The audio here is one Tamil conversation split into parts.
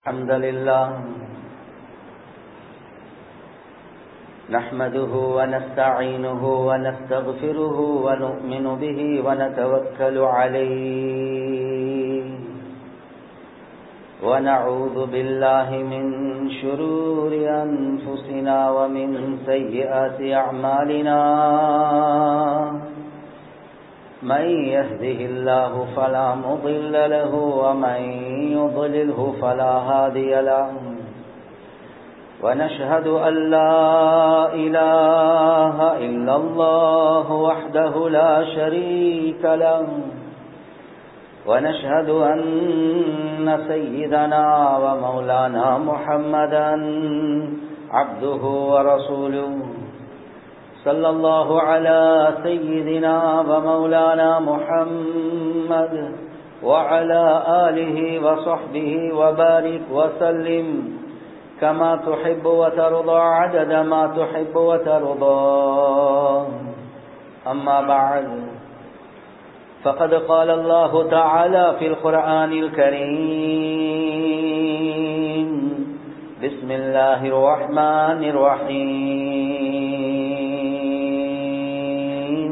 الحمد لله نحمده ونستعينه ونستغفره ونؤمن به ونتوكل عليه ونعوذ بالله من شرور أنفسنا ومن سيئات أعمالنا من يهده الله فلا مضل له ومن يضلله فلا هادي له ونشهد أن لا إله إلا الله وحده لا شريك له ونشهد أن سيدنا ومولانا محمدا عبده ورسوله صلى الله على سيدنا ومولانا محمد وعلى آله وصحبه وبارك وسلم كما تحب وترضى عدد ما تحب وترضى أما بعد فقد قال الله تعالى في القرآن الكريم بسم الله الرحمن الرحيم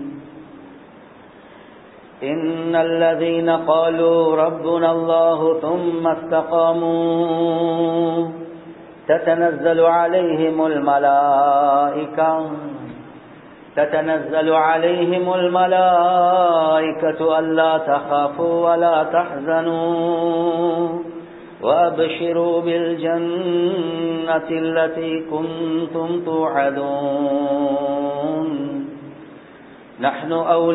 إن الذين قالوا ربنا الله ثم استقاموا تتنزل عليهم الملائكة تتنزل عليهم الملائكة ألا تخافوا ولا تحزنوا وأبشروا بالجنة التي كنتم توعدون نحن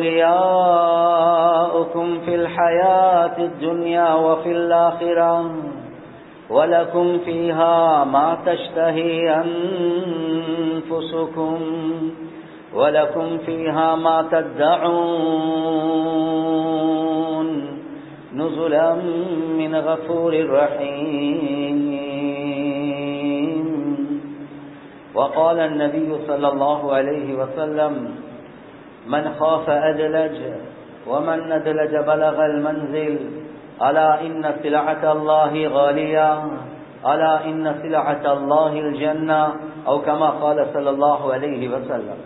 أولياؤكم في الحياة الدنيا وفي الآخرة ولكم فيها ما تشتهي أنفسكم ولكم فيها ما تدعون نزلا من غفور رحيم وقال النبي صلى الله عليه وسلم من خاف أدلج ومن ندلج بلغ المنزل ألا إن سلعة الله غالية ألا إن سلعة الله الجنة أو كما قال صلى الله عليه وسلم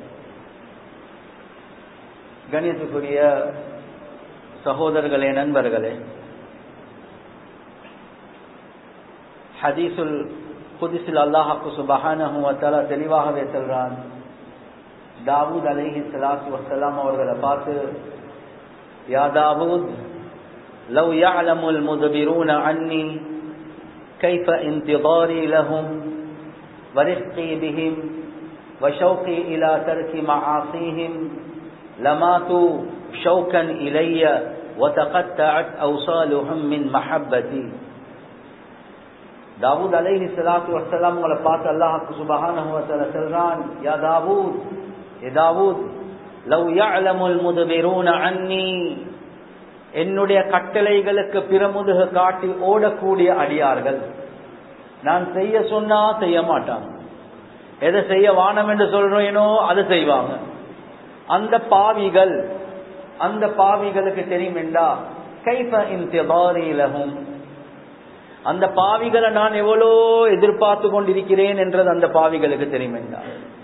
கணியத்துக்குரிய சகோதரர்களே நண்பர்களே ஹதீசுல் புதிசில் அல்லாஹாக்கு சுபஹானஹுவத்தால தெளிவாகவே சொல்றான் தாவூத் அலைஹி சலாத்து வசலாம் அவர்களை பார்த்து யா தாவூத் லவ் يعلم المدبرون عني كيف انتظاري لهم ورفقي بهم وشوقي إلى ترك معاصيهم لماتوا شوكا إلي وتقطعت أوصالهم من محبتي தாவூத் அலைஹி சலாத்து வசலாம் உங்களை பார்த்து அல்லாஹுக்கு சுபஹானஹுவத்தால சொல்றான் யா தாவூத் ஏ தாவூத் லவ் யஅலமுல் முதுபிரூன அன்னி என்னுடைய கட்டளைகளுக்கு பிறமுதுக காட்டி ஓடக்கூடிய அடியார்கள் நான் செய்ய சொன்னா செய்ய மாட்டாங்க எதை செய்ய வானம் என்று சொல்றேனோ அதை செய்வாங்க அந்த பாவிகள் அந்த பாவிகளுக்கு தெரியும் என்றா கைஃப இன்திபாரிலகும் அந்த பாவிகளை நான் எவ்வளோ எதிர்பார்த்து கொண்டிருக்கிறேன் என்றது அந்த பாவிகளுக்கு தெரியும் என்றா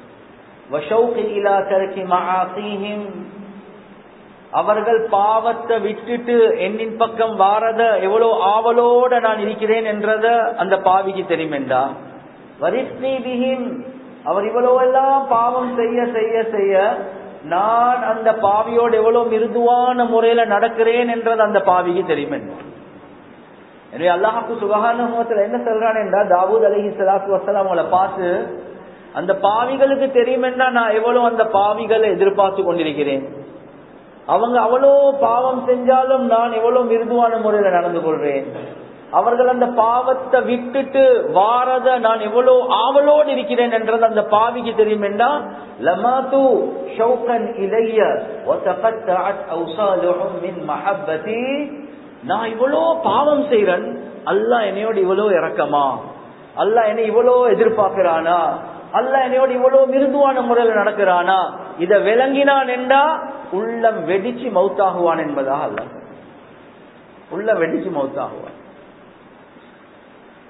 அவர்கள் பாவத்தை விட்டுட்டு என்னின் பக்கம் வாரத எவ்வளவு ஆவலோட நான் இருக்கிறேன் என்றத அந்த பாவிக்கு தெரியும் என்றா வரிஸ்ரீபிகின் அவர் இவ்வளோ எல்லாம் பாவம் செய்ய செய்ய செய்ய நான் அந்த பாவியோடு எவ்வளவு மிருதுவான முறையில நடக்கிறேன் என்றது அந்த பாவிக்கு தெரியும் எனவே அல்லாஹாக்கு சுகானுபவத்துல என்ன சொல்றான் என்றா தாவூத் அலஹி சலாத்து வசலாம் அவங்கள பார்த்து அந்த பாவிகளுக்கு தெரியும் என்றா நான் எவ்வளவு அந்த பாவிகளை எதிர்பார்த்து கொண்டிருக்கிறேன் அவங்க அவ்வளோ பாவம் செஞ்சாலும் நான் எவ்வளவு மிருதுவான முறையில நடந்து கொள்றேன் அவர்கள் அந்த பாவத்தை விட்டுட்டு வாரத நான் எவ்வளவு ஆவலோடு இருக்கிறேன் என்றது அந்த பாவிக்கு தெரியும் என்றா லமாத்து ஷௌகன் இலைய மின் மஹப்பதி நான் இவ்வளோ பாவம் செய்யறேன் அல்லா என்னையோட இவ்வளோ இறக்கமா அல்லா என்னை இவ்வளோ எதிர்பார்க்கிறானா அல்ல என்னையோட இவ்வளவு மிருதுவான முறையில் நடக்கிறானா இத விளங்கினான் என்றா உள்ளம் வெடிச்சு மௌத்தாகுவான் என்பதாக அல்ல உள்ள வெடிச்சு மௌத்தாகுவான்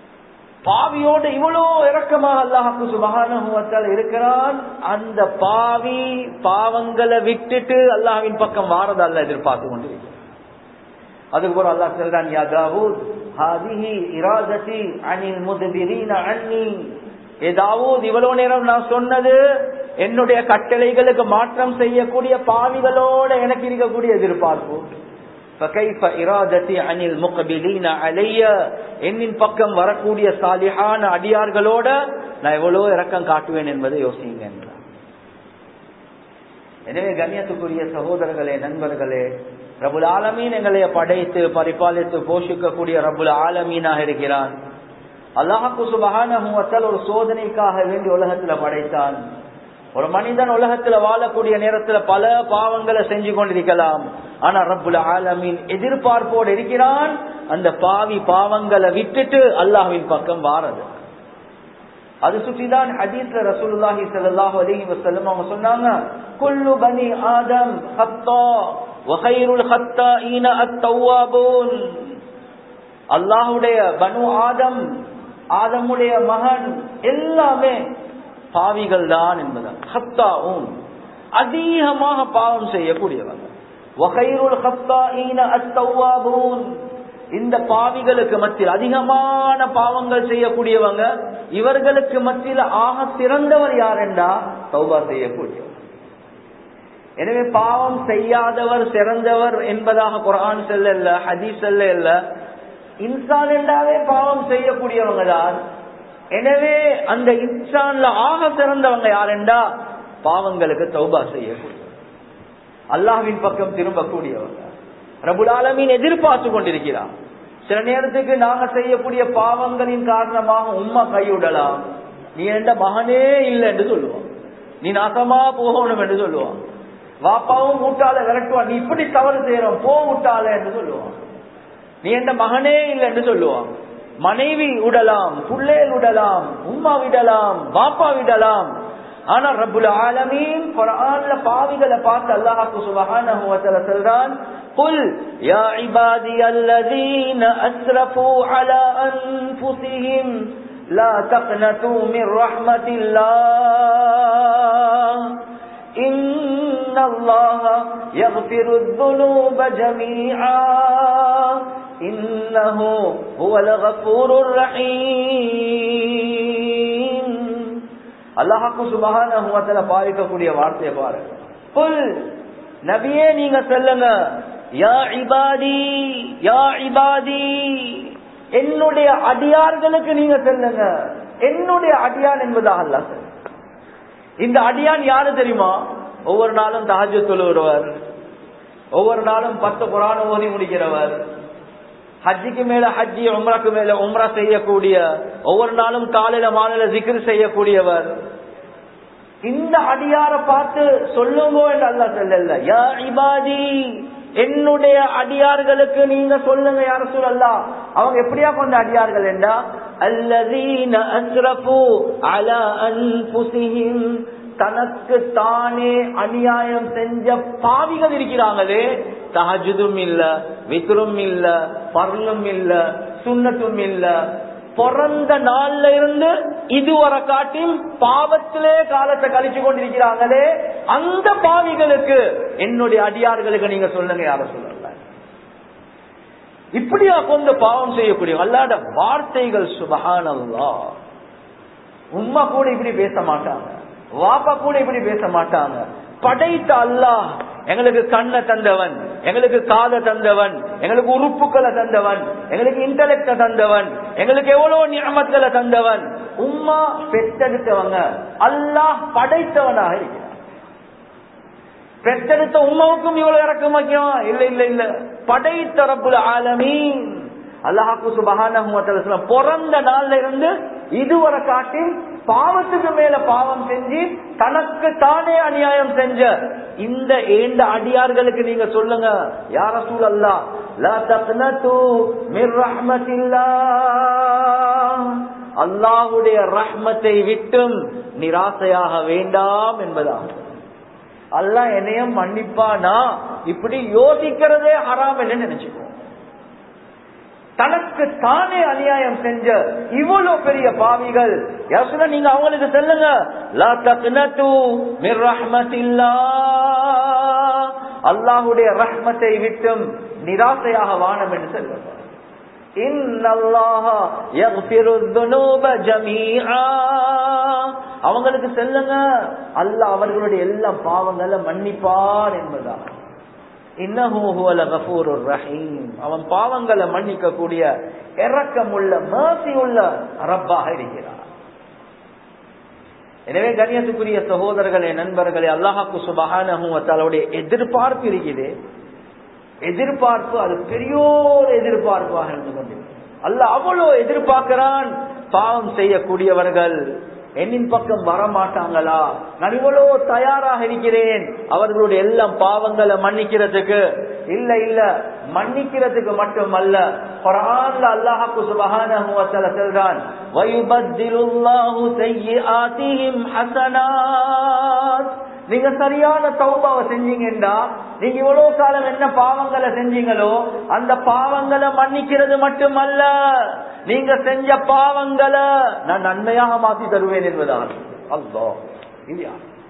பாவியோட இவ்வளோ இறக்கமாக அல்லாஹாக்கு சுபகான இருக்கிறான் அந்த பாவி பாவங்களை விட்டுட்டு அல்லாஹ்வின் பக்கம் வாரத அல்ல எதிர்பார்த்து கொண்டிருக்கிறான் அதுக்கப்புறம் அல்லாஹ் சொல்றான் யா தாவூத் ஹாதிஹி இராததி அனில் முதுபிரீன அன்னி ஏதாவது இவ்வளவு நேரம் நான் சொன்னது என்னுடைய கட்டளைகளுக்கு மாற்றம் செய்யக்கூடிய பாவிகளோட எனக்கு இருக்கக்கூடிய எதிர்பார்ப்பு فكيف إرادتي عن المقبلين علي என்னின் பக்கம் வரக்கூடிய சாலிஹான அடியார்களோட நான் எவ்வளவு இரக்கம் காட்டுவேன் என்பதை யோசிங்க என்றார் எனவே கண்ணியத்துக்குரிய சகோதரர்களே நண்பர்களே ரபுல் ஆலமீன் எங்களை படைத்து பரிபாலித்து போஷிக்கக்கூடிய ரபுல் ஆலமீனாக இருக்கிறான் அல்லாஹாக்கு சுபகான ஒரு சோதனைக்காக வேண்டி உலகத்துல படைத்தான் ஒரு மனிதன் உலகத்துல வாழக்கூடிய நேரத்துல பல பாவங்களை செஞ்சு கொண்டிருக்கலாம் ஆனா ரப்புல் ஆலமீன் எதிர்பார்ப்போடு இருக்கிறான் அந்த பாவி பாவங்களை விட்டுட்டு அல்லாஹ்வின் பக்கம் வாரது அது சுற்றிதான் ஹதீஸ்ல ரசூலுல்லாஹி ஸல்லல்லாஹு அலைஹி வஸல்லம் அவங்க சொன்னாங்க குல்லு பனி ஆதம் ஹத்தா வகைருல் ஹத்தாஈன அத்தௌவாபூன் அல்லாஹ்வுடைய பனு ஆதம் ஆதமுடைய மகன் எல்லாமே பாவிகள் தான் என்பதான் ஹத்தாவும் அதிகமாக பாவம் செய்யக்கூடியவங்க வகைருல் ஹத்தாஈன அத்தௌவாபூன் இந்த பாவிகளுக்கு மத்தியில் அதிகமான பாவங்கள் செய்யக்கூடியவங்க இவர்களுக்கு மத்தியில் ஆக சிறந்தவர் யாரெண்டா சௌபா செய்யக்கூடியவர் எனவே பாவம் செய்யாதவர் சிறந்தவர் என்பதாக குரான் செல்ல இல்ல ஹதீஸ் செல்ல இல்ல இன்சான் என்றாவே பாவம் செய்யக்கூடியவங்க தான் எனவே அந்த இன்சான்ல ஆக சிறந்தவங்க யாரெண்டா பாவங்களுக்கு தௌபா செய்யக்கூடிய அல்லாஹ்வின் பக்கம் திரும்பக்கூடியவங்க ரபுல் ஆலமீன் எதிர்பார்த்து கொண்டிருக்கிறார் சில நேரத்துக்கு நாங்க செய்யக்கூடிய பாவங்களின் காரணமாக உம்மா கைவிடலாம் நீ எந்த மகனே இல்லை என்று சொல்லுவான் நீ நாசமா போகணும் என்று சொல்லுவான் வாப்பாவும் ஊட்டால விரட்டுவான் நீ இப்படி தவறு செய்யறோம் போ விட்டால என்று சொல்லுவான் நீ எந்த மகனே இல்லை என்று சொல்லுவான் மனைவி விடலாம் புள்ளேல் விடலாம் உம்மா விடலாம் வாப்பா விடலாம் ஆனா ரப்புல் ஆலமீன் குர்ஆன்ல பாவிகளை பார்த்து அல்லாஹ்வுக்கு சுப்ஹானஹு வ தஆலா சொல்றான் قل يا عبادي الذين اسرفوا على انفسهم لا تقنطوا من رحمة الله إن الله يغفر الذنوب جميعا إنه هو الغفور الرحيم அல்லாஹாக்கு சுபகான பாதிக்கக்கூடிய வார்த்தையை பாருங்க புல் நபியே நீங்க சொல்லுங்க யா இபாதி யா இபாதி என்னுடைய அடியார்களுக்கு நீங்க சொல்லுங்க என்னுடைய அடியான் என்பதாக அல்ல இந்த அடியான் யாரு தெரியுமா ஒவ்வொரு நாளும் தஹஜ தொழுகிறவர் ஒவ்வொரு நாளும் பத்து குரான ஓதி முடிக்கிறவர் ஹஜ்ஜிக்கு மேல ஹஜ்ஜி உம்ராக்கு மேல உம்ரா செய்யக்கூடிய ஒவ்வொரு நாளும் காலையில மாலையில ஜிக்ரு செய்யக்கூடியவர் இந்த அடியார பார்த்து சொல்லுங்க என்று அல்ல சொல்லல யா இபாதி என்னுடைய அடியார்களுக்கு நீங்க சொல்லுங்க யார சொல்லல அவங்க எப்படியா கொண்ட அடியார்கள் என்றா அல்லதீன அஸ்ரஃபு அலா அன்புசிஹிம் தனக்கு தானே அநியாயம் செஞ்ச பாவிகள் இருக்கிறாங்களே தஹஜுதும் இல்ல விக்ரும் இல்ல பர்லும் இல்ல சுண்ணத்தும் இல்ல பிறந்த நாள்ல இருந்து இதுவரை காட்டியும் பாவத்திலே காலத்தை கழிச்சு கொண்டிருக்கிறாங்களே அந்த பாவிகளுக்கு என்னுடைய அடியார்களுக்கு நீங்க சொல்லுங்க யார சொல்லுங்க இப்படியா கொண்டு பாவம் செய்யக்கூடிய அல்லாட வார்த்தைகள் சுபகானல்லா உண்மை கூட இப்படி பேச மாட்டாங்க வாப்பா கூட இப்படி பேச மாட்டாங்க படைத்த அல்லாஹ் எங்களுக்கு கண்ணை தந்தவன் எங்களுக்கு காதை தந்தவன் எங்களுக்கு உறுப்புகளை தந்தவன் எங்களுக்கு இன்டலெக்ட தந்தவன் எங்களுக்கு எவ்வளவு நியமத்துல தந்தவன் உம்மா பெற்றெடுத்தவங்க அல்லாஹ் படைத்தவனாக இருக்கிறான் பெற்றெடுத்த உமாவுக்கும் இவ்வளவு இறக்கம் வைக்கும் இல்ல இல்ல இல்ல படைத்த ரப்புல ஆலமீன் அல்லாஹாக்கு சுபகான பிறந்த நாள்ல இருந்து இதுவரை காட்டி பாவத்துக்கு மேல பாவம் செஞ்சு தனக்கு தானே அநியாயம் செஞ்ச இந்த ஏண்ட அடியார்களுக்கு நீங்க சொல்லுங்க யார சூழல்லா அல்லாஹுடைய ரஹ்மத்தை விட்டும் நிராசையாக வேண்டாம் என்பதாக அல்லாஹ் என்னையும் மன்னிப்பானா இப்படி யோசிக்கிறதே ஹராம் என்று நினைச்சுக்கோ தனக்கு தானே அநியாயம் செஞ்ச இவ்வளவு பெரிய பாவிகள் யார் சொன்னா நீங்க அவங்களுக்கு சொல்லுங்க லா தக்னது மிர் ரஹ்மத்தில்லாஹ் அல்லாஹ்வுடைய ரஹ்மத்தை விட்டும் நிராசையாக வானம் என்று சொல்லுங்க அவங்களுக்கு செல்லுங்க அல்ல அவர்களுடைய எல்லா பாவங்களை மன்னிப்பார் என்பதா ரஹீம் அவன் பாவங்களை மன்னிக்க கூடிய இறக்கம் உள்ள மேசி உள்ள ரப்பாக இருக்கிறார் எனவே கண்ணியத்துக்குரிய சகோதரர்களே நண்பர்களே அல்லாஹாக்கு சுபகானுடைய எதிர்பார்ப்பு இருக்குது எதிர்பார்ப்பு அது பெரியோர் எதிர்பார்ப்பாக இருந்து கொண்டு அல்ல அவ்வளோ எதிர்பார்க்கிறான் பாவம் செய்யக்கூடியவர்கள் என்னின் பக்கம் வரமாட்டாங்களா நான் இவ்வளோ தயாராக இருக்கிறேன் அவர்களுடைய எல்லாம் பாவங்களை மன்னிக்கிறதுக்கு இல்ல இல்ல மன்னிக்கிறதுக்கு மட்டுமல்ல குரான்ல அல்லாஹாக்கு சுபஹானஹு வ தஆலா சொல்றான் வயுபத்திலுல்லாஹு ஸய்யிஆத்திஹிம் ஹஸனாத் நீங்க சரியான தௌபாவை செஞ்சீங்கடா நீங்க இவ்வளவு காலம் என்ன பாவங்களை செஞ்சீங்களோ அந்த பாவங்களை மன்னிக்கிறது மட்டுமல்ல நீங்க செஞ்ச பாவங்களை நான் நன்மையாக மாத்தி தருவேன் என்பதான் அல்லோ இல்லையா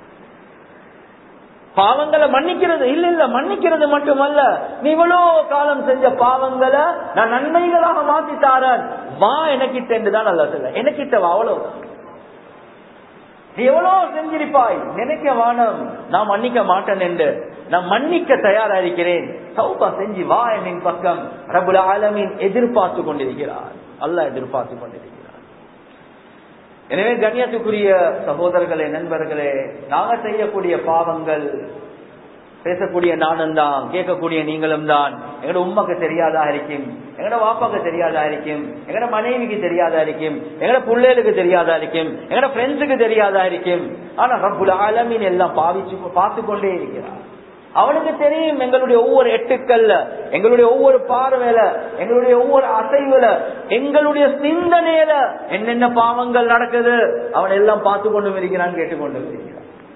பாவங்களை மன்னிக்கிறது இல்ல இல்ல மன்னிக்கிறது மட்டுமல்ல நீ இவ்வளவு காலம் செஞ்ச பாவங்களை நான் நன்மைகளாக மாத்தி தாரன் வா எனக்கிட்ட என்றுதான் அல்ல சொல்ல எனக்கிட்ட வா அவ்வளவுதான் நீ எவ்வளவு செஞ்சிருப்பாய் நினைக்க வானம் நான் மன்னிக்க மாட்டேன் என்று நான் மன்னிக்க தயாரா இருக்கிறேன் சௌபா செஞ்சு வா என்னின் பக்கம் ரபுல் ஆலமின் எதிர்பார்த்து கொண்டிருக்கிறார் அல்ல எதிர்பார்த்து கொண்டிருக்கிறார் எனவே கண்ணியத்துக்குரிய சகோதரர்களே நண்பர்களே நாங்க செய்யக்கூடிய பாவங்கள் பேசக்கூடிய நானும் தான் கேட்கக்கூடிய நீங்களும் தான் எங்கட உண்மைக்கு தெரியாதா இருக்கும் எங்கட வாப்பாக்கு தெரியாதா இருக்கும் எங்கட மனைவிக்கு தெரியாதா இருக்கும் எங்கட பிள்ளைகளுக்கு தெரியாதா இருக்கும் எங்கட ஃப்ரெண்ட்ஸுக்கு தெரியாதா இருக்கும் ஆனா ரப்புல் ஆலமீன் எல்லாம் பாவிச்சு பார்த்து கொண்டே இருக்கிறார் அவனுக்கு தெரியும் எங்களுடைய ஒவ்வொரு எட்டுக்கள்ல எங்களுடைய ஒவ்வொரு பார்வையில எங்களுடைய ஒவ்வொரு அசைவுல எங்களுடைய சிந்தனையில என்னென்ன பாவங்கள் நடக்குது அவன் எல்லாம் பார்த்து கொண்டு இருக்கிறான் கேட்டுக்கொண்டு இருக்கிறான்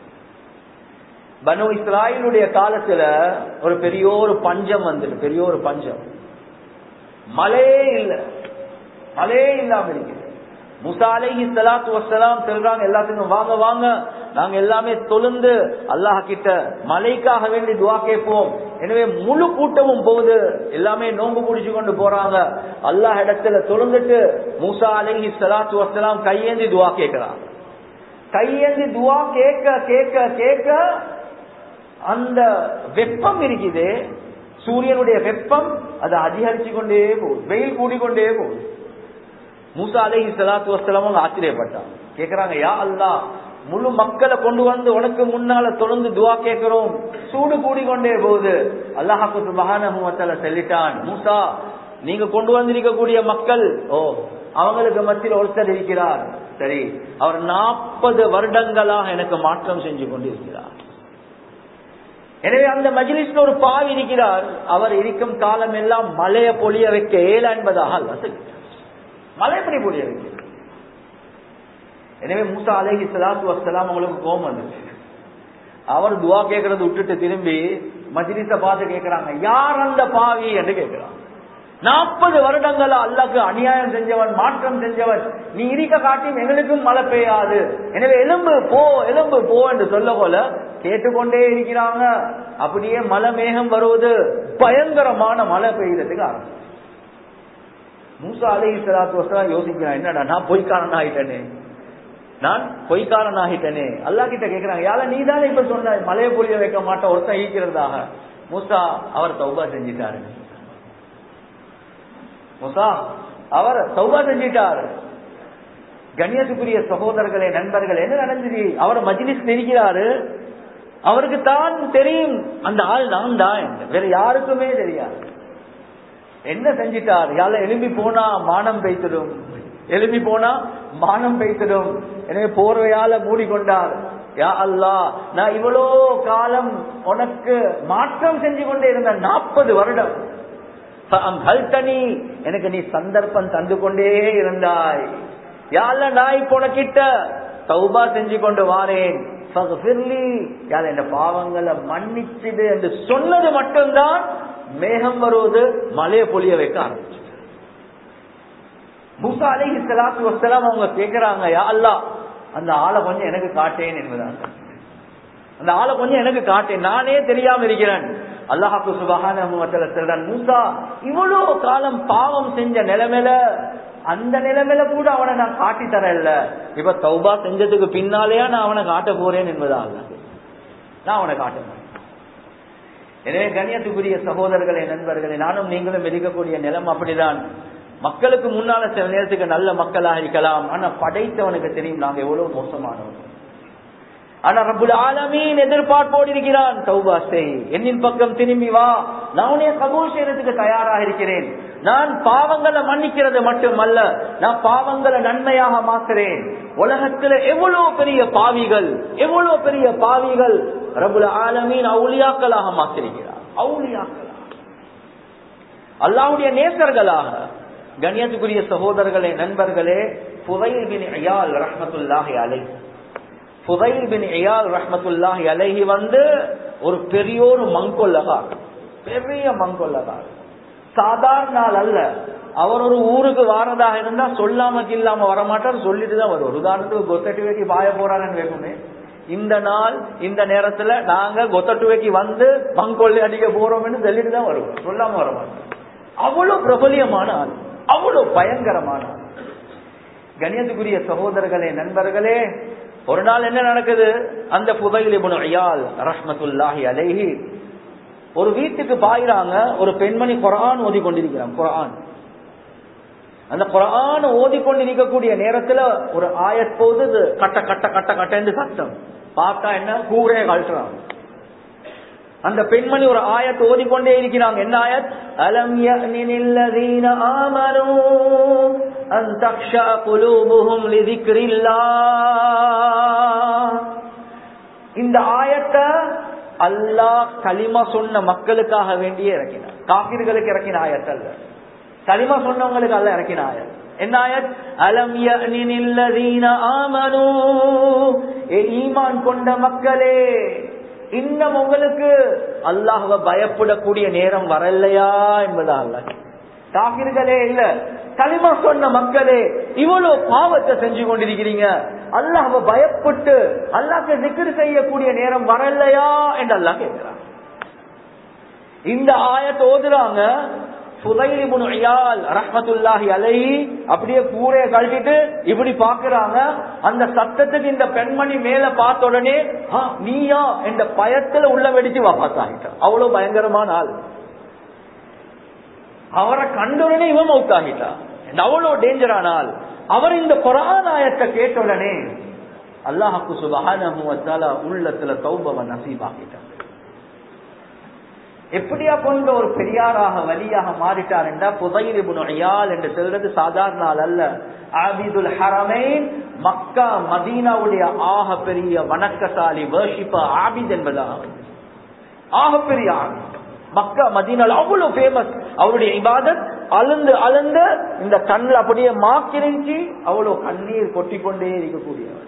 பனு இஸ்ராயலுடைய காலத்துல ஒரு பெரிய ஒரு பஞ்சம் வந்துடு பெரிய ஒரு பஞ்சம் மழையே இல்ல மழையே இல்லாம இருக்குது முசாலைஹி சலாத்து வசலாம் சொல்றாங்க எல்லாத்துக்கும் வாங்க வாங்க நாங்க எல்லாமே தொழுந்து அல்லாஹ் கிட்ட மலைக்காக வேண்டி துவா கேட்போம் எனவே முழு கூட்டமும் போகுது எல்லாமே நோன்பு குடிச்சு கொண்டு போறாங்க அல்லாஹ் இடத்துல தொழுந்துட்டு மூசா அலைஹி சலாத்து வசலாம் கையேந்தி துவா கேட்கிறாங்க கையேந்தி துவா கேட்க கேட்க கேட்க அந்த வெப்பம் இருக்குது சூரியனுடைய வெப்பம் அது அதிகரிச்சு கொண்டே போகுது வெயில் கூடிக்கொண்டே போகுது மூசா அலஹி சலாத்து வசலம் அவங்க ஆச்சரியப்பட்டான் கேக்குறாங்க யா அல்லா முழு மக்களை கொண்டு வந்து உனக்கு முன்னால தொடர்ந்து துவா கேட்கிறோம் சூடு கூடிக்கொண்டே போகுது அல்லாஹாக்கு மகானமுவத்தால சொல்லிட்டான் மூசா நீங்க கொண்டு வந்திருக்கக்கூடிய மக்கள் ஓ அவங்களுக்கு மத்தியில் ஒருத்தர் இருக்கிறார் சரி அவர் நாற்பது வருடங்களாக எனக்கு மாற்றம் செஞ்சு கொண்டிருக்கிறார் எனவே அந்த மஜிலிஸ்ல ஒரு பாவி இருக்கிறார் அவர் இருக்கும் காலம் எல்லாம் மலைய பொழிய வைக்க ஏல என்பதாக அல்ல மலை எப்படி பொழிய வைக்க எனவே மூசா அலஹி சலாத்து வசலாம் அவங்களுக்கு கோபம் வந்துச்சு அவர் துவா கேட்கறது விட்டுட்டு திரும்பி மஜிலிச பார்த்து கேட்கிறாங்க யார் அந்த பாவி என்று கேட்கிறாங்க நாற்பது வருடங்களா அல்லாக்கு அநியாயம் செஞ்சவன் மாற்றம் செஞ்சவன் நீ இருக்க காட்டியும் எங்களுக்கும் மழை பெய்யாது எனவே எலும்பு போ எலும்பு போ என்று சொல்ல போல கேட்டுக்கொண்டே இருக்கிறாங்க அப்படியே மழை மேகம் வருவது பயங்கரமான மழை பெய்யறதுக்கு ஆரம்பிச்சு மூசா அலை சலாத்து வசலாம் யோசிக்கிறான் என்னடா நான் பொய்க்காரன் ஆயிட்டேனே நான் பொய்க்காரன் ஆகிட்டேனே அல்லா கிட்ட கேட்கிறாங்க யார நீ தானே இப்ப சொன்ன மலையை பொழிய வைக்க மாட்டேன் ஒருத்தன் ஈக்கிறதாக மூசா அவர் தௌபா செஞ்சிட்டாரு மூசா அவர் தௌபா செஞ்சிட்டாரு கண்ணியத்துக்குரிய சகோதரர்களே நண்பர்கள் என்ன நடந்தது அவர் மஜிலிஸ் இருக்கிறாரு அவருக்கு தான் தெரியும் அந்த ஆள் நான் தான் வேற யாருக்குமே தெரியாது என்ன செஞ்சிட்டார் யார எழும்பி போனா மானம் பெய்த்திடும் எழும்பி போனா மானம் பெய்த்திடும் எனவே போர்வையால மூடிக்கொண்டார் யா அல்லா நான் இவ்வளோ காலம் உனக்கு மாற்றம் செஞ்சு கொண்டே இருந்த நாற்பது வருடம் தனி எனக்கு நீ சந்தர்ப்பம் தந்து கொண்டே இருந்தாய் யாழ்ல நான் இப்போ உனக்கிட்ட தௌபா செஞ்சு கொண்டு வாரேன் என் பாவங்களை மன்னிச்சுது என்று சொன்னது மட்டும்தான் மேகம் வருவது மழையை பொழிய வைக்க ஆரம்பிச்சு மூசா அலை இஸ்லாத்து வசலாம் அவங்க கேட்கிறாங்க யா அல்லா அந்த ஆளை கொஞ்சம் எனக்கு காட்டேன் என்பதாக அந்த ஆளை கொஞ்சம் எனக்கு காட்டேன் நானே தெரியாம இருக்கிறேன் அல்லாஹாக்கு சுபகான சொல்றான் மூசா இவ்வளவு காலம் பாவம் செஞ்ச நிலைமையில அந்த நிலைமையில கூட அவனை நான் காட்டி தரல இப்ப தௌபா செஞ்சதுக்கு பின்னாலேயா நான் அவனை காட்ட போறேன் என்பதாக நான் அவனை காட்டுறேன் எனவே கண்ணியத்துக்குரிய சகோதரர்களே நண்பர்களே நானும் நீங்களும் இருக்கக்கூடிய நிலம் அப்படிதான் மக்களுக்கு முன்னால சில நேரத்துக்கு நல்ல மக்களாக இருக்கலாம் ஆனா படைத்தவனுக்கு தெரியும் நாங்க எவ்வளவு மோசமானவங்க ஆனா ரபுல் ஆலமீன் எதிர்பார்ப்போடு இருக்கிறான் தௌபா செய் என்னின் பக்கம் திரும்பி வா நான் உன்னைய கபூல் செய்யறதுக்கு தயாராக இருக்கிறேன் நான் பாவங்களை மன்னிக்கிறது மட்டுமல்ல நான் பாவங்களை நன்மையாக மாத்துறேன் உலகத்துல எவ்வளவு பெரிய பாவிகள் எவ்வளவு பெரிய பாவிகள் ரபுல் ஆலமீன் அவுளியாக்களாக மாத்திருக்கிறார் அவுளியாக்களாக அல்லாவுடைய நேசர்களாக கண்ணியத்துக்குரிய சகோதரர்களே நண்பர்களே புதையில் பின் அயால் ரஹமத்துல்லாஹி அலை புதையில் பின் அயால் ரஹமத்துல்லாஹி அலைஹி வந்து ஒரு பெரிய ஒரு மங்கொல்லகார் பெரிய மங்கொல்லகார் சாதாரண நாள் அல்ல அவர் ஒரு ஊருக்கு வாரதாக இருந்தா சொல்லாம இல்லாம வரமாட்டார் சொல்லிட்டு தான் வருவார் உதாரணத்துக்கு கொத்தட்டு வேட்டி பாய போறாங்கன்னு வைக்குமே இந்த நாள் இந்த நேரத்துல நாங்க கொத்தட்டுவைக்கு வந்து மங்கொள்ளை அடிக்க போறோம்னு சொல்லிட்டு தான் வருவோம் சொல்லாம வரமாட்டோம் அவ்வளவு பிரபலியமான ஆள் அவ்வளவு பயங்கரமான ஆள் கணியத்துக்குரிய சகோதரர்களே நண்பர்களே ஒரு நாள் என்ன நடக்குது அந்த புதையில் இபுன் ஐயால் ரஹ்மத்துல்லாஹி அலைஹி ஒரு வீட்டுக்கு பாயிறாங்க ஒரு பெண்மணி குரான் ஓதி கொண்டிருக்கிறான் குரான் அந்த குரான் ஓதி கொண்டிருக்கக்கூடிய நேரத்துல ஒரு ஆயத் போது கட்ட கட்ட கட்ட கட்டன்னு சத்தம் பார்த்தா என்ன கூரையை கழட்டுறாங்க அந்த பெண்மணி ஒரு ஆயத்தை ஓதிக்கொண்டே இருக்கிறாங்க என்ன ஆயத் அலம் யஅனில்லதீன ஆமனூ அன் தக்ஷா குலூபுஹும் லிதிக்ரில்லாஹ் இந்த ஆயத்தை அல்லாஹ் கலிமா சொன்ன மக்களுக்காக வேண்டியே இறக்கினார் காபிர்களுக்கு இறக்கின ஆயத் அல்ல கலிமா சொன்னவங்களுக்கு அல்ல இறக்கின ஆயத் என்ன ஆயத் அலம் யஅனில்லதீன ஆமனூ ஈமான் கொண்ட மக்களே இன்னும் உங்களுக்கு அல்லாஹுவ பயப்படக்கூடிய நேரம் வரலையா என்பதா அல்ல காபிர்களே இல்ல களிமா சொன்ன மக்களே இவ்வளவு பாவத்தை செஞ்சு கொண்டிருக்கிறீங்க அல்லாஹுவ பயப்பட்டு அல்லாஹ் சிக்கர் செய்யக்கூடிய நேரம் வரலையா என்று அல்லாஹ் கேட்கிறான் இந்த ஆயத்தை ஓதுறாங்க ரஹமத்துல்லாஹி அலை அப்படியே கூரைய கழட்டிட்டு இப்படி பாக்குறாங்க அந்த சத்தத்துக்கு இந்த பெண்மணி மேல பார்த்த உடனே நீயா என்ற பயத்துல உள்ள வெடிச்சு வாப்பாத்தாகிட்டான் அவ்வளவு பயங்கரமான ஆள் அவரை கண்டுடனே இவன் மவுத்தாகிட்டான் அவ்வளவு டேஞ்சரான ஆள் அவர் இந்த கொரானாயத்தை கேட்ட உடனே அல்லாஹாக்கு சுபகான உள்ளத்துல தௌபவன் நசீபாகிட்டான் எப்படியா கொண்ட ஒரு பெரியாராக வழியாக மாறிட்டார் என்றா புதையிலிபுனையால் என்று சொல்றது சாதாரண ஆள் அல்ல ஆபிதுல் ஹரமைன் மக்கா மதீனாவுடைய ஆக பெரிய வணக்கசாலி வேர்ஷிப்ப ஆபித் என்பதாக ஆக பெரிய ஆள் மக்கா மதீனால் அவ்வளவு ஃபேமஸ் அவருடைய இபாதத் அழுந்து அழுந்து இந்த கண்ணில் அப்படியே மாக்கிரிஞ்சு அவ்வளவு கண்ணீர் கொட்டிக்கொண்டே இருக்கக்கூடியவர்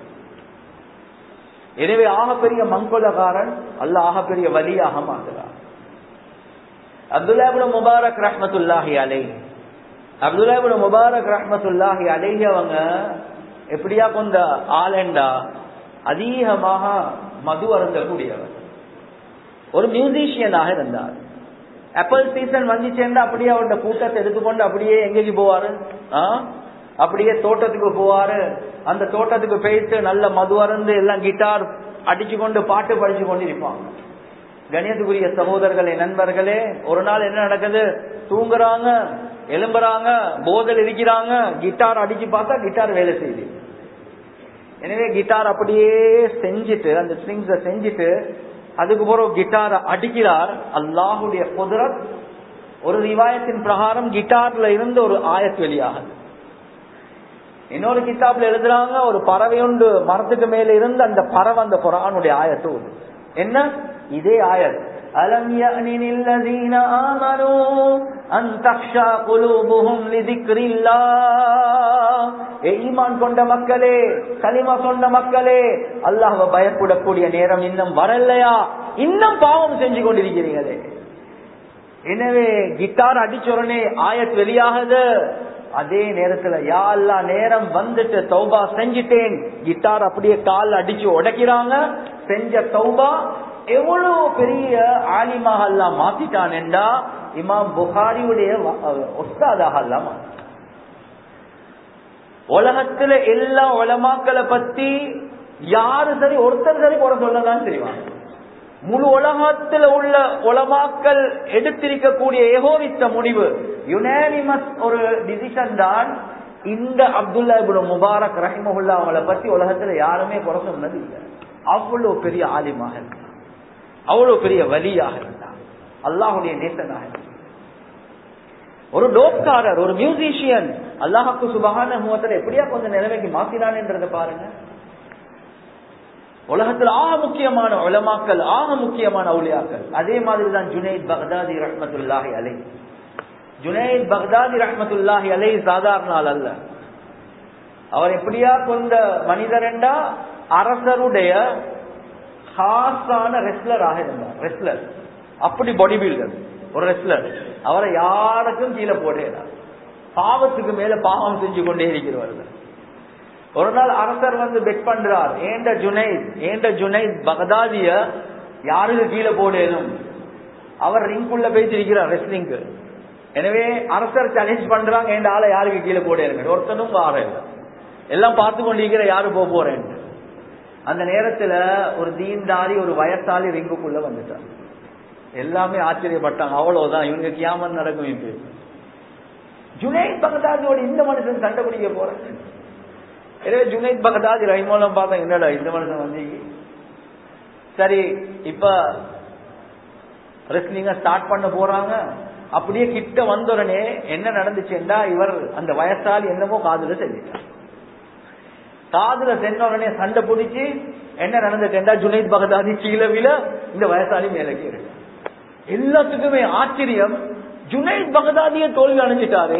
எனவே ஆகப்பெரிய மங்கொலகாரன் அல்ல ஆகப்பெரிய வலியாக மாற்றுகிறார் அப்துல்லாபுல முபாரக் ரஹமத்துல்லாஹி அலை அப்துல்லாபுல முபாரக் ரஹமத்துல்லாஹி அலைஹி அவங்க எப்படியா கொண்ட ஆலண்டா அதிகமாக மது அருந்தக்கூடியவர் ஒரு மியூசிஷியனாக இருந்தார் ஆப்பிள் சீசன் வந்துச்சேன்னா அப்படியே அவருடைய கூட்டத்தை எடுத்துக்கொண்டு அப்படியே எங்கேக்கு போவாரு அப்படியே தோட்டத்துக்கு போவாரு அந்த தோட்டத்துக்கு போயிட்டு நல்ல மது அருந்து எல்லாம் கிட்டார் அடிச்சு கொண்டு பாட்டு படிச்சு கொண்டு இருப்பாங்க கணியத்துக்குரிய சகோதரர்களே நண்பர்களே ஒரு நாள் என்ன நடக்குது தூங்குறாங்க எலும்புறாங்க போதல் இருக்கிறாங்க கிட்டார் அடிச்சு பார்த்தா கிட்டார் வேலை செய்யுது எனவே கிட்டார் அப்படியே செஞ்சுட்டு அந்த ஸ்ட்ரிங்ஸ செஞ்சுட்டு அதுக்கு பிறகு கிட்டார அடிக்கிறார் அல்லாஹுடைய குதிரத் ஒரு ரிவாயத்தின் பிரகாரம் கிட்டார்ல இருந்து ஒரு ஆயத் வெளியாகுது இன்னொரு கித்தாப்ல எழுதுறாங்க ஒரு பறவை உண்டு மரத்துக்கு மேல இருந்து அந்த பறவை அந்த குரானுடைய ஆயத்து என்ன இதே ஆயத் அலம் يأنن الذين آمنوا أن تخشى قلوبهم لذكر الله ஈமான் கொண்ட மக்களே கலிமா சொன்ன மக்களே அல்லாஹ்வை பயப்படக்கூடிய நேரம் இன்னும் வரலையா இன்னும் பாவம் செஞ்சு கொண்டிருக்கிறீங்களே எனவே கிட்டார் அடிச்ச உடனே ஆயத் வெளியாகுது அதே நேரத்துல யா அல்லா நேரம் வந்துட்டு தௌபா செஞ்சிட்டேன் கிட்டார் அப்படியே கால் அடிச்சு உடைக்கிறாங்க செஞ்ச தௌபா எவ்வளவு பெரிய ஆலிமாக எல்லாம் மாத்திட்டான் என்றா இமாம் புகாரியுடைய ஒஸ்தாதாக எல்லாம் உலகத்துல எல்லா உலமாக்களை பத்தி யாரு சரி ஒருத்தர் சரி குறை சொல்லதான் செய்வாங்க முழு உலகத்துல உள்ள உலமாக்கள் எடுத்திருக்கக்கூடிய ஏகோவித்த முடிவு யுனானிமஸ் ஒரு டிசிஷன் தான் இந்த அப்துல்லா இபுல் முபாரக் ரஹிமஹுல்லா அவங்களை பத்தி உலகத்துல யாருமே குறை சொன்னது இல்லை அவ்வளவு பெரிய ஆலிமாக இருந்தார் அவ்வளவு பெரிய வலியாக இருந்தார் அல்லாஹுடைய நேசனாக இருந்தார் ஒரு டோப்காரர் ஒரு மியூசிஷியன் அல்லாஹாக்கு சுபகான முகத்துல எப்படியா கொஞ்சம் நிலைமைக்கு மாத்தினான்ன்றத பாருங்க உலகத்தில் ஆக முக்கியமான உலமாக்கள் ஆக முக்கியமான அவுளியாக்கள் அதே மாதிரி தான் ஜுனைத் பக்தாதி ரஹ்மத்துல்லாஹி அலை ஜுனைத் பக்தாதி ரஹ்மத்துல்லாஹி அலை சாதாரண ஆள் அல்ல அவர் எப்படியா கொண்ட மனிதர் என்றா அரசருடைய ஹாஸான ரெஸ்லராக இருந்தார் ரெஸ்லர் அப்படி பாடி பில்டர் ஒரு ரெஸ்லர் அவரை யாருக்கும் கீழே போடலாம் பாவத்துக்கு மேல பாவம் செஞ்சு கொண்டே இருக்கிறவர்கள் ஒரு நாள் அரசர் வந்து பெட் பண்றார் ஏண்ட ஜுனைத் ஏண்ட ஜுனைத் பகதாதிய யாருக்கு கீழே போடணும் அவர் ரிங்குள்ள பேசிருக்கிறார் ரெஸ்லிங்க்கு எனவே அரசர் சேலஞ்ச் பண்றாங்க ஏண்ட ஆளை யாருக்கு கீழே போடணும் ஒருத்தனும் வார எல்லாம் பார்த்து கொண்டிருக்கிற யாரு போக போறேன் அந்த நேரத்துல ஒரு தீன்தாரி ஒரு வயசாலி ரிங்குக்குள்ள வந்துட்டார் எல்லாமே ஆச்சரியப்பட்டாங்க அவ்வளவுதான் இவனுக்கு கியாமன் நடக்கும் இப்ப ஜுனைத் பகதாதியோட இந்த மனுஷன் சண்டை பிடிக்க போறேன் எனவே ஜுனைத் பகதாதி ரஹிமோலம் பார்த்தா என்னடா இந்த மனுஷன் வந்து சரி இப்ப ரெஸ்லிங்க ஸ்டார்ட் பண்ண போறாங்க அப்படியே கிட்ட வந்தோடனே என்ன நடந்துச்சுன்னா இவர் அந்த வயசால் என்னமோ காதுல செஞ்சிட்டார் காதுல சென்ற உடனே சண்டை பிடிச்சி என்ன நடந்துட்டா ஜுனைத் பகதாதி கீழே விழ இந்த வயசாலி மேலக்கு இருக்கு எல்லாத்துக்குமே ஆச்சரியம் ஜுனைத் பகதாதிய தோல்வி அடைஞ்சிட்டாரே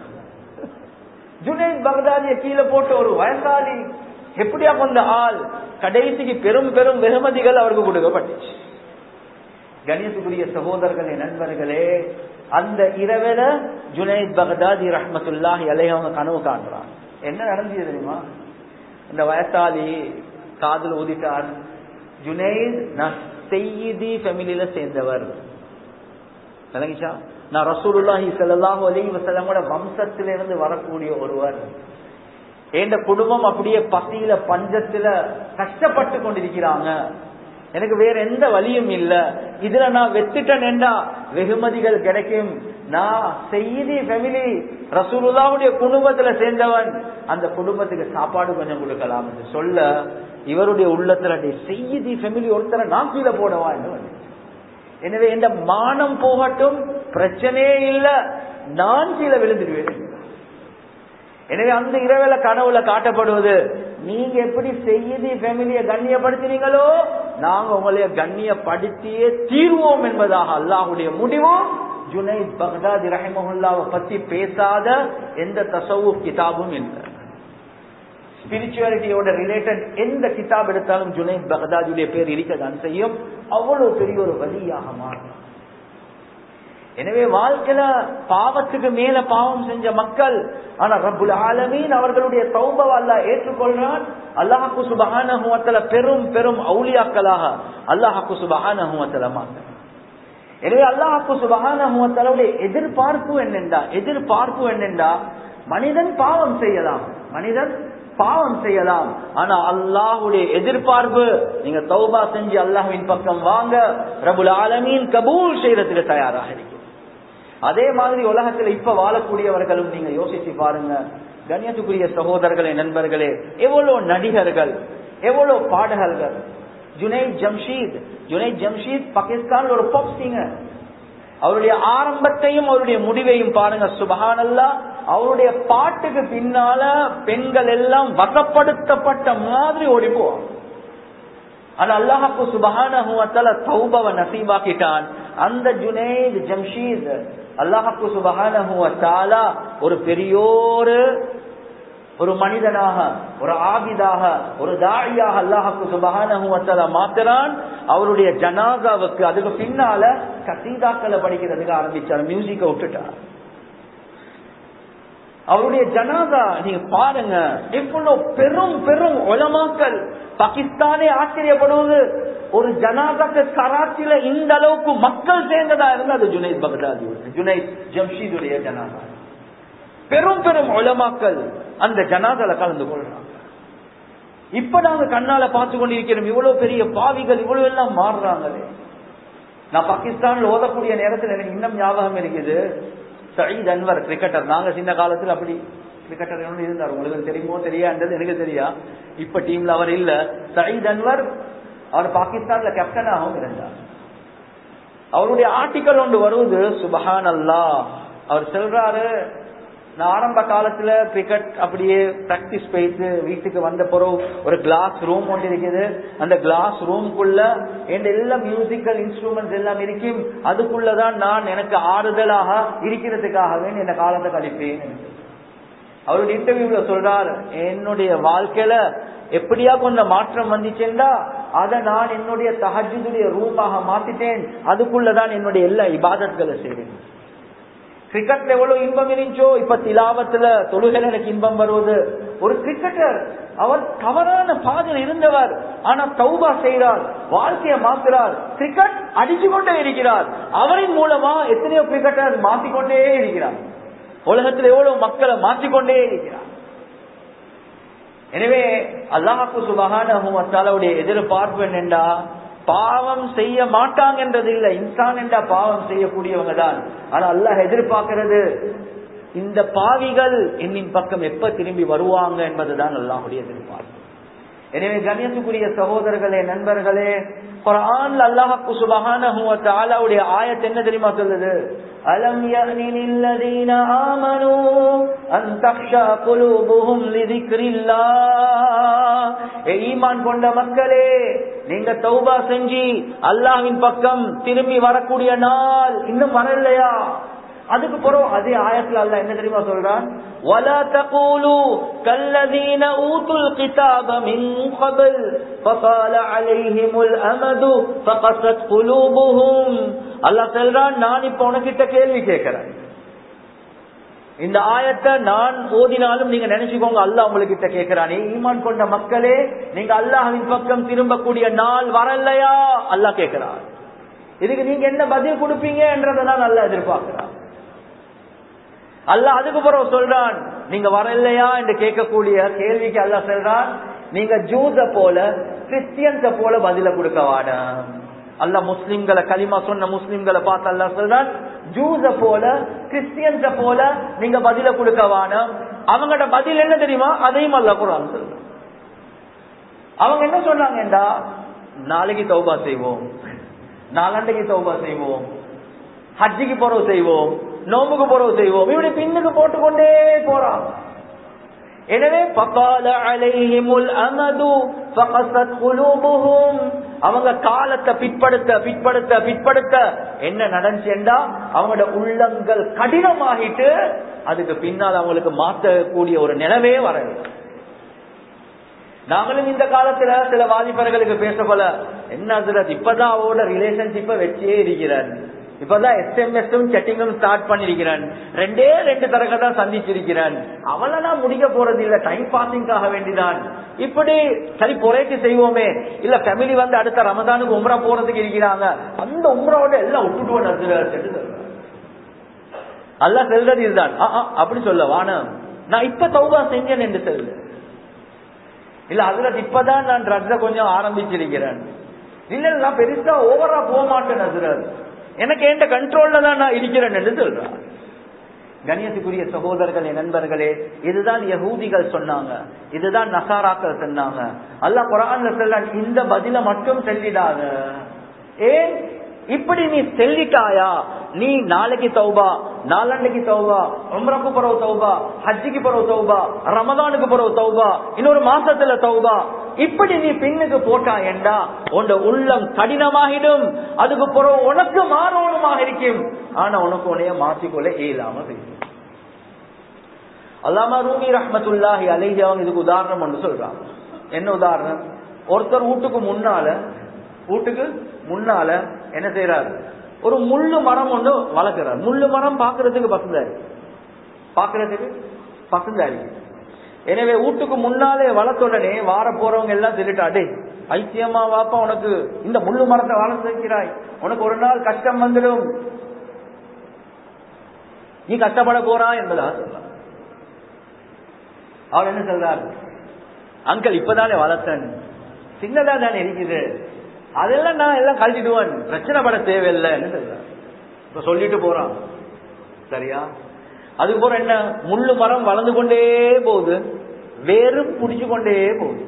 ஜுனைத் பகதாதிய கீழே போட்ட ஒரு வயசாலி எப்படியா கொண்ட ஆள் கடைசிக்கு பெரும் பெரும் வெகுமதிகள் அவருக்கு கொடுக்கப்பட்டுச்சு கணேசுக்குரிய சகோதரர்களே நண்பர்களே அந்த இரவில ஜுனைத் பகதாதி ரஹமத்துல்லாஹி அலைய அவங்க கனவு காண்றான் என்ன நடந்தது தெரியுமா இந்த வயசாலி காதல் ஊதிட்டார் ஜுனைத் நான் செய்தி ஃபேமிலியில சேர்ந்தவர் விளங்கிச்சா நான் ரசூலுல்லாஹி ஸல்லல்லாஹு அலைஹி வஸல்லமோட வம்சத்திலிருந்து வரக்கூடிய ஒருவர் என் குடும்பம் அப்படியே பசியில பஞ்சத்துல கஷ்டப்பட்டு கொண்டிருக்கிறாங்க எனக்கு வேற எந்த வழியும் இல்ல இதுல நான் வெத்துட்டேன்டா வெகுமதிகள் கிடைக்கும் நான் செய்தி ஃபேமிலி ரசூலுல்லாவுடைய குடும்பத்துல சேர்ந்தவன் அந்த குடும்பத்துக்கு சாப்பாடு கொஞ்சம் கொடுக்கலாம் என்று சொல்ல இவருடைய உள்ளத்துல செய்தி ஃபேமிலி ஒருத்தரை நான் கீழே போடவா என்று வந்து எனவே இந்த மானம் போகட்டும் பிரச்சனையே இல்ல நான் கீழே விழுந்துடுவேன் எனவே அந்த இரவுல கனவுல காட்டப்படுவது நீங்க எப்படி செய்தி ஃபேமிலிய கண்ணியப்படுத்தினீங்களோ நாங்க உங்களைய கண்ணியப்படுத்தியே தீர்வோம் என்பதாக அல்லாஹுடைய முடிவும் ஜுனைத் பக்தாதி ரஹிமஹுல்லாவை பத்தி பேசாத எந்த தசவு கிதாபும் இல்லை ஸ்பிரிச்சுவாலிட்டியோட ரிலேட்டட் எந்த கிதாப் எடுத்தாலும் ஜுனைத் பகதாதியுடைய பேர் இருக்கதான் செய்யும் அவ்வளவு பெரிய ஒரு வழியாக மாறும் எனவே வாழ்க்கையில பாவத்துக்கு மேல பாவம் செஞ்ச மக்கள் ஆனா ரப்புல் ஆலமீன் அவர்களுடைய தௌபவ அல்லா ஏற்றுக்கொள்றான் அல்லாஹாக்கு சுபகான பெரும் பெரும் அவுளியாக்களாக அல்லாஹாக்கு சுபகான மாற்ற எனவே அல்லாஹாக்கு சுபகான எதிர்பார்ப்பு என்னென்றா எதிர்பார்ப்பு என்னென்றா மனிதன் பாவம் செய்யலாம் மனிதன் பாவம் செய்யலாம் ஆனா அல்லாஹுடைய எதிர்பார்ப்பு நீங்க தௌபா செஞ்சு அல்லாஹின் பக்கம் வாங்க ரபுல் ஆலமீன் கபூல் செய்யறதுக்கு தயாராக இருக்கு அதே மாதிரி உலகத்துல இப்ப வாழக்கூடியவர்களும் நீங்க யோசிச்சு பாருங்க கண்ணியத்துக்குரிய சகோதரர்களே நண்பர்களே எவ்வளவு நடிகர்கள் எவ்வளவு பாடகர்கள் ஜுனைத் ஜம்ஷீத் ஜுனைத் ஜம்ஷீத் பாகிஸ்தான் ஒரு பாப் சிங்கர் அவருடைய ஆரம்பத்தையும் அவருடைய முடிவையும் பாருங்க சுபஹானல்லா அவருடைய பாட்டுக்கு பின்னால பெண்கள் எல்லாம் வசப்படுத்தப்பட்ட மாதிரி ஓடி போவாங்க ஆனா அல்லாஹாக்கு சுபஹான தௌபவ நசீபாக்கிட்டான் அந்த ஜுனைத் ஜம்ஷீத் அல்லாஹாக்கு சுபஹான ஒரு பெரியோரு ஒரு மனிதனாக ஒரு ஆபிதாக ஒரு தாழியாக அல்லாஹாக்கு சுபகான மாத்திரான் அவருடைய ஜனாதாவுக்கு அதுக்கு பின்னால கசீதாக்களை படிக்கிறதுக்கு ஆரம்பிச்சார் மியூசிக்க விட்டுட்டார் அவருடைய ஜனாதா நீங்க பாருங்க எவ்வளவு பெரும் பெரும் உலமாக்கள் பாகிஸ்தானே ஆச்சரியப்படுவது ஒரு ஜனாதாக்கு கராச்சியில இந்த அளவுக்கு மக்கள் சேர்ந்ததா இருந்தா அது ஜுனைத் பகதாதி ஜுனைத் ஜம்ஷீதுடைய ஜனாதா பெரும் பெரும் உலமாக்கள் அந்த ஜனாதால கலந்து கொள்றாங்க இப்ப நாங்க கண்ணால பார்த்து கொண்டிருக்கிறோம் இவ்வளவு பெரிய பாவிகள் இவ்வளவு எல்லாம் மாறுறாங்களே நான் பாகிஸ்தான்ல ஓதக்கூடிய நேரத்தில் எனக்கு இன்னும் ஞாபகம் இருக்குது சயீத் அன்வர் கிரிக்கெட்டர் நாங்க சின்ன காலத்துல அப்படி கிரிக்கெட்டர் இருந்தார் உங்களுக்கு தெரியுமோ தெரியான்றது எனக்கு தெரியா இப்ப டீம்ல அவர் இல்ல சயீத் அன்வர் அவர் பாகிஸ்தான்ல கேப்டனாகவும் இருந்தார் அவருடைய ஆர்டிக்கல் ஒன்று வருவது சுபஹான் அல்லா அவர் சொல்றாரு நான் ஆரம்ப காலத்துல கிரிக்கெட் அப்படியே பிராக்டிஸ் போயிட்டு வீட்டுக்கு வந்த பிறகு ஒரு கிளாஸ் ரூம் ஒன்று இருக்குது அந்த கிளாஸ் ரூம்குள்ள என் எல்லா மியூசிக்கல் இன்ஸ்ட்ருமெண்ட்ஸ் எல்லாம் இருக்கும் அதுக்குள்ளதான் நான் எனக்கு ஆறுதலாக இருக்கிறதுக்காகவே என்ன காலத்தை கழிப்பேன் அவருடைய இன்டர்வியூல சொல்றாரு என்னுடைய வாழ்க்கையில எப்படியா கொஞ்சம் மாற்றம் வந்துச்சேண்டா அதை நான் என்னுடைய தஹஜுடைய ரூமாக மாத்திட்டேன் அதுக்குள்ளதான் என்னுடைய எல்லா இபாதத்களை செய்றேன் கிரிக்கெட்ல எவ்வளவு இன்பம் இருந்துச்சோ இப்ப திலாவத்துல தொழுகையில எனக்கு இன்பம் வருவது ஒரு கிரிக்கெட்டர் அவர் தவறான பாதையில் இருந்தவர் ஆனா தௌபா செய்கிறார் வாழ்க்கையை மாத்துறார் கிரிக்கெட் அடிச்சு கொண்டே இருக்கிறார் அவரின் மூலமா எத்தனையோ கிரிக்கெட்டர் மாத்திக்கொண்டே இருக்கிறார் உலகத்தில் எவ்வளவு மக்களை மாற்றிக்கொண்டே இருக்கிறார் எனவே அல்லாஹு சுபகானுடைய எதிர்பார்ப்பு என்னென்றா பாவம் செய்ய மாட்டாங்கன்றது இல்ல இன்சான் என்றா பாவம் செய்யக்கூடியவங்க தான் ஆனா அல்லாஹ் எதிர்பார்க்கிறது இந்த பாவிகள் என்னின் பக்கம் எப்ப திரும்பி வருவாங்க என்பதுதான் அல்லாஹுடைய எதிர்பார்ப்பு எனவே கணியத்துக்குரிய சகோதரர்களே நண்பர்களே குரான்ல அல்லாஹு சுபஹானஹு வ தஆலாவுடைய ஆயத் என்ன தெரியுமா சொல்லுது அலம் யஅனி லில்லதீன ஆமனூ அன் தக்ஷா குலூபுஹும் லிذிக்ரில்லாஹ் ஈமான் கொண்ட மக்களே நீங்க தௌபா செஞ்சு அல்லாஹ்வின் பக்கம் திரும்பி வரக்கூடிய நாள் இன்னும் வரலையா அதுக்கு பிறகு அதே ஆயத்துல அல்ல என்ன தெரியுமா சொல்றான் ولا تقولوا كالذين اوتوا الكتاب من قبل فطال عليهم الامد فقست قلوبهم அல்லாஹ் சொல்றான் நான் இப்ப உனக்கிட்ட கேள்வி கேட்கிறேன் இந்த ஆயத்தை நான் ஓதினாலும் நீங்க நினைச்சுக்கோங்க அல்லாஹ் உங்களுக்கு கேட்கிறானே ஈமான் கொண்ட மக்களே நீங்க அல்லாஹ்வின் பக்கம் திரும்பக்கூடிய நாள் வரலையா அல்லாஹ் கேட்கிறார் இதுக்கு நீங்க என்ன பதில் கொடுப்பீங்க என்றதை நான் நல்லா எதிர்பார்க்கிறான் அல்ல அதுக்கு பிறகு சொல்றான் நீங்க வரலையா என்று கேட்கக்கூடிய கேள்விக்கு அல்ல சொல்றான் நீங்க ஜூஸ போல கிறிஸ்டியன்ஸ போல பதில கொடுக்க வாட அல்ல முஸ்லிம்களை களிமா சொன்ன முஸ்லிம்களை பார்த்து அல்ல சொல்றான் ஜூஸ போல கிறிஸ்டியன்ஸ போல நீங்க பதில கொடுக்க வாட அவங்களோட பதில் என்ன தெரியுமா அதையும் அல்ல குரான் சொல்றான் அவங்க என்ன சொன்னாங்கடா நாளைக்கு தௌபா செய்வோம் நாலண்டைக்கு தௌபா செய்வோம் ஹஜ்ஜிக்கு போறவு செய்வோம் நோம்புக்கு போறவு செய்வோம் இப்படி பின்னுக்கு போட்டுக்கொண்டே போறான் எனவே பகால அலைஹிமுல் அமது ஃபகஸத் குலூபுஹும் அவங்க காலத்தை பிற்படுத்த பிற்படுத்த பிற்படுத்த என்ன நடந்துச்சுண்டா அவங்களோட உள்ளங்கள் கடினமாகிட்டு அதுக்கு பின்னால் அவங்களுக்கு மாற்றக்கூடிய ஒரு நிலவே வரல நாங்களும் இந்த காலத்துல சில வாலிபர்களுக்கு பேச போல என்ன இப்பதான் அவரோட ரிலேஷன்ஷிப்பை வச்சே இருக்கிறார் இப்பதான் எஸ்எம்எஸும் செட்டிங்கும் ஸ்டார்ட் பண்ணிருக்கிறான் ரெண்டே ரெண்டு தரக தான் சந்திச்சிருக்கிறான் அவளை நான் முடிக்க போறது இல்ல டைம் பாசிங்காக வேண்டிதான் இப்படி சரி பொறைக்கு செய்வோமே இல்ல ஃபேமிலி வந்து அடுத்த ரமதானுக்கு உம்ரா போறதுக்கு இருக்கிறாங்க அந்த உம்ராவோட எல்லாம் விட்டுட்டு அல்ல செல்றது இதுதான் அப்படி சொல்ல வானம் நான் இப்ப தௌபா செஞ்சேன் என்று சொல்லு இல்ல அதுல இப்பதான் நான் ட்ரக்ஸ கொஞ்சம் ஆரம்பிச்சிருக்கிறேன் இல்ல நான் பெருசா ஓவரா போக மாட்டேன் அதுரத் எனக்கு எந்த கண்ட்ரோல்ல தான் நான் இருக்கிறேன் என்று சொல்றான் கணியத்துக்குரிய சகோதரர்களே நண்பர்களே இதுதான் யகூதிகள் சொன்னாங்க இதுதான் நசாராக்கள் சொன்னாங்க அல்ல குரான்ல சொல்ல இந்த பதில மட்டும் செல்லிடாத ஏன் இப்படி நீ செல்லிட்டாயா நீ நாளைக்கு தௌபா நாலண்டைக்கு தௌபா உம்ரக்கு பிறகு தௌபா ஹஜ்ஜிக்கு பிறகு தௌபா ரமதானுக்கு பிறகு தௌபா இன்னொரு மாசத்துல தௌபா இப்படி நீ பின்னுக்கு போட்டா என்றா உன் உள்ளம் கடினமாகிடும் அதுக்கு பிறகு உனக்கு மாறவனுமாக இருக்கும் ஆனா உனக்கு உனைய மாற்றிக்கொள்ள இயலாம இருக்கும் அல்லாமா ரூமி ரஹமத்துல்லாஹி அலைஹி அவங்க இதுக்கு உதாரணம் ஒன்று சொல்றாங்க என்ன உதாரணம் ஒருத்தர் வீட்டுக்கு முன்னால வீட்டுக்கு முன்னால என்ன செய்யறாரு ஒரு முள்ளு மரம் ஒன்று வளர்க்கிறார் முள்ளு மரம் பாக்குறதுக்கு வசந்தா இருக்கு பாக்குறதுக்கு பசங்க இருக்கு எனவே வீட்டுக்கு முன்னாலே வளர்த்த உடனே வார போறவங்க எல்லாம் சொல்லிட்டா டே ஐத்தியமா வாப்பா உனக்கு இந்த முள்ளு மரத்தை வளர்த்து வைக்கிறாய் உனக்கு ஒரு நாள் கஷ்டம் வந்துடும் நீ கஷ்டப்பட போறா என்பதாக சொல்லலாம் அவர் என்ன சொல்றார் அங்கிள் இப்பதானே வளர்த்தன் சின்னதா தானே இருக்குது அதெல்லாம் நான் எல்லாம் கழட்டிடுவேன் பிரச்சனை பட தேவையில்லைன்னு சொல்றார் இப்ப சொல்லிட்டு போறான் சரியா அதுக்கு போற என்ன முள்ளு மரம் வளர்ந்து கொண்டே போகுது வேரும் புடிச்சு கொண்டே போகுது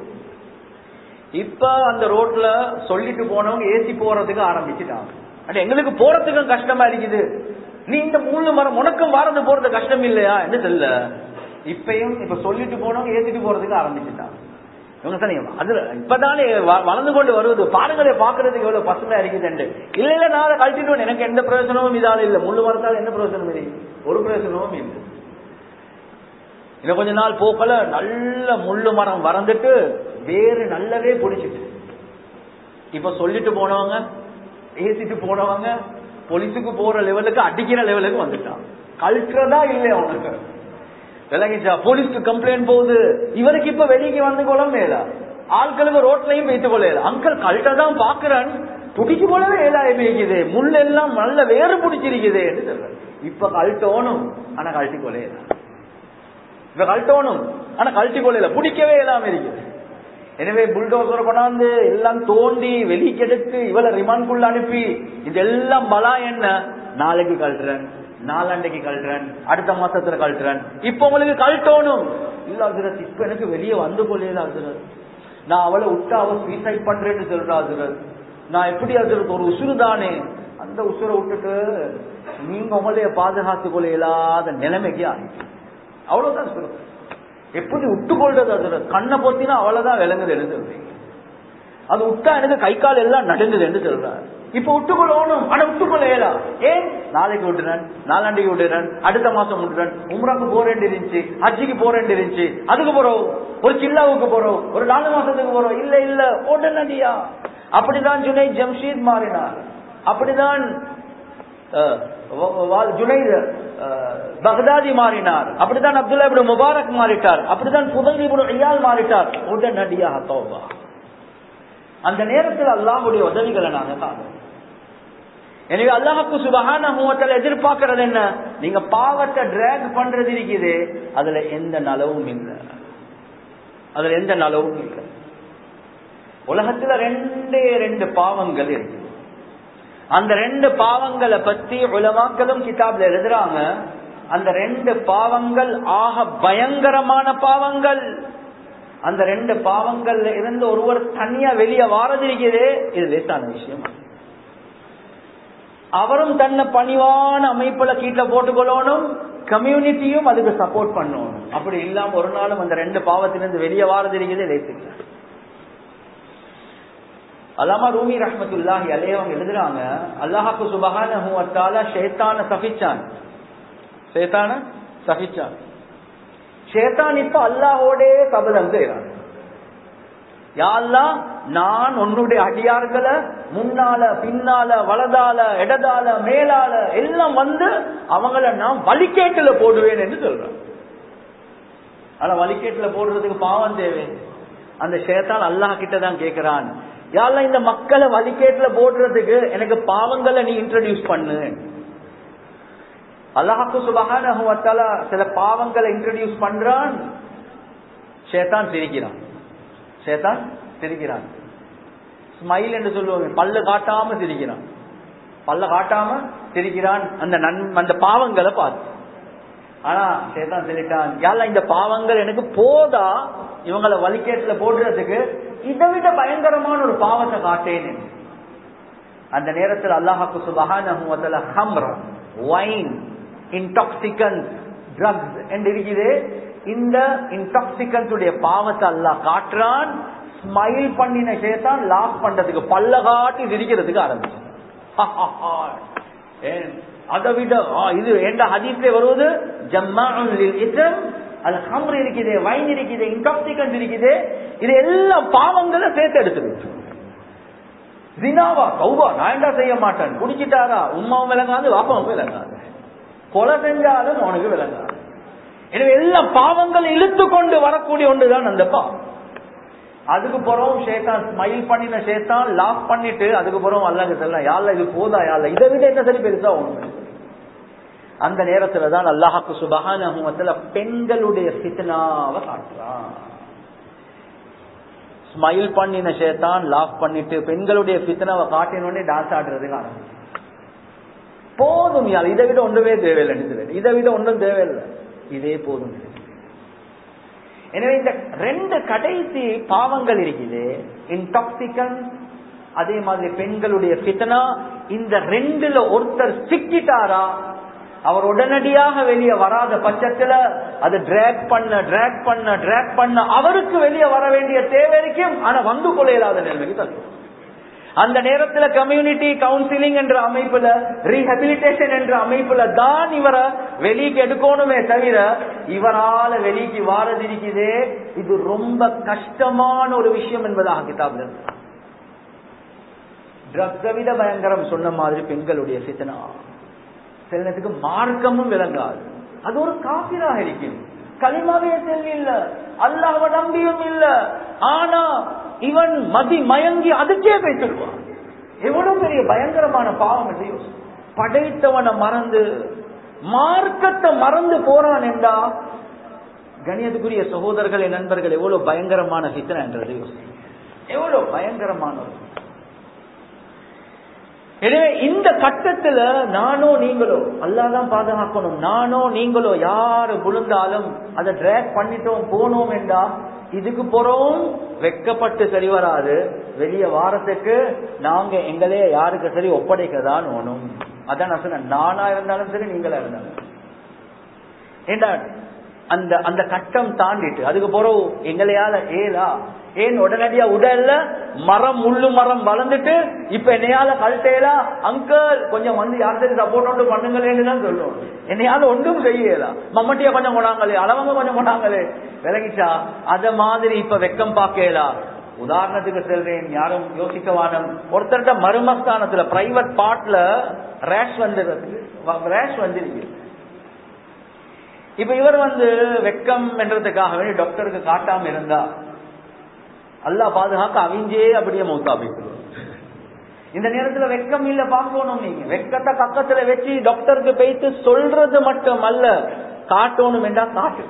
இப்ப அந்த ரோட்ல சொல்லிட்டு போனவங்க ஏசி போறதுக்கு ஆரம்பிச்சுட்டாங்க அட எங்களுக்கு போறதுக்கும் கஷ்டமா இருக்குது நீ இந்த முள்ளு மரம் உனக்கும் வாரது போறது கஷ்டம் இல்லையா என்ன சொல்ல இப்பயும் இப்ப சொல்லிட்டு போனவங்க ஏத்திட்டு போறதுக்கு ஆரம்பிச்சுட்டாங்க இவங்க சொன்னீங்க அதுல இப்பதானே வ- வளர்ந்து கொண்டு வருவது பாருங்களே பாக்குறதுக்கு எவ்வளவு பசுமையா இருக்குதுண்டு இல்ல இல்ல நான் அதை கழட்டிட்டு எனக்கு எந்த பிரயோஜனமும் இதால இல்ல முள்ளு மரத்தால் எந்த பிரயோஜனமும் இல்லை ஒரு பிரயோஜனமும் இல்லை இன்னும் கொஞ்ச நாள் போக்கல நல்ல முள்ளு மரம் வறந்துட்டு வேறு நல்லவே பிடிச்சிட்டு இப்ப சொல்லிட்டு போனவங்க ஏசிட்டு போனவங்க போலீஸுக்கு போற லெவலுக்கு அடிக்கிற லெவலுக்கு வந்துட்டான் கல்றதா இல்லையா அவனுக்கு விளங்கிச்சா போலீஸ்க்கு கம்ப்ளைண்ட் போகுது இவருக்கு இப்ப வெளியே வந்து கொள்ள மேல ஆட்களுக்கு ரோட்லயும் வைத்துக் கொள்ள அங்கிள் கல்ட்ட தான் பாக்குறேன் துடிக்கு போலவே ஏழாய் மேய்க்குது முள் எல்லாம் நல்ல வேறு பிடிச்சிருக்குது சொல்றேன் இப்ப கழட்டோணும் ஆனா கழட்டி கொள்ளையில இப்ப கழட்டோணும் ஆனா கழட்டி கொள்ளையில பிடிக்கவே இல்லாம இருக்குது எனவே புல்டோசர் கொண்டாந்து எல்லாம் தோண்டி வெளிக்கெடுத்து இவளை ரிமான்குள்ள அனுப்பி இதெல்லாம் பலா என்ன நாளைக்கு கழட்டுறேன் நாலாண்டைக்கு கழட்டுறேன் அடுத்த மாசத்துல கழட்டுறேன் இப்ப உங்களுக்கு கழட்டோணும் இல்ல அசுரத் இப்ப எனக்கு வெளியே வந்து கொள்ளையில அசுரத் நான் அவளை விட்டு அவ சூசைட் பண்றேன்னு சொல்றா அசுரத் நான் எப்படி அசுரத் ஒரு உசுறு தானே அந்த உசுரை விட்டுட்டு நீங்க உங்களைய பாதுகாத்துக் கொள்ள இயலாத நிலைமைக்கு ஆயிடுச்சு அவ்வளவுதான் சொல்றேன் எப்படி விட்டு கொள்றது அது கண்ணை பொத்தினா அவ்வளவுதான் விளங்குது சொல்றீங்க அது விட்டா எனக்கு கை கால் எல்லாம் நடுங்குது என்று சொல்றாரு இப்ப விட்டுக்கொள்ளணும் ஆனா விட்டுக்கொள்ள இயலாம் ஏன் நாளைக்கு விட்டுறேன் நாலாண்டிக்கு விட்டுறேன் அடுத்த மாசம் விட்டுறேன் உம்ராக்கு போறேன் இருந்துச்சு ஹஜ்ஜிக்கு போறேன் இருந்துச்சு அதுக்கு போறோம் ஒரு சில்லாவுக்கு போறோம் ஒரு நாலு மாசத்துக்கு போறோம் இல்ல இல்ல உடனடியா அப்படிதான் ஜுனை ஜம்ஷீத் மாறினார் அப்படிதான் அஹ், வ- வ- ஜுனைத் அஹ், பக்தாதி மாறினார் அப்படிதான் அப்துல்லா இப்னு முபாரக் மாறிட்டார் அப்படிதான் புதல் இப்னு இயால் மாறிட்டார் உடனடியாக தௌபா அந்த நேரத்தில் அல்லாஹ்வுடைய உதவிகளை நாங்க காணும் எனவே அல்லாஹுக்கு சுபகான எதிர்பார்க்கறது என்ன நீங்க பாவத்தை டிராக் பண்றது இருக்குது அதுல எந்த நலவும் இல்லை அதுல எந்த நலவும் இல்லை உலகத்துல ரெண்டே ரெண்டு பாவங்கள் இருக்கு அந்த ரெண்டு பாவங்களை பத்தி உலமாக்களும் கிதாப்ல எழுதுறாங்க அந்த ரெண்டு பாவங்கள் ஆக பயங்கரமான பாவங்கள் அந்த ரெண்டு பாவங்கள்ல இருந்து ஒருவர் தனியா வெளியே வாரது இருக்கிறதே இது லேசான விஷயம் அவரும் தன்னை பணிவான அமைப்புல கீழே போட்டுக்கொள்ளணும் கம்யூனிட்டியும் அதுக்கு சப்போர்ட் பண்ணணும் அப்படி இல்லாம ஒரு நாளும் அந்த ரெண்டு பாவத்திலிருந்து வெளியே வாரது இருக்கிறதே லேசிக்கல அல்லாமா ரூமி ரஹமத்துல்லாஹி அலைய அவங்க எழுதுறாங்க அல்லாஹாக்கு சுபகான ஷேத்தான சபிச்சான் ஷேத்தான சபிச்சான் ஷேத்தான் இப்ப அல்லாஹோடே கபலம் செய்யறான் யாழ்லா நான் உன்னுடைய அடியார்களை முன்னால பின்னால வலதால இடதால மேலால எல்லாம் வந்து அவங்கள நான் வலிக்கேட்டுல போடுவேன் என்று சொல்றேன் ஆனா வலிக்கேட்டுல போடுறதுக்கு பாவம் தேவை அந்த ஷேத்தான் அல்லாஹ் கிட்ட தான் கேட்கிறான் யாரெல்லாம் இந்த மக்களை வலிக்கேட்டுல போடுறதுக்கு எனக்கு பாவங்களை நீ இன்ட்ரடியூஸ் பண்ணு அல்லாஹாக்கு சுபகான சில பாவங்களை இன்ட்ரடியூஸ் பண்றான் ஷேத்தான் சிரிக்கிறான் ஷேத்தான் சிரிக்கிறான் ஸ்மைல் என்று சொல்லுவோம் பல்லு காட்டாம சிரிக்கிறான் பல்ல காட்டாம சிரிக்கிறான் அந்த நன் அந்த பாவங்களை பார்த்து ஆனா சேதான் சொல்லிட்டான் யாரா இந்த பாவங்கள் எனக்கு போதா இவங்களை வலிக்கேட்டுல போடுறதுக்கு இதை விட பயங்கரமான ஒரு பாவத்தை காட்டேன் அந்த நேரத்தில் அல்லாஹாக்கு சுபகான ஹம்ரா வைன் இன்டாக்சிகன்ஸ் ட்ரக்ஸ் என்று இருக்குது இந்த இன்டாக்சிகன்ஸ் உடைய பாவத்தை அல்லாஹ் காட்டுறான் ஸ்மைல் பண்ணின சேத்தான் லாக் பண்றதுக்கு பல்ல காட்டி சிரிக்கிறதுக்கு ஆரம்பிச்சு அதை விட இது எந்த ஹதீஸ்ல வருவது ஜம்மான் அது ஹம்ர் இருக்குது வைன் இருக்குது இன்டாக்சிகன்ஸ் இருக்குது இது எல்லா பாவங்களும் சேர்த்து எடுத்துருக்கு தினாவா கௌவா நான் என்ன செய்ய மாட்டேன் குடிச்சிட்டாரா உமாவும் விளங்காது வாப்பாவும் விளங்காது கொலை செஞ்சாலும் அவனுக்கு விளங்காது எனவே எல்லா பாவங்களை இழுத்து கொண்டு வரக்கூடிய ஒன்றுதான் அந்த பாவம் அதுக்கு பிறகு ஷேத்தான் ஸ்மைல் பண்ணின ஷேத்தான் லாக் பண்ணிட்டு அதுக்கு பிறகு அல்லாஹ் சொல்லலாம் யாழ்ல இது போதா யாழ்ல இதை விட என்ன சரி பெருசா ஒண்ணு அந்த நேரத்துல தான் அல்லாஹாக்கு சுபகான பெண்களுடைய சித்தனாவை காட்டுறான் ஸ்மைல் பண்ணின ஷேத்தான் லாக் பண்ணிட்டு பெண்களுடைய பித்தனாவை காட்டினோடனே டான்ஸ் ஆடுறதுக்கு ஆரம்பிச்சு போதும் யார் இதை விட ஒன்றுமே தேவையில்லை இதை விட ஒன்றும் தேவையில்லை இதே போதும் எனவே இந்த ரெண்டு கடைசி பாவங்கள் இருக்குது இன்டாக்சிகன் அதே மாதிரி பெண்களுடைய பித்தனா இந்த ரெண்டுல ஒருத்தர் சிக்கிட்டாரா அவர் உடனடியாக வெளியே வராத பட்சத்துல அது டிராக் பண்ண டிராக் பண்ண டிராக் பண்ண அவருக்கு வெளியே வர வேண்டிய தேவை இருக்கும் ஆனா வந்து கொள்ளையில்லாத நிலைமைக்கு தள்ளும் அந்த நேரத்துல கம்யூனிட்டி கவுன்சிலிங் என்ற அமைப்புல ரீஹபிலிட்டேஷன் என்ற அமைப்புல தான் இவரை வெளிக்கு எடுக்கணுமே தவிர இவரால வெளிக்கு வாரது இருக்குதே இது ரொம்ப கஷ்டமான ஒரு விஷயம் என்பதாக கிதாப்ல ட்ரக்ஸை விட பயங்கரம் சொன்ன மாதிரி பெண்களுடைய சித்தனா சில நேரத்துக்கு மார்க்கமும் விளங்காது அது ஒரு காபிராக இருக்கும் களிமாவே இல்ல அல்லாஹ் நம்பியும் இல்ல ஆனா இவன் மதி மயங்கி அதுக்கே பேசிடுவான் எவ்வளவு பெரிய பயங்கரமான பாவம் இல்லையோ படைத்தவனை மறந்து மார்க்கத்தை மறந்து போறான் என்றா கணியத்துக்குரிய சகோதரர்களே நண்பர்கள் எவ்வளவு பயங்கரமான சித்தனை என்றது எவ்வளவு பயங்கரமான எனவே இந்த கட்டத்துல நானோ நீங்களோ அல்லாதான் பாதுகாக்கணும் நானோ நீங்களோ யாரு விழுந்தாலும் அதை டிராக் பண்ணிட்டோம் போனோம் என்றா இதுக்கு போறோம் வெக்கப்பட்டு சரி வராது வெளிய வாரத்துக்கு நாங்க எங்களே யாருக்கு சரி ஒப்படைக்கதான் வேணும் அதான் நான் சொன்னேன் நானா இருந்தாலும் சரி நீங்களா இருந்தாலும் ஏண்டா அந்த அந்த கட்டம் தாண்டிட்டு அதுக்கு போறோம் எங்களையால ஏலா ஏன் உடனடியா உடல்ல மரம் முள்ளு மரம் வளர்ந்துட்டு இப்ப என்னையால கழட்டேலா அங்கிள் கொஞ்சம் வந்து யார் சரி சப்போர்ட் ஒன்று பண்ணுங்களேன்னு தான் சொல்லுவோம் என்னையால ஒன்றும் செய்யலா மம்மட்டியா கொஞ்சம் கொண்டாங்களே அளவங்க கொஞ்சம் கொண்டாங்களே விலகிச்சா அத மாதிரி இப்ப வெக்கம் பார்க்கலா உதாரணத்துக்கு செல்றேன் யாரும் யோசிக்கவானம் ஒருத்தர்கிட்ட மருமஸ்தானத்துல பிரைவேட் பார்ட்ல ரேஷ் வந்து ரேஷ் வந்துருக்கு இப்ப இவர் வந்து வெக்கம் என்றதுக்காக வேண்டி டாக்டருக்கு காட்டாம இருந்தா அல்லா பாதுகாக்க அவிஞ்சே அப்படியே மௌத்தாபிக்கு இந்த நேரத்துல வெக்கம் இல்ல பாக்கணும் நீங்க வெக்கத்தை பக்கத்துல வச்சு டாக்டருக்கு போயிட்டு சொல்றது மட்டும் அல்ல காட்டணும் என்றா காட்டு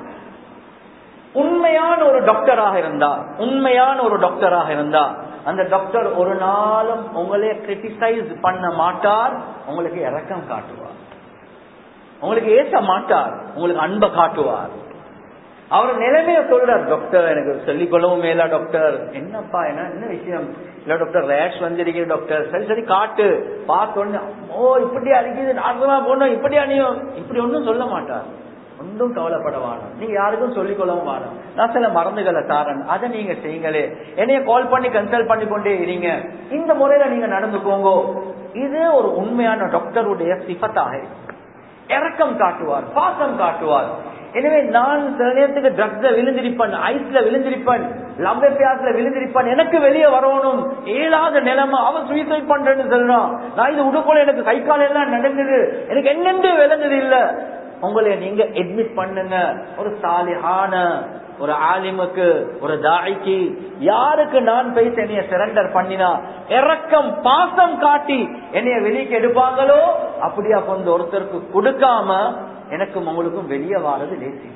உண்மையான ஒரு டாக்டராக இருந்தா உண்மையான ஒரு டாக்டராக இருந்தா அந்த டாக்டர் ஒரு நாளும் உங்களே கிரிட்டிசைஸ் பண்ண மாட்டார் உங்களுக்கு இறக்கம் காட்டுவார் உங்களுக்கு ஏச மாட்டார் உங்களுக்கு அன்பை காட்டுவார் அவர் நிலைமைய சொல்றார் டாக்டர் எனக்கு சொல்லிக் கொள்ளவும் மேலா டாக்டர் என்னப்பா என்ன என்ன விஷயம் இல்ல டாக்டர் ரேஷ் வந்திருக்கிற டாக்டர் சரி சரி காட்டு பார்த்தோன்னு ஓ இப்படி அடிக்குது நாசமா போனோம் இப்படி அணியும் இப்படி ஒன்றும் சொல்ல மாட்டார் ஒன்றும் கவலைப்பட வேணும் நீங்க யாருக்கும் சொல்லிக் கொள்ளவும் வேணும் நான் சில மருந்துகளை தாரன் அதை நீங்க செய்யுங்களே என்னைய கால் பண்ணி கன்சல்ட் பண்ணி கொண்டே இருங்க இந்த முறையில நீங்க நடந்துக்கோங்க இது ஒரு உண்மையான டாக்டருடைய சிபத்தாக இறக்கம் காட்டுவார் பாசம் காட்டுவார் எனவே நான் சில நேரத்துக்கு ட்ரக்ஸ்ல விழுந்திருப்பேன் ஐஸ்ல விழுந்திருப்பேன் லவ் அஃபேர்ஸ்ல விழுந்திருப்பேன் எனக்கு வெளியே வரணும் ஏழாத நிலைமை அவன் சூசைட் பண்றேன்னு சொல்றான் நான் இது உடுக்கோல எனக்கு கை கால் எல்லாம் நடந்தது எனக்கு என்னென்று விளங்குது இல்ல உங்களை நீங்க அட்மிட் பண்ணுங்க ஒரு சாலிஹான ஒரு ஆலிமுக்கு ஒரு தாய்க்கு யாருக்கு நான் பேச என்னைய சரண்டர் பண்ணினா இறக்கம் பாசம் காட்டி என்னைய வெளியே எடுப்பாங்களோ அப்படியா கொஞ்சம் ஒருத்தருக்கு கொடுக்காம எனக்கும் உங்களுக்கும் வெளியே வாரது லேசி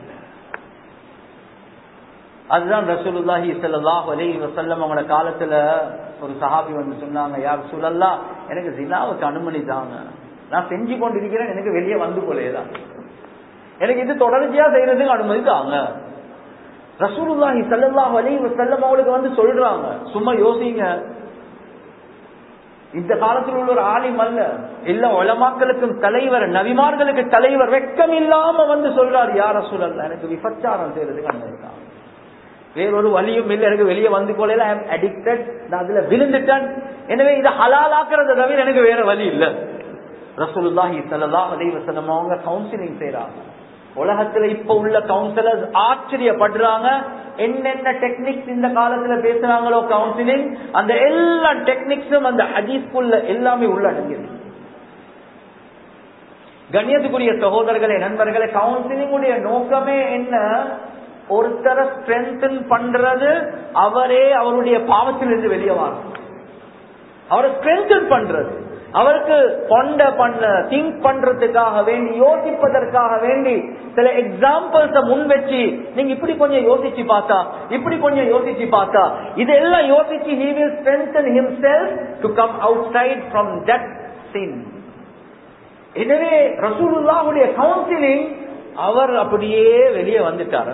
அதுதான் ரசூலுல்லாஹி ஸல்லல்லாஹு அலைஹி வஸல்லம் அவங்கள காலத்துல ஒரு சஹாபி வந்து சொன்னாங்க யார் ரசூலல்லா எனக்கு ஜினாவுக்கு அனுமதி தாங்க நான் செஞ்சு கொண்டிருக்கிறேன் எனக்கு வெளியே வந்து கொள்ளையதான் எனக்கு இது தொடர்ச்சியா செய்யறதுக்கு அனுமதி தாங்க ரசூலுல்லாஹி ஸல்லல்லாஹு அலைஹி வஸல்லம் அவங்களுக்கு வந்து சொல்றாங்க சும்மா யோசிங்க இந்த காலத்தில் உள்ள ஒரு ஆலிம் அல்ல எல்லா உலமாக்களுக்கும் தலைவர் நபிமார்களுக்கு தலைவர் வெக்கம் இல்லாம வந்து சொல்றாரு யார சூழல்ல எனக்கு விபச்சாரம் செய்யறதுக்கு அனுமதிதான் வேறொரு வழியும் இல்லை எனக்கு வெளியே வந்து கொள்ள அடிக்டட் நான் அதுல விழுந்துட்டேன் எனவே இதை ஹலாலாக்குறத தவிர எனக்கு வேற வழி இல்ல ரசூலுல்லாஹி ஸல்லல்லாஹு அலைஹி வஸல்லம் அவங்க கவுன்சிலிங் செய்யறாங்க உலகத்துல இப்ப உள்ள கவுன்சிலர்ஸ் ஆச்சரியப்படுறாங்க என்னென்ன டெக்னிக்ஸ் இந்த காலத்துல பேசுறாங்களோ கவுன்சிலிங் அந்த எல்லா டெக்னிக்ஸும் அந்த ஹதீஸ்குள்ள எல்லாமே உள்ளடங்கியது கண்ணியத்துக்குரிய சகோதரர்களே நண்பர்களே கவுன்சிலிங் உடைய நோக்கமே என்ன ஒருத்தரை ஸ்ட்ரென்தன் பண்றது அவரே அவருடைய பாவத்திலிருந்து வெளியே வரணும் அவரை ஸ்ட்ரென்தன் பண்றது அவருக்கு கொண்ட பண்ண திங்க் பண்றதுக்காக வேண்டி யோசிப்பதற்காக வேண்டி சில எக்ஸாம்பிள்ஸ முன் வச்சு நீங்க இப்படி கொஞ்சம் யோசிச்சு பார்த்தா இப்படி கொஞ்சம் யோசிச்சு பார்த்தா இதெல்லாம் யோசிச்சு he will strengthen himself to come outside from that sin எனவே ரசூலுல்லாஹுடைய கவுன்சிலிங் அவர் அப்படியே வெளியே வந்துட்டார்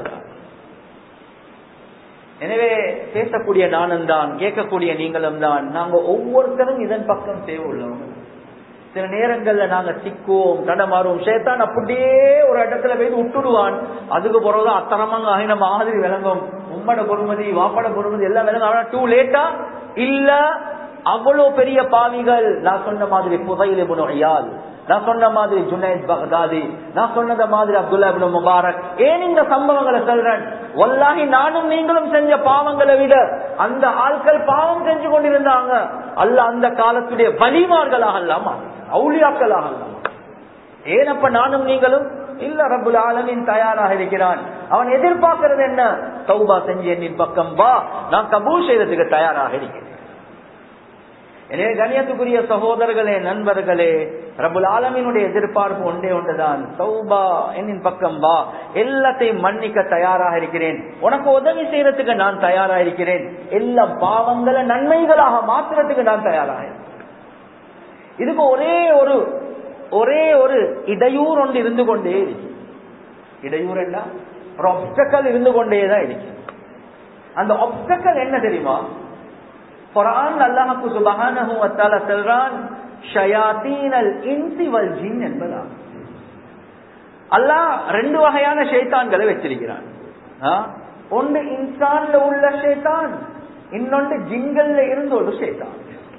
எனவே பேசக்கூடிய நானும் தான் கேட்கக்கூடிய நீங்களும் தான் நாங்க ஒவ்வொருத்தரும் இதன் பக்கம் தேவை உள்ளவங்க சில நேரங்கள்ல நாங்க சிக்குவோம் தடமாறுவோம் சேத்தான் அப்படியே ஒரு இடத்துல போய் விட்டுடுவான் அதுக்கு பிறகுதான் அத்தனமாங்க ஆகின மாதிரி விளங்கும் உம்மட பொறுமதி வாப்பட பொறுமதி எல்லாம் விளங்கும் ஆனா டூ லேட்டா இல்ல அவ்வளவு பெரிய பாவிகள் நான் சொன்ன மாதிரி புதையில முனையால் நான் சொன்ன மாதிரி ஜுனைத் பகதாதி நான் சொன்னத மாதிரி அப்துல்லா இப்னு முபாரக் ஏன் இந்த சம்பவங்களை சொல்றேன் வல்லாஹி நானும் நீங்களும் செஞ்ச பாவங்களை விட அந்த ஆட்கள் பாவம் செஞ்சு கொண்டிருந்தாங்க அல்ல அந்த காலத்துடைய வலிமார்களாக அல்லாமா அவுளியாக்களாக அல்லாமா ஏனப்ப நானும் நீங்களும் இல்ல ரபுல் ஆலமின் தயாராக இருக்கிறான் அவன் எதிர்பார்க்கிறது என்ன சௌபா செஞ்சு என்னின் பக்கம் வா நான் கபூல் செய்யறதுக்கு தயாராக இருக்கிறேன் எனவே கணியத்துக்குரிய சகோதரர்களே நண்பர்களே ரபுல் ஆலமினுடைய எதிர்பார்ப்பு ஒன்றே ஒன்றுதான் சௌபா என்னின் பக்கம் வா எல்லாத்தையும் மன்னிக்க தயாராக இருக்கிறேன் உனக்கு உதவி செய்யறதுக்கு நான் தயாராக இருக்கிறேன் எல்லா பாவங்களை நன்மைகளாக மாற்றுறதுக்கு நான் தயாராக இருக்கிறேன் இதுக்கு ஒரே ஒரு ஒரே ஒரு இடையூறு ஒன்று இருந்து கொண்டே இருக்கு இடையூறு என்ன ஒரு ஒப்டக்கல் இருந்து கொண்டேதான் இருக்கு அந்த ஒப்டக்கல் என்ன தெரியுமா குரான் அல்லாஹு சுபஹானஹு வத்தால சொல்றான் ஷயாத்தீனல் இன்சி வல் ஜின் என்பதா அல்லாஹ் ரெண்டு வகையான ஷைத்தான்களை வச்சிருக்கிறான் ஒன்று இன்சான்ல உள்ள ஷைத்தான் இன்னொன்று ஜிங்கல்ல இருந்து ஒரு ஷைத்தான்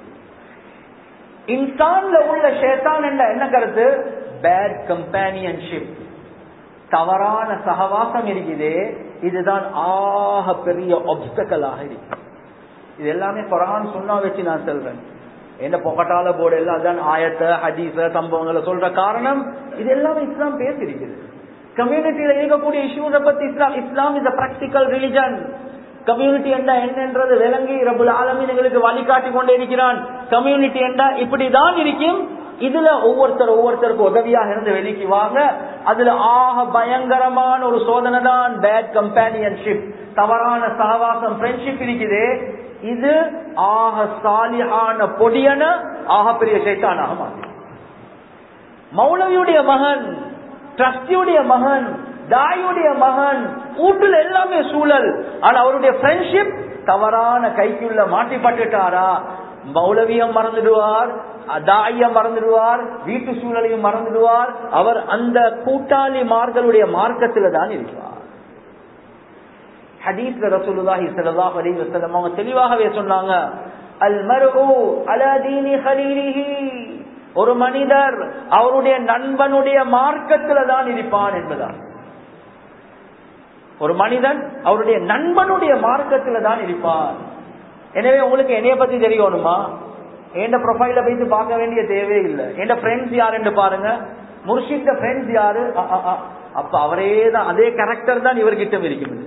இன்சான்ல உள்ள ஷேத்தான் என்ற என்ன கருத்து பேட் கம்பேனியன்ஷிப் தவறான சகவாசம் இருக்குது இதுதான் ஆக பெரிய ஒப்ஸ்டக்கலாக இருக்கு இது எல்லாமே குரான் சொன்னா வச்சு நான் சொல்றேன் என்ன பொக்கட்டால போர்டு எல்லாம் அதான் ஆயத்த ஹதீச சம்பவங்களை சொல்ற காரணம் இது எல்லாமே இஸ்லாம் பேசியிருக்குது கம்யூனிட்டியில இருக்கக்கூடிய இஷ்யூஸ பத்தி Islam Islam is practical religion community என்றா என்னன்றது விளங்கி ரபுல் ஆலமின் எங்களுக்கு வழிகாட்டி கொண்டே இருக்கிறான் கம்யூனிட்டி என்றா இப்படிதான் இருக்கும் இதுல ஒவ்வொருத்தர் ஒவ்வொருத்தருக்கு உதவியாக இருந்து வெளிக்கு வாங்க அதுல ஆக பயங்கரமான ஒரு சோதனை தான் பேட் கம்பேனியன்ஷிப் தவறான சகவாசம் ஃப்ரெண்ட்ஷிப் இருக்குது இது ஆக சாலியான பொடியன ஆக பெரிய சைத்தானாக மாறி மௌலவியுடைய மகன் ட்ரஸ்டியுடைய மகன் தாயுடைய மகன் வீட்டுல எல்லாமே சூழல் ஆனா அவருடைய ஃப்ரெண்ட்ஷிப் தவறான கைக்குள்ள மாட்டிப்பட்டுட்டாரா மௌலவியம் மறந்துடுவார் தாயம் மறந்துடுவார் வீட்டு சூழலையும் மறந்துடுவார் அவர் அந்த கூட்டாளிமார்களுடைய மார்க்கத்துல தான் இருக்கிறார் ஹதீஸ்ல ரசூலுல்லாஹி ஸல்லல்லாஹு அலைஹி வஸல்லம் அவங்க தெளிவாகவே சொன்னாங்க அல் மர்உ அலா தீனி ஹலீலிஹி ஒரு மனிதர் அவருடைய நண்பனுடைய மார்க்கத்துல தான் இருப்பான் என்பதான் ஒரு மனிதன் அவருடைய நண்பனுடைய மார்க்கத்துல தான் இருப்பான் எனவே உங்களுக்கு என்னைய பத்தி தெரியணுமா என் ப்ரொஃபைல போயிட்டு பார்க்க வேண்டிய தேவையே இல்லை என் ஃப்ரெண்ட்ஸ் யாருன்னு பாருங்க முர்ஷித்த ஃப்ரெண்ட்ஸ் யாரு அப்ப அவரே தான் அதே கேரக்டர் தான் இவர்கிட்ட இருக்குது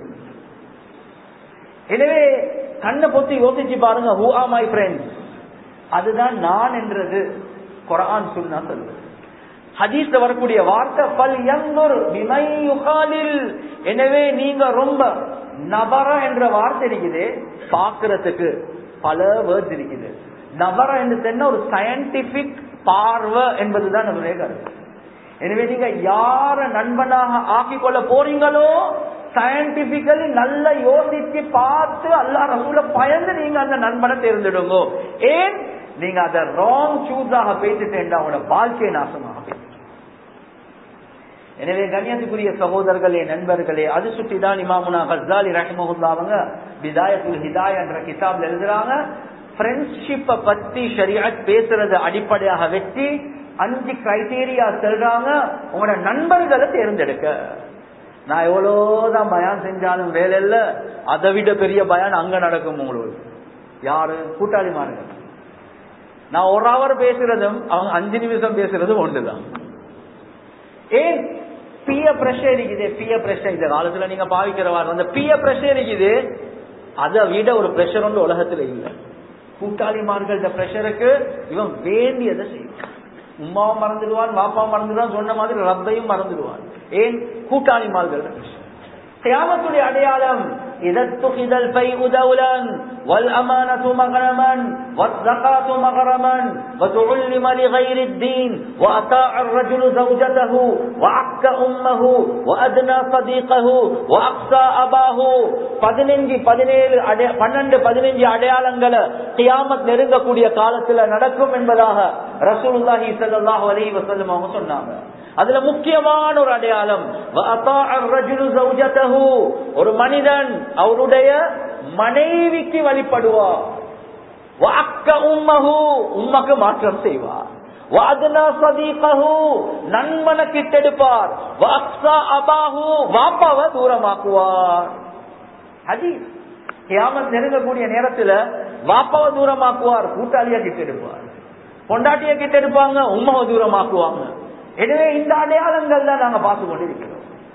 எனவே கண்ணை பொத்தி யோசிச்சு பாருங்க ஹூ ஆர் மை ஃப்ரெண்ட்ஸ் அதுதான் நான் என்றது குரான் சொன்னா சொல்லுது ஹதீஸ்ல வரக்கூடிய வார்த்தை பல் யங்குர் பிமை யுகாலில் எனவே நீங்க ரொம்ப நபர என்ற வார்த்தை இருக்குது பாக்குறதுக்கு பல வேர்ட்ஸ் இருக்குது நபர என்று சொன்ன ஒரு சயின்டிபிக் பார்வை என்பதுதான் நம்முடைய கருத்து எனவே நீங்க யார நண்பனாக ஆக்கிக் கொள்ள போறீங்களோ சயின்டிபிக்கலி நல்ல யோசிச்சு பார்த்து அல்லா ரசூல பயந்து நீங்க அந்த நண்பனை தேர்ந்தெடுங்க ஏன் நீங்க அதை ராங் சூஸாக பேசிட்டேன் அவங்களோட வாழ்க்கை நாசமாக எனவே கண்ணியத்துக்குரிய சகோதரர்களே நண்பர்களே அது சுற்றி தான் இமாமுனா ஹசாலி ரஹிமஹுல்லா அவங்க பிதாயத்துல் ஹிதாயா என்ற கிதாப்ல எழுதுறாங்க ஃப்ரெண்ட்ஷிப்பை பத்தி ஷரியாத் பேசுறது அடிப்படையாக வச்சு அஞ்சு கிரைட்டீரியா சொல்றாங்க உங்களோட நண்பர்களை தேர்ந்தெடுக்க நான் எவ்வளவுதான் பயான் செஞ்சாலும் வேலை இல்ல அதை விட பெரிய பயான் அங்க நடக்கும் உங்களுக்கு யாரு கூட்டாளி மாறுங்க நான் ஒரு ஹவர் பேசுறதும் அவங்க அஞ்சு நிமிஷம் பேசுறதும் ஒன்றுதான் ஏன் பிய பிரஷர் இருக்குது பிய பிரஷர் இந்த காலத்துல நீங்க பாவிக்கிற வாரம் அந்த பிய பிரஷர் இருக்குது அதை விட ஒரு பிரஷர் ஒன்று உலகத்துல இல்லை கூட்டாளிமார்கள் இந்த பிரஷருக்கு இவன் வேண்டியதை செய்வான் உமாவும் மறந்துடுவான் பாப்பாவும் மறந்துடுவான் சொன்ன மாதிரி ரப்பையும் மறந்துடுவான் ஏன் கூட்டாளிமார்கள் கியாமத்துடைய அடையாளம் إذا اتخذ الفيء دولا والأمانة مغرما والزكاة مغرما وتعلم لغير الدين وأطاع الرجل زوجته وعك أمه وأدنى صديقه وأقصى أباه பதினஞ்சு பதினேழு பன்னெண்டு பதினஞ்சு அடையாளங்களை கியாமத் நெருங்கக்கூடிய காலத்துல நடக்கும் என்பதாக ரசூலுல்லாஹி ஸல்லல்லாஹு அலைஹி வஸல்லம் அவங்க சொன்னாங்க அதுல முக்கியமான ஒரு அடையாளம் ஒரு மனிதன் அவருடைய மனைவிக்கு வழிபடுவார் உம்மக்கு மாற்றம் செய்வார் நண்பனை கிட்டெடுப்பார் வாப்பாவை தூரமாக்குவார் கியாமத் நெருங்கக்கூடிய நேரத்துல வாப்பாவை தூரமாக்குவார் கூட்டாளியா கிட்டெடுப்பார் பொண்டாட்டிய கிட்டெடுப்பாங்க உம்மாவை தூரமாக்குவாங்க எனவே இந்த அடையாளங்கள் தான் நாங்க பார்த்து கொண்டிருக்கிறோம்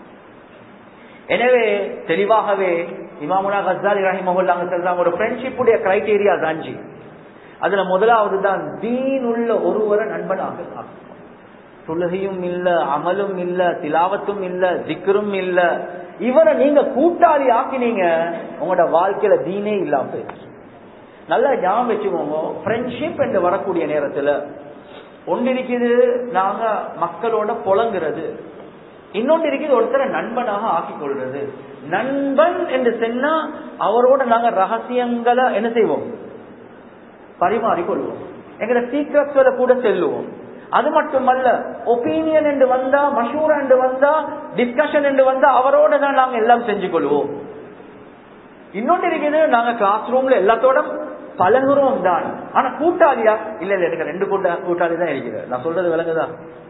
எனவே தெளிவாகவே இமாமுனா கசாலி ரஹிமஹுல்லாங்க சொல்றாங்க ஒரு ஃப்ரெண்ட்ஷிப்புடைய கிரைடீரியா தாஞ்சி அதுல முதலாவது தான் தீன் உள்ள ஒருவரை நண்பனாக தொழுகையும் இல்ல அமலும் இல்ல திலாவத்தும் இல்ல திக்கரும் இல்ல இவரை நீங்க கூட்டாளி ஆக்கினீங்க உங்களோட வாழ்க்கையில தீனே இல்லாம போயிடுச்சு நல்லா ஞாபகம் வச்சுக்கோங்க ஃப்ரெண்ட்ஷிப் என்று வரக்கூடிய நேரத்துல ஒன்று இருக்குது நாங்க மக்களோட புலங்குறது இன்னொன்று இருக்குது ஒருத்தரை நண்பனாக ஆக்கிக் கொள்றது நண்பன் என்று சொன்னா அவரோட நாங்க ரகசியங்களை என்ன செய்வோம் பரிமாறிக்கொள்வோம் எங்களை சீக்கிரத்துல கூட செல்லுவோம் அது மட்டுமல்ல ஒப்பீனியன் என்று வந்தா மஷூரா என்று வந்தா டிஸ்கஷன் என்று வந்தா அவரோட தான் நாங்க எல்லாம் செஞ்சு கொள்வோம் இன்னொன்று இருக்குது நாங்க கிளாஸ் ரூம்ல எல்லாத்தோட பழகுறோம் தான் ஆனா கூட்டாளியா இல்ல இல்ல எனக்கு ரெண்டு கூட்ட கூட்டாளி தான் இருக்கிறது நான் சொல்றது விளங்குதா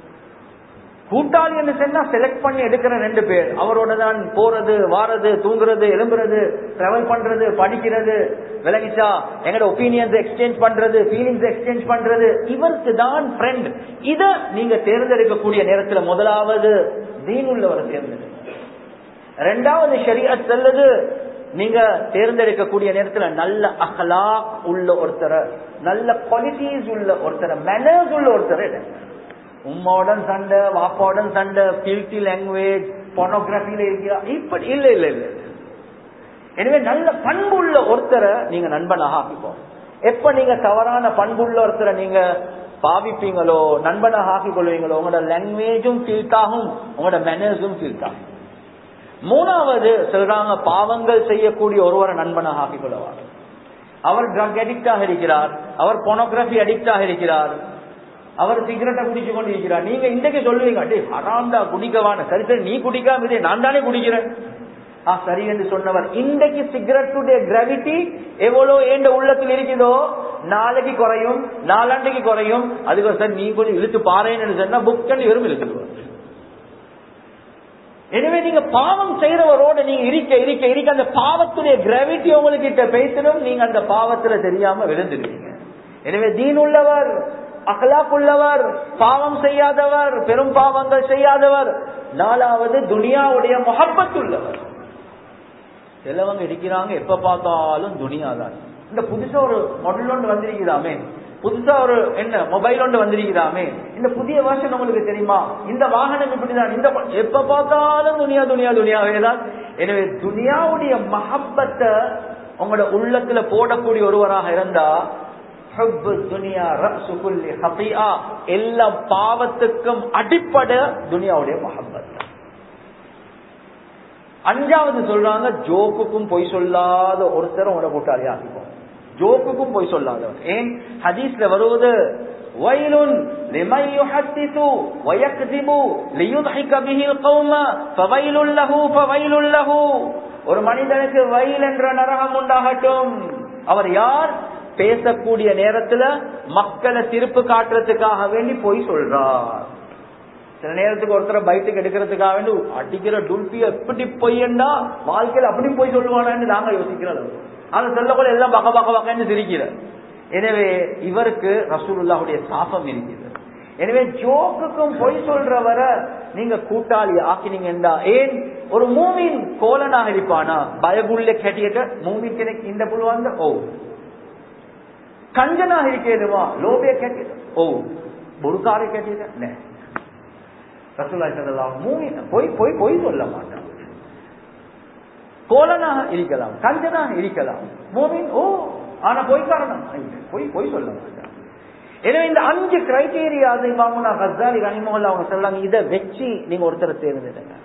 கூட்டாளி என்று சொன்னா செலக்ட் பண்ணி எடுக்கிற ரெண்டு பேர் அவரோட தான் போறது வாரது தூங்குறது எழும்புறது டிராவல் பண்றது படிக்கிறது விளங்கிச்சா எங்களோட ஒப்பீனியன்ஸ் எக்ஸ்சேஞ்ச் பண்றது ஃபீலிங்ஸ் எக்ஸ்சேஞ்ச் பண்றது இவருக்கு தான் ஃப்ரெண்ட் இத நீங்க தேர்ந்தெடுக்கக்கூடிய நேரத்துல முதலாவது தீன் உள்ளவரை தேர்ந்தெடுக்க ரெண்டாவது ஷரியத் செல்லுது நீங்க தேர்ந்தெடுக்கக்கூடிய நேரத்துல நல்ல அகலா உள்ள ஒருத்தரை நல்ல குவாலிட்டிஸ் உள்ள ஒருத்தரை மேனர்ஸ் உள்ள ஒருத்தரை உம்மாவுடன் சண்டை வாப்பாவுடன் சண்டை பில்டி லாங்குவேஜ் போனோகிராபியில இருக்கிறா இப்படி இல்ல இல்ல இல்ல எனவே நல்ல பண்புள்ள ஒருத்தரை நீங்க நண்பனாக ஆக்கிப்போம் எப்ப நீங்க தவறான பண்புள்ள ஒருத்தரை நீங்க பாவிப்பீங்களோ நண்பனாக ஆக்கிக் கொள்வீங்களோ உங்களோட லாங்குவேஜும் ஃபீல்ட் ஆகும் உங்களோட மேனர்ஸும் ஃபீல்ட் ஆகும் மூணாவது சொல்றாங்க பாவங்கள் செய்யக்கூடிய ஒருவரை நண்பனாக ஆக்கிக் கொள்வார் அவர் ட்ரக் அடிக்டாக இருக்கிறார் அவர் போனோகிராபி அடிக்டாக இருக்கிறார் அவர் சிகரெட்டை குடிச்சு கொண்டு இருக்கிறார் நீங்க இன்றைக்கு சொல்லுவீங்க அடே ஹராம்டா குடிக்கவான சரி சரி நீ குடிக்காம இதே நான் தானே குடிக்கிறேன் ஆ சரி என்று சொன்னவர் இன்றைக்கு சிகரெட்டுடைய கிராவிட்டி எவ்வளவு ஏண்ட உள்ளத்தில் இருக்குதோ நாளைக்கு குறையும் நாலாண்டைக்கு குறையும் அதுக்கு சார் நீ கொஞ்சம் இழுத்து பாருன்னு சொன்னா புக் பண்ணி வெறும் இழுத்துடுவார் எனவே நீங்க பாவம் செய்யறவரோட நீங்க இருக்க இருக்க இருக்க அந்த பாவத்துடைய கிராவிட்டி உங்களுக்கு கிட்ட பேசிடும் நீங்க அந்த பாவத்துல தெரியாம விழுந்துடுவீங்க எனவே தீன் உள்ளவர் அகலாக் உள்ளவர் பாவம் செய்யாதவர் பெரும் பாவங்கள் செய்யாதவர் நாலாவது துனியாவுடைய முகப்பத் உள்ளவர் சிலவங்க இருக்கிறாங்க எப்ப பார்த்தாலும் துனியா தான் இந்த புதுசா ஒரு மாடல் ஒன்று வந்திருக்குதாமே புதுசா ஒரு என்ன மொபைல் ஒன்று வந்திருக்குதாமே இந்த புதிய வருஷன் உங்களுக்கு தெரியுமா இந்த வாகனம் இப்படிதான் இந்த எப்ப பார்த்தாலும் துனியா துனியா துனியாவே தான் எனவே துனியாவுடைய மஹப்பத்தை உங்களோட உள்ளத்துல போடக்கூடிய ஒருவராக இருந்தா எல்லா பாவத்துக்கும் அடிப்படை துனியாவுடைய மஹப்பத் அஞ்சாவது சொல்றாங்க ஜோக்குக்கும் பொய் சொல்லாத ஒருத்தர் உங்களோட கூட்டாளி ஆகிப்போம் ஜோக்குக்கும் பொய் சொல்லாதவர் ஏன் ஹதீஸ்ல வருவது வயலுன் لمن يحدث ويكذب ليضحك به القوم فويل له فويل له ஒரு மனிதனுக்கு வயல் என்ற நரகம் உண்டாகட்டும் அவர் யார் பேசக்கூடிய நேரத்துல மக்களை திருப்பு காட்டுறதுக்காக வேண்டி போய் சொல்றார் சில நேரத்துக்கு ஒருத்தர் பைட்டுக்கு எடுக்கிறதுக்காக வேண்டி அடிக்கிற டுல்பி எப்படி பொய்யண்டா வாழ்க்கையில் அப்படி போய் சொல்லுவானான்னு நாங்க யோசிக்கிறோம் அதை சொல்லக்கூட எல்லாம் பக்க பக்க பக்கன்னு சிரிக்கிற எனவே இவருக்கு ரசூலுல்லாவுடைய சாபம் இருக்குது எனவே ஜோக்குக்கும் பொய் சொல்றவரை நீங்க கூட்டாளி ஆக்கினீங்கன்னா ஏன் ஒரு மூமின் கோலனாக இருப்பானா பயகுள்ள கேட்டியக்க மூமின் கிணக்கு இந்த புல் வந்த ஓ கஞ்சனாக இருக்கேனுமா லோபிய கேட்டியது ஓ பொறுக்கார கேட்டியது நே ரசூல்லா ஸல்லல்லாஹு மூமின் பொய் பொய் பொய் சொல்ல மாட்டான் கோலனாக இருக்கலாம் கஞ்சனாக இருக்கலாம் மூமின் ஓ ஆனா பொய்க்காரனா இல்லை, பொய் பொய் சொல்ல மாட்டான் எனவே இந்த அஞ்சு கிரைட்டீரியா இமாமுனா ஹஸ்ஸாலி கனிமோல்ல அவங்க சொல்றாங்க இதை வச்சு நீங்க ஒருத்தரை தேர்ந்தெடுங்க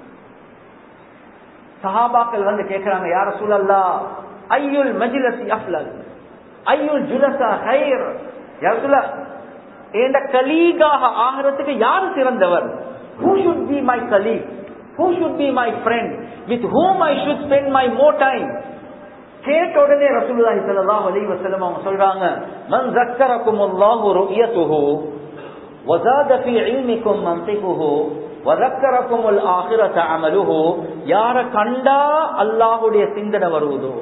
சஹாபாக்கள் வந்து கேட்கிறாங்க யார சூழல்லா ஐயுல் மஜ்லசி அஃப்லல் ஐயுல் ஜுலசா ஹைர் யார் என்ற கலீகாக ஆகிறதுக்கு யாரு சிறந்தவர் who should be my colleague who should be my friend with whom I should spend my more time கேட்ட உடனே ரசூலுல்லாஹி ஸல்லல்லாஹு அலைஹி வஸல்லம் அவங்க சொல்றாங்க மன் ஸக்கரகுமுல்லாஹு ருயதுஹு வஸாத ஃபீ இல்மிக்கும் மன்திகுஹு வதக்கரகுமுல் ஆகிரத அமலுஹு யார கண்டா அல்லாஹ்வுடைய சிந்தனை வருவதோ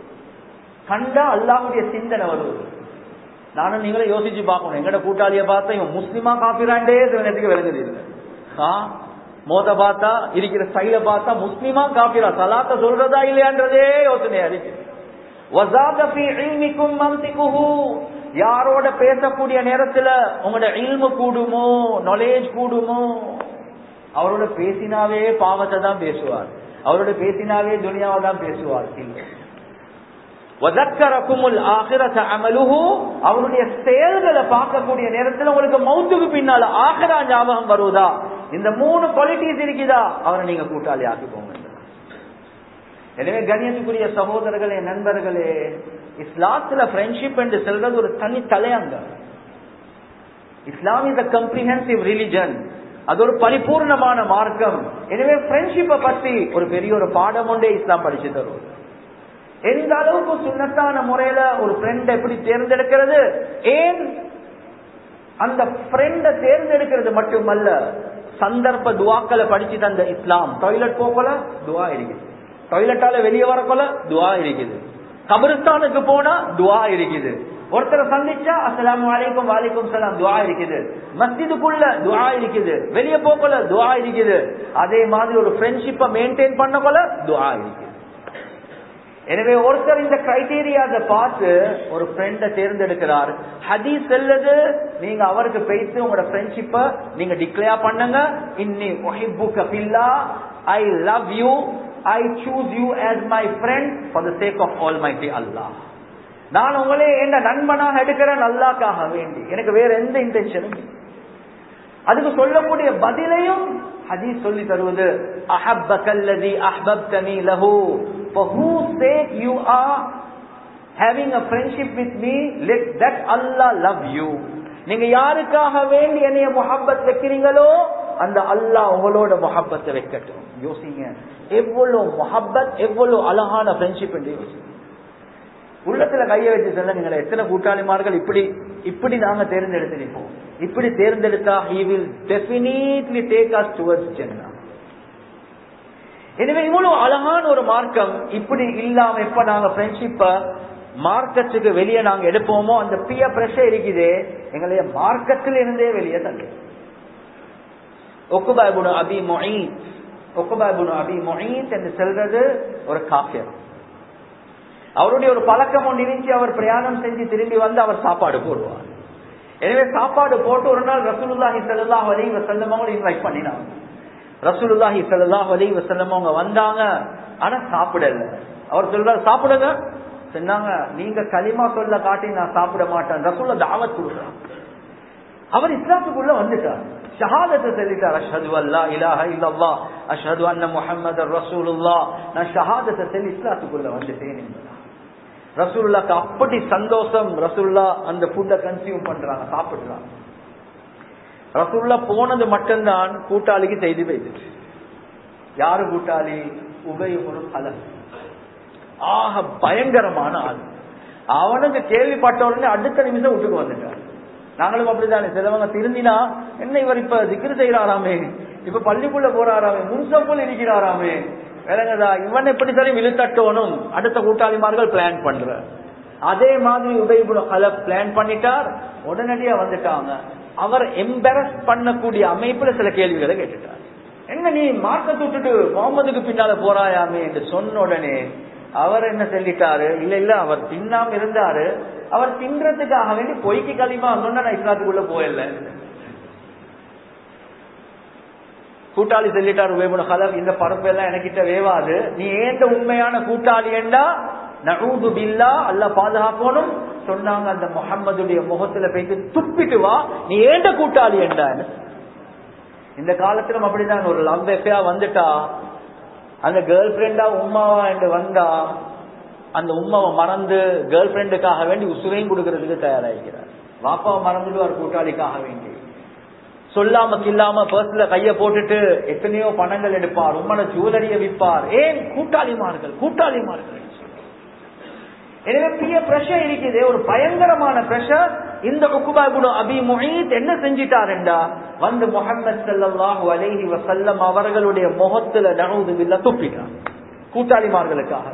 கண்டா அல்லாஹ்வுடைய சிந்தனை வருவது நானும் நீங்களே யோசிச்சு பார்க்கணும் எங்கட கூட்டாளிய பார்த்தா இவன் முஸ்லிமா காப்பிராண்டே சிவனத்துக்கு விளங்குது இல்லை ஆ மோத பார்த்தா இருக்கிற ஸ்டைல பார்த்தா முஸ்லிமா காப்பிரா சலாத்த சொல்றதா இல்லையான்றதே யோசனையா இருக்கு வஸாத ஃபீ இல்மிக்கும் மன்திகுஹு யாரோட பேசக்கூடிய நேரத்துல உங்களோட இல்மு கூடுமோ நாலேஜ் கூடுமோ அவரோட பேசினாவே பாவத்தை தான் பேசுவார் அவரோட பேசினாவே துனியாவை தான் பேசுவார் இல்லை வதக்கரக்குமுல் ஆகிரத அமலுஹு அவருடைய செயல்களை பார்க்கக்கூடிய நேரத்தில் உங்களுக்கு மௌத்துக்கு பின்னால ஆகிரா ஞாபகம் வருவதா இந்த மூணு குவாலிட்டிஸ் இருக்குதா அவரை நீங்க கூட்டாளி ஆக்கிக்கோங்க எனவே கண்ணியத்துக்குரிய சகோதரர்களே நண்பர்களே இஸ்லாத்துல ஃப்ரெண்ட்ஷிப் என்று சொல்றது ஒரு தனி தலையங்க Islam is a comprehensive religion அது ஒரு பரிபூர்ணமான மார்க்கம் எனவே ஃப்ரெண்ட்ஷிப்பை பத்தி ஒரு பெரிய ஒரு பாடம் ஒன்றே இஸ்லாம் படிச்சு தரும் எந்த அளவுக்கு சுண்ணத்தான முறையில ஒரு ஃப்ரெண்ட் எப்படி தேர்ந்தெடுக்கிறது ஏன் அந்த ஃப்ரெண்ட தேர்ந்தெடுக்கிறது மட்டுமல்ல சந்தர்ப்ப துவாக்களை படிச்சு தந்த இஸ்லாம் டாய்லெட் போகல துவா இருக்குது டாய்லெட்டால வெளியே வரக்கொல துவா இருக்குது கபரிஸ்தானுக்கு போனா துவா இருக்குது ஒருத்தரை சந்திச்சா அஸ்லாம் வலைக்கும் வாலைக்கும் சலாம் துவா இருக்குது மஸ்ஜிதுக்குள்ள துவா இருக்குது வெளியே போக்கல துவா இருக்குது அதே மாதிரி ஒரு ஃப்ரெண்ட்ஷிப்பை மெயின்டைன் பண்ணக்கொல துவா இருக்குது எனவே ஒருத்தர் இந்த கிரைட்டீரியாவை பார்த்து ஒரு ஃப்ரெண்ட தேர்ந்தெடுக்கிறார் ஹதீஸ் செல்லது நீங்க அவருக்கு பேசி உங்களோட ஃப்ரெண்ட்ஷிப்ப நீங்க டிக்ளேர் பண்ணுங்க இன்னி ஒஹிப்புக்க பில்லா I love you I choose you as my friend for the sake of all mighty Allah நான் உங்களே என்ன நண்பனாக எடுக்கிறேன் அல்லாக்காக வேண்டி எனக்கு வேற எந்த இன்டென்ஷனும் அதுக்கு சொல்லக்கூடிய பதிலையும் ஹதீஸ் சொல்லி தருவது அஹப்பகல்லதி அஹ்பப்தனி லஹு for whose sake you are having a friendship with me let that Allah love you நீங்க யாருக்காக வேண்டி என்னைய முஹப்பத் வைக்கிறீங்களோ அந்த அல்லாஹ் உங்களோட முஹப்பத்தை வைக்கட்டும் யோசிங்க எவ்வளவு முஹப்பத் எவ்வளவு அழகான ஃப்ரெண்ட்ஷிப் என்று யோசிங்க உள்ளத்துல கைய வச்சு சொல்ல நீங்க எத்தனை கூட்டாளிமார்கள் இப்படி இப்படி நாங்க தேர்ந்தெடுத்திருப்போம் இப்படி தேர்ந்தெடுத்தா he will definitely take us towards Jannah எனவே இவ்வளவு அழகான ஒரு மார்க்கம் இப்படி இல்லாம எப்ப நாங்க ஃப்ரெண்ட்ஷிப்ப மார்க்கத்துக்கு வெளியே நாங்க எடுப்போமோ அந்த பிய பிரஷர் இருக்குது எங்களைய மார்க்கத்தில் இருந்தே வெளியே தள்ளு ஒக்குபாபுனு அபி மொயீத் ஒக்குபாபுனு அபி மொயீத் என்று சொல்றது ஒரு காஃபியர் அவருடைய ஒரு பழக்கம் ஒன்று இருந்துச்சு அவர் பிரயாணம் செஞ்சு திரும்பி வந்து அவர் சாப்பாடு போடுவார் எனவே சாப்பாடு போட்டு ஒரு நாள் ரசூலுல்லாஹி ஸல்லல்லாஹு அலைஹி வஸல்லம் அவங்களை இன்வைட் பண்ணினாங்க ரசூலுல்லாஹி ஸல்லல்லாஹு அலைஹி வஸல்லம் அவங்க வந்தாங்க ஆனா சாப்பிடல அவர் சொல்றாரு சாப்பிடுங்க சொன்னாங்க நீங்க களிமா சொல்ல காட்டி நான் சாப்பிட மாட்டேன் ரசூல்ல தாவத் கொடுக்குறான் அவர் இஸ்லாத்துக்குள்ள வந்துட்டார் ஷஹாதத்தை சொல்லிட்டார் அஷ்ஹது அல்லா இலாஹ இல்லல்லாஹ் அஷ்ஹது அன்ன முஹம்மது ரசூலுல்லாஹ் நான் ஷஹாதத்தை சொல்லி இஸ்லாத்துக்குள்ள வந்துட்டேன் என்பதா ரசூல்லாக்கு அப்படி சந்தோஷம் ரசூல்லா அந்த ஃபுட்டை கன்சியூம் பண்றாங்க சாப்பிடுறாங்க ரசூல்லா போனது மட்டும்தான் கூட்டாளிக்கு செய்தி போயிடுச்சு யாரு கூட்டாளி உபயோகம் பலன் ஆக பயங்கரமான ஆள் அவனுக்கு கேள்விப்பட்ட உடனே அடுத்த நிமிஷம் விட்டுக்கு வந்துட்டான் நாங்களும் அப்படித்தானே சிலவங்க திருந்தினா என்ன இவர் இப்ப திக்ரு செய்யறாராமே இப்ப பள்ளிக்குள்ள போறாராமே முன்சப்புள் இருக்கிறாராமே விளங்குதா இவன் எப்படி சரி விழுத்தட்டோனும் அடுத்த கூட்டாளிமார்கள் பிளான் பண்ற அதே மாதிரி உபயோக கல பிளான் பண்ணிட்டார் உடனடியா வந்துட்டாங்க அவர் எம்பரஸ் பண்ணக்கூடிய அமைப்புல சில கேள்விகளை கேட்டுட்டார் என்ன நீ மார்க்கத்தை விட்டுட்டு முகமதுக்கு பின்னால போறாயாமே என்று சொன்ன உடனே அவர் என்ன சொல்லிட்டாரு இல்ல இல்ல அவர் தின்னாம இருந்தாரு அவர் தின்றதுக்காக வேண்டி பொய்க்கு களிமா சொன்னா நான் இஸ்லாத்துக்குள்ள போயிடல கூட்டாளி சொல்லிட்டாரு வேமுன கலர் இந்த பரப்பு எல்லாம் எனக்கிட்ட வேவாது நீ ஏந்த உண்மையான கூட்டாளி என்றா நகூது பில்லா அல்ல பாதுகாக்கணும் சொன்னாங்க அந்த முகம்மதுடைய முகத்துல போயிட்டு துப்பிட்டு வா நீ ஏந்த கூட்டாளி என்றா இந்த காலத்திலும் அப்படிதான் ஒரு லவ் எஃபையா வந்துட்டா அந்த கேர்ள் ஃபிரெண்டா உமாவா என்று வந்தா அந்த உமாவை மறந்து கேர்ள் ஃபிரெண்டுக்காக வேண்டி உசுரையும் கொடுக்கறதுக்கு தயாராகிறார் வாப்பாவை மறந்துடுவார் கூட்டாளிக்காக வேண்டி சொல்லாம கில்லாம பர்ஸ்ல கைய போட்டுட்டு எத்தனையோ பணங்கள் எடுப்பார் உம்மன ஜுவலரிய விற்பார் ஏன் கூட்டாளிமார்கள் கூட்டாளிமார்கள் எனவே பெரிய பிரஷர் இருக்குது ஒரு பயங்கரமான பிரஷர் இந்த உக்குபாபுடு அபி முஹீத் என்ன செஞ்சிட்டாருண்டா வந்து முகமது சல்லாஹூ அலைஹி வசல்லம் அவர்களுடைய முகத்துல நனவுது இல்ல துப்பிட்டார் கூட்டாளிமார்களுக்காக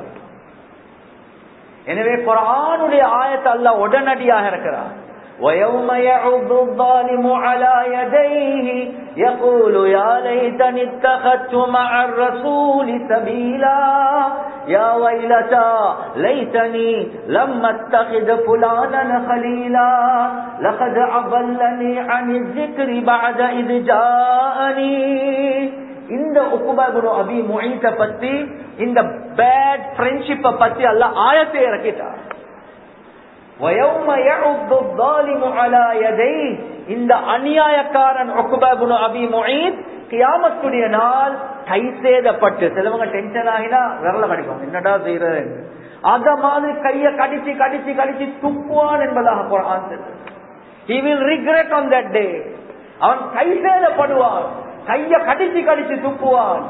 எனவே குரானுடைய ஆயத்தை அல்ல உடனடியாக இருக்கிறார் ويوم يعض الظالم على يديه يقول يا ليتني اتخذت مع الرسول سبيلا يا ويلتى ليتني لم اتخذ فلانا خليلا لقد أضلني عن الذكر بعد إذ جاءني இந்த உக்குபாபுரு அபி மொழித்த பத்தி இந்த பேட் ஃப்ரெண்ட்ஷிப்பை பத்தி அல்ல ஆயத்தை இறக்கிட்டார் இந்த அநியாயக்காரன் அபி மொஹீத் கியாமத்துடைய நாள் கை சேதப்பட்டு சிலவங்க டென்ஷன் ஆகினா விரல கடிப்பாங்க என்னடா செய்யறது அத மாதிரி கைய கடிச்சு கடிச்சு கடிச்சு துப்புவான் என்பதாக குரான் He will regret on that day. அவன் கை சேதப்படுவான் கைய கடிச்சு கடிச்சு துப்புவான்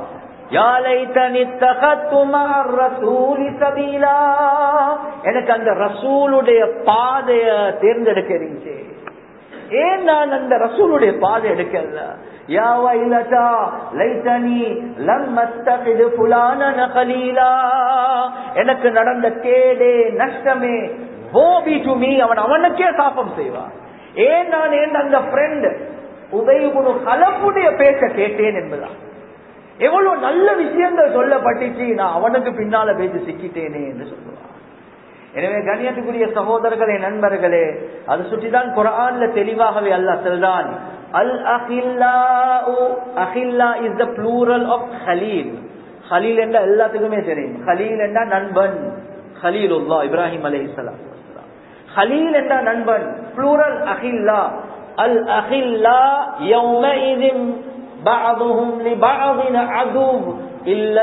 எனக்கு அந்த ரசூலுடைய பாதைய தேர்ந்தெடுக்க இருந்துச்சு ஏன் நான் அந்த ரசூலுடைய பாதை எடுக்கல யா வைலதா லைதனி லம் அத்தகிது ஃபுலானன கலீலா எனக்கு நடந்த கேடே நஷ்டமே போபி டு மீ அவன் அவனுக்கே சாபம் செய்வான் ஏன் நான் ஏன் அந்த ஃப்ரெண்ட் உதயகுணு கலப்புடைய பேச்ச கேட்டேன் என்பதா எவ்வளவு நல்ல விஷயங்கள் சொல்லப்பட்டுச்சு நான் அவனுக்கு பின்னால பேசி சிக்கிட்டேனே என்று சொல்லுவான் எனவே கண்ணியத்துக்குரிய சகோதரர்களே நண்பர்களே அது சுற்றிதான் குரான்ல தெளிவாகவே அல்ல செல்தான் அல் அஹில்லா அஹில்லா இஸ் த ப்ளூரல் ஆஃப் ஹலீல் ஹலீல் என்ற எல்லாத்துக்குமே தெரியும் ஹலீல் என்ற நண்பன் ஹலீல் உல்லா இப்ராஹிம் அலை இஸ்லாம் ஹலீல் என்ற நண்பன் ப்ளூரல் அஹில்லா அல் அஹில்லா யௌமஇதின் بعضهم لبعض عدو إلا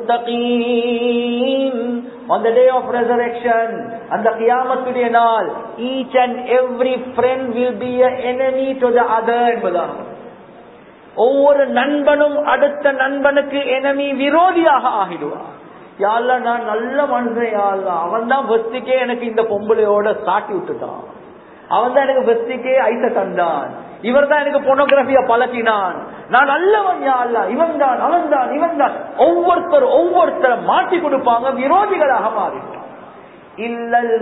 المتقين on the day of resurrection அந்த கியாமத்துடைய நாள் each and every friend will be an enemy to the other என்பதாக ஒவ்வொரு நண்பனும் அடுத்த நண்பனுக்கு enemy விரோதியாக ஆகிடுவார் யாழ்ல நான் நல்ல மனுஷன் யாழ்ல அவன் தான் பஸ்திக்கே எனக்கு இந்த பொம்பளையோட சாட்டி விட்டுட்டான் அவன் தான் எனக்கு பெஸ்டிக்கே ஐச தந்தான் இவர் தான் எனக்கு பொனோகிராபிய பழக்கினான் நான் நல்லவன் யாழ்ல இவன் தான் அவன் தான் இவன் தான் ஒவ்வொருத்தர் ஒவ்வொருத்தரை மாட்டி கொடுப்பாங்க விரோதிகளாக மாறிடுவான் இல்லல்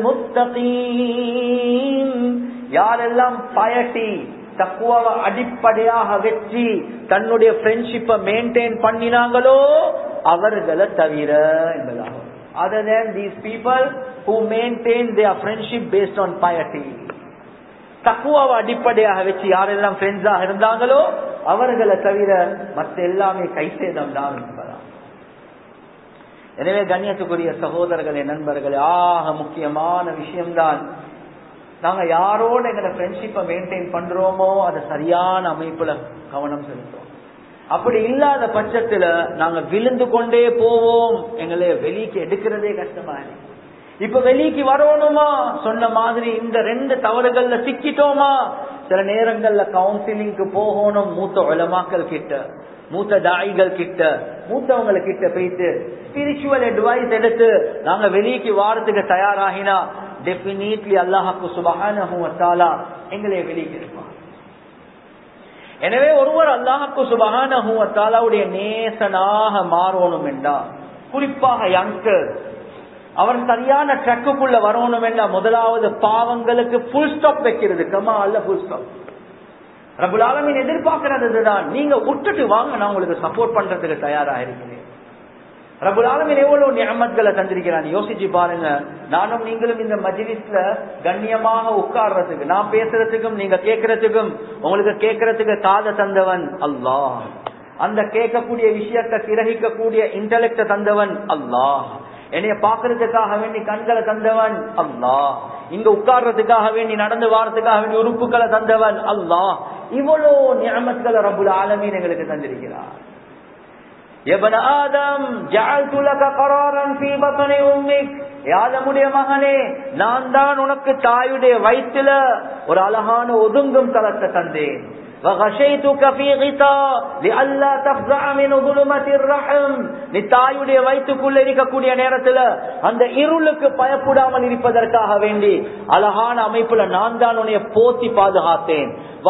முத்தகீன் யாரெல்லாம் பயட்டி தக்குவாவை அடிப்படையாக வச்சு தன்னுடைய ஃப்ரெண்ட்ஷிப்பை மெயின்டைன் பண்ணினாங்களோ அவர்களை தவிர என்பதாகும் other than these people who maintain their friendship based on piety தக்குவாவை அடிப்படையாக வச்சு யாரெல்லாம் ஃப்ரெண்ட்ஸாக இருந்தாங்களோ அவர்களை தவிர மற்ற எல்லாமே கைசேதம் தான் என்பதா எனவே கண்ணியத்துக்குரிய சகோதரர்களே நண்பர்களே ஆக முக்கியமான விஷயம்தான் நாங்க யாரோட எங்களை ஃப்ரெண்ட்ஷிப்பை மெயின்டைன் பண்றோமோ அதை சரியான அமைப்புல கவனம் செலுத்துறோம் அப்படி இல்லாத பட்சத்துல நாங்க விழுந்து கொண்டே போவோம் எங்களை வெளிக்கு எடுக்கிறதே கஷ்டமா இருக்கு இப்ப வெளிக்கு வரணுமா சொன்ன மாதிரி இந்த ரெண்டு தவறுகள்ல சிக்கிட்டோமா சில நேரங்கள்ல கவுன்சிலிங்க்கு போகணும் மூத்த உலமாக்கள் கிட்ட மூத்த தாய்கள் கிட்ட மூத்தவங்க கிட்ட போயிட்டு ஸ்பிரிச்சுவல் அட்வைஸ் எடுத்து நாங்க வெளிக்கு வாரத்துக்கு தயாராகினா டெபினிட்லி அல்லாஹாக்கு சுபகான எங்களை வெளிக்கு இருப்பான் எனவே ஒருவர் அல்லாஹாக்கு சுபகான நேசனாக மாறணும் என்றா குறிப்பாக யங்ஸ்டர் அவர் சரியான ட்ரக்குக்குள்ள வரணும் என்ற முதலாவது பாவங்களுக்கு புல் ஸ்டாப் வைக்கிறது கமா அல்ல புல் ஸ்டாப் ரபுல் ஆலமின் எதிர்பார்க்கிறது இதுதான் நீங்க விட்டுட்டு வாங்க நான் உங்களுக்கு சப்போர்ட் பண்றதுக்கு தயாரா இருக்கிறேன் ரபுல் ஆலமின் எவ்வளவு நியமத்களை தந்திருக்கிறான் யோசிச்சு பாருங்க நானும் நீங்களும் இந்த மஜிலிஸ்ல கண்ணியமாக உட்கார்றதுக்கு நான் பேசுறதுக்கும் நீங்க கேட்கறதுக்கும் உங்களுக்கு கேட்கறதுக்கு காத தந்தவன் அல்லாஹ் அந்த கேட்கக்கூடிய விஷயத்தை கிரகிக்கக்கூடிய இன்டலெக்ட தந்தவன் அல்லாஹ் என்னைய பாக்குறதுக்காக வேண்டி கண்களை தந்தவன் அல்லாஹ் இங்க உட்கார்றதுக்காக வேண்டி நடந்து வாரத்துக்காக வேண்டி உறுப்புகளை தந்தவன் அல்லாஹ் இவ்வளோ நியமத்களை ரபுல் ஆலமீன் எங்களுக்கு தந்திருக்கிறார் எபன ஆதம் ஜஅல்து லக கராரன் ஃபீ பத்னி உம்மிக் யாதமுடைய மகனே நான் தான் உனக்கு தாயுடைய வயிற்றுல ஒரு அழகான ஒதுங்கும் தளத்தை தந்தேன் وغشيتك في غطاء لئلا تفزع من ظلمة الرحم நீ தாயுடைய வயிற்றுக்குள்ள இருக்கக்கூடிய நேரத்துல அந்த இருளுக்கு பயப்படாமல் இருப்பதற்காக வேண்டி அழகான அமைப்புல நான் தான் உன்னைய போத்தி பாதுகாத்தேன்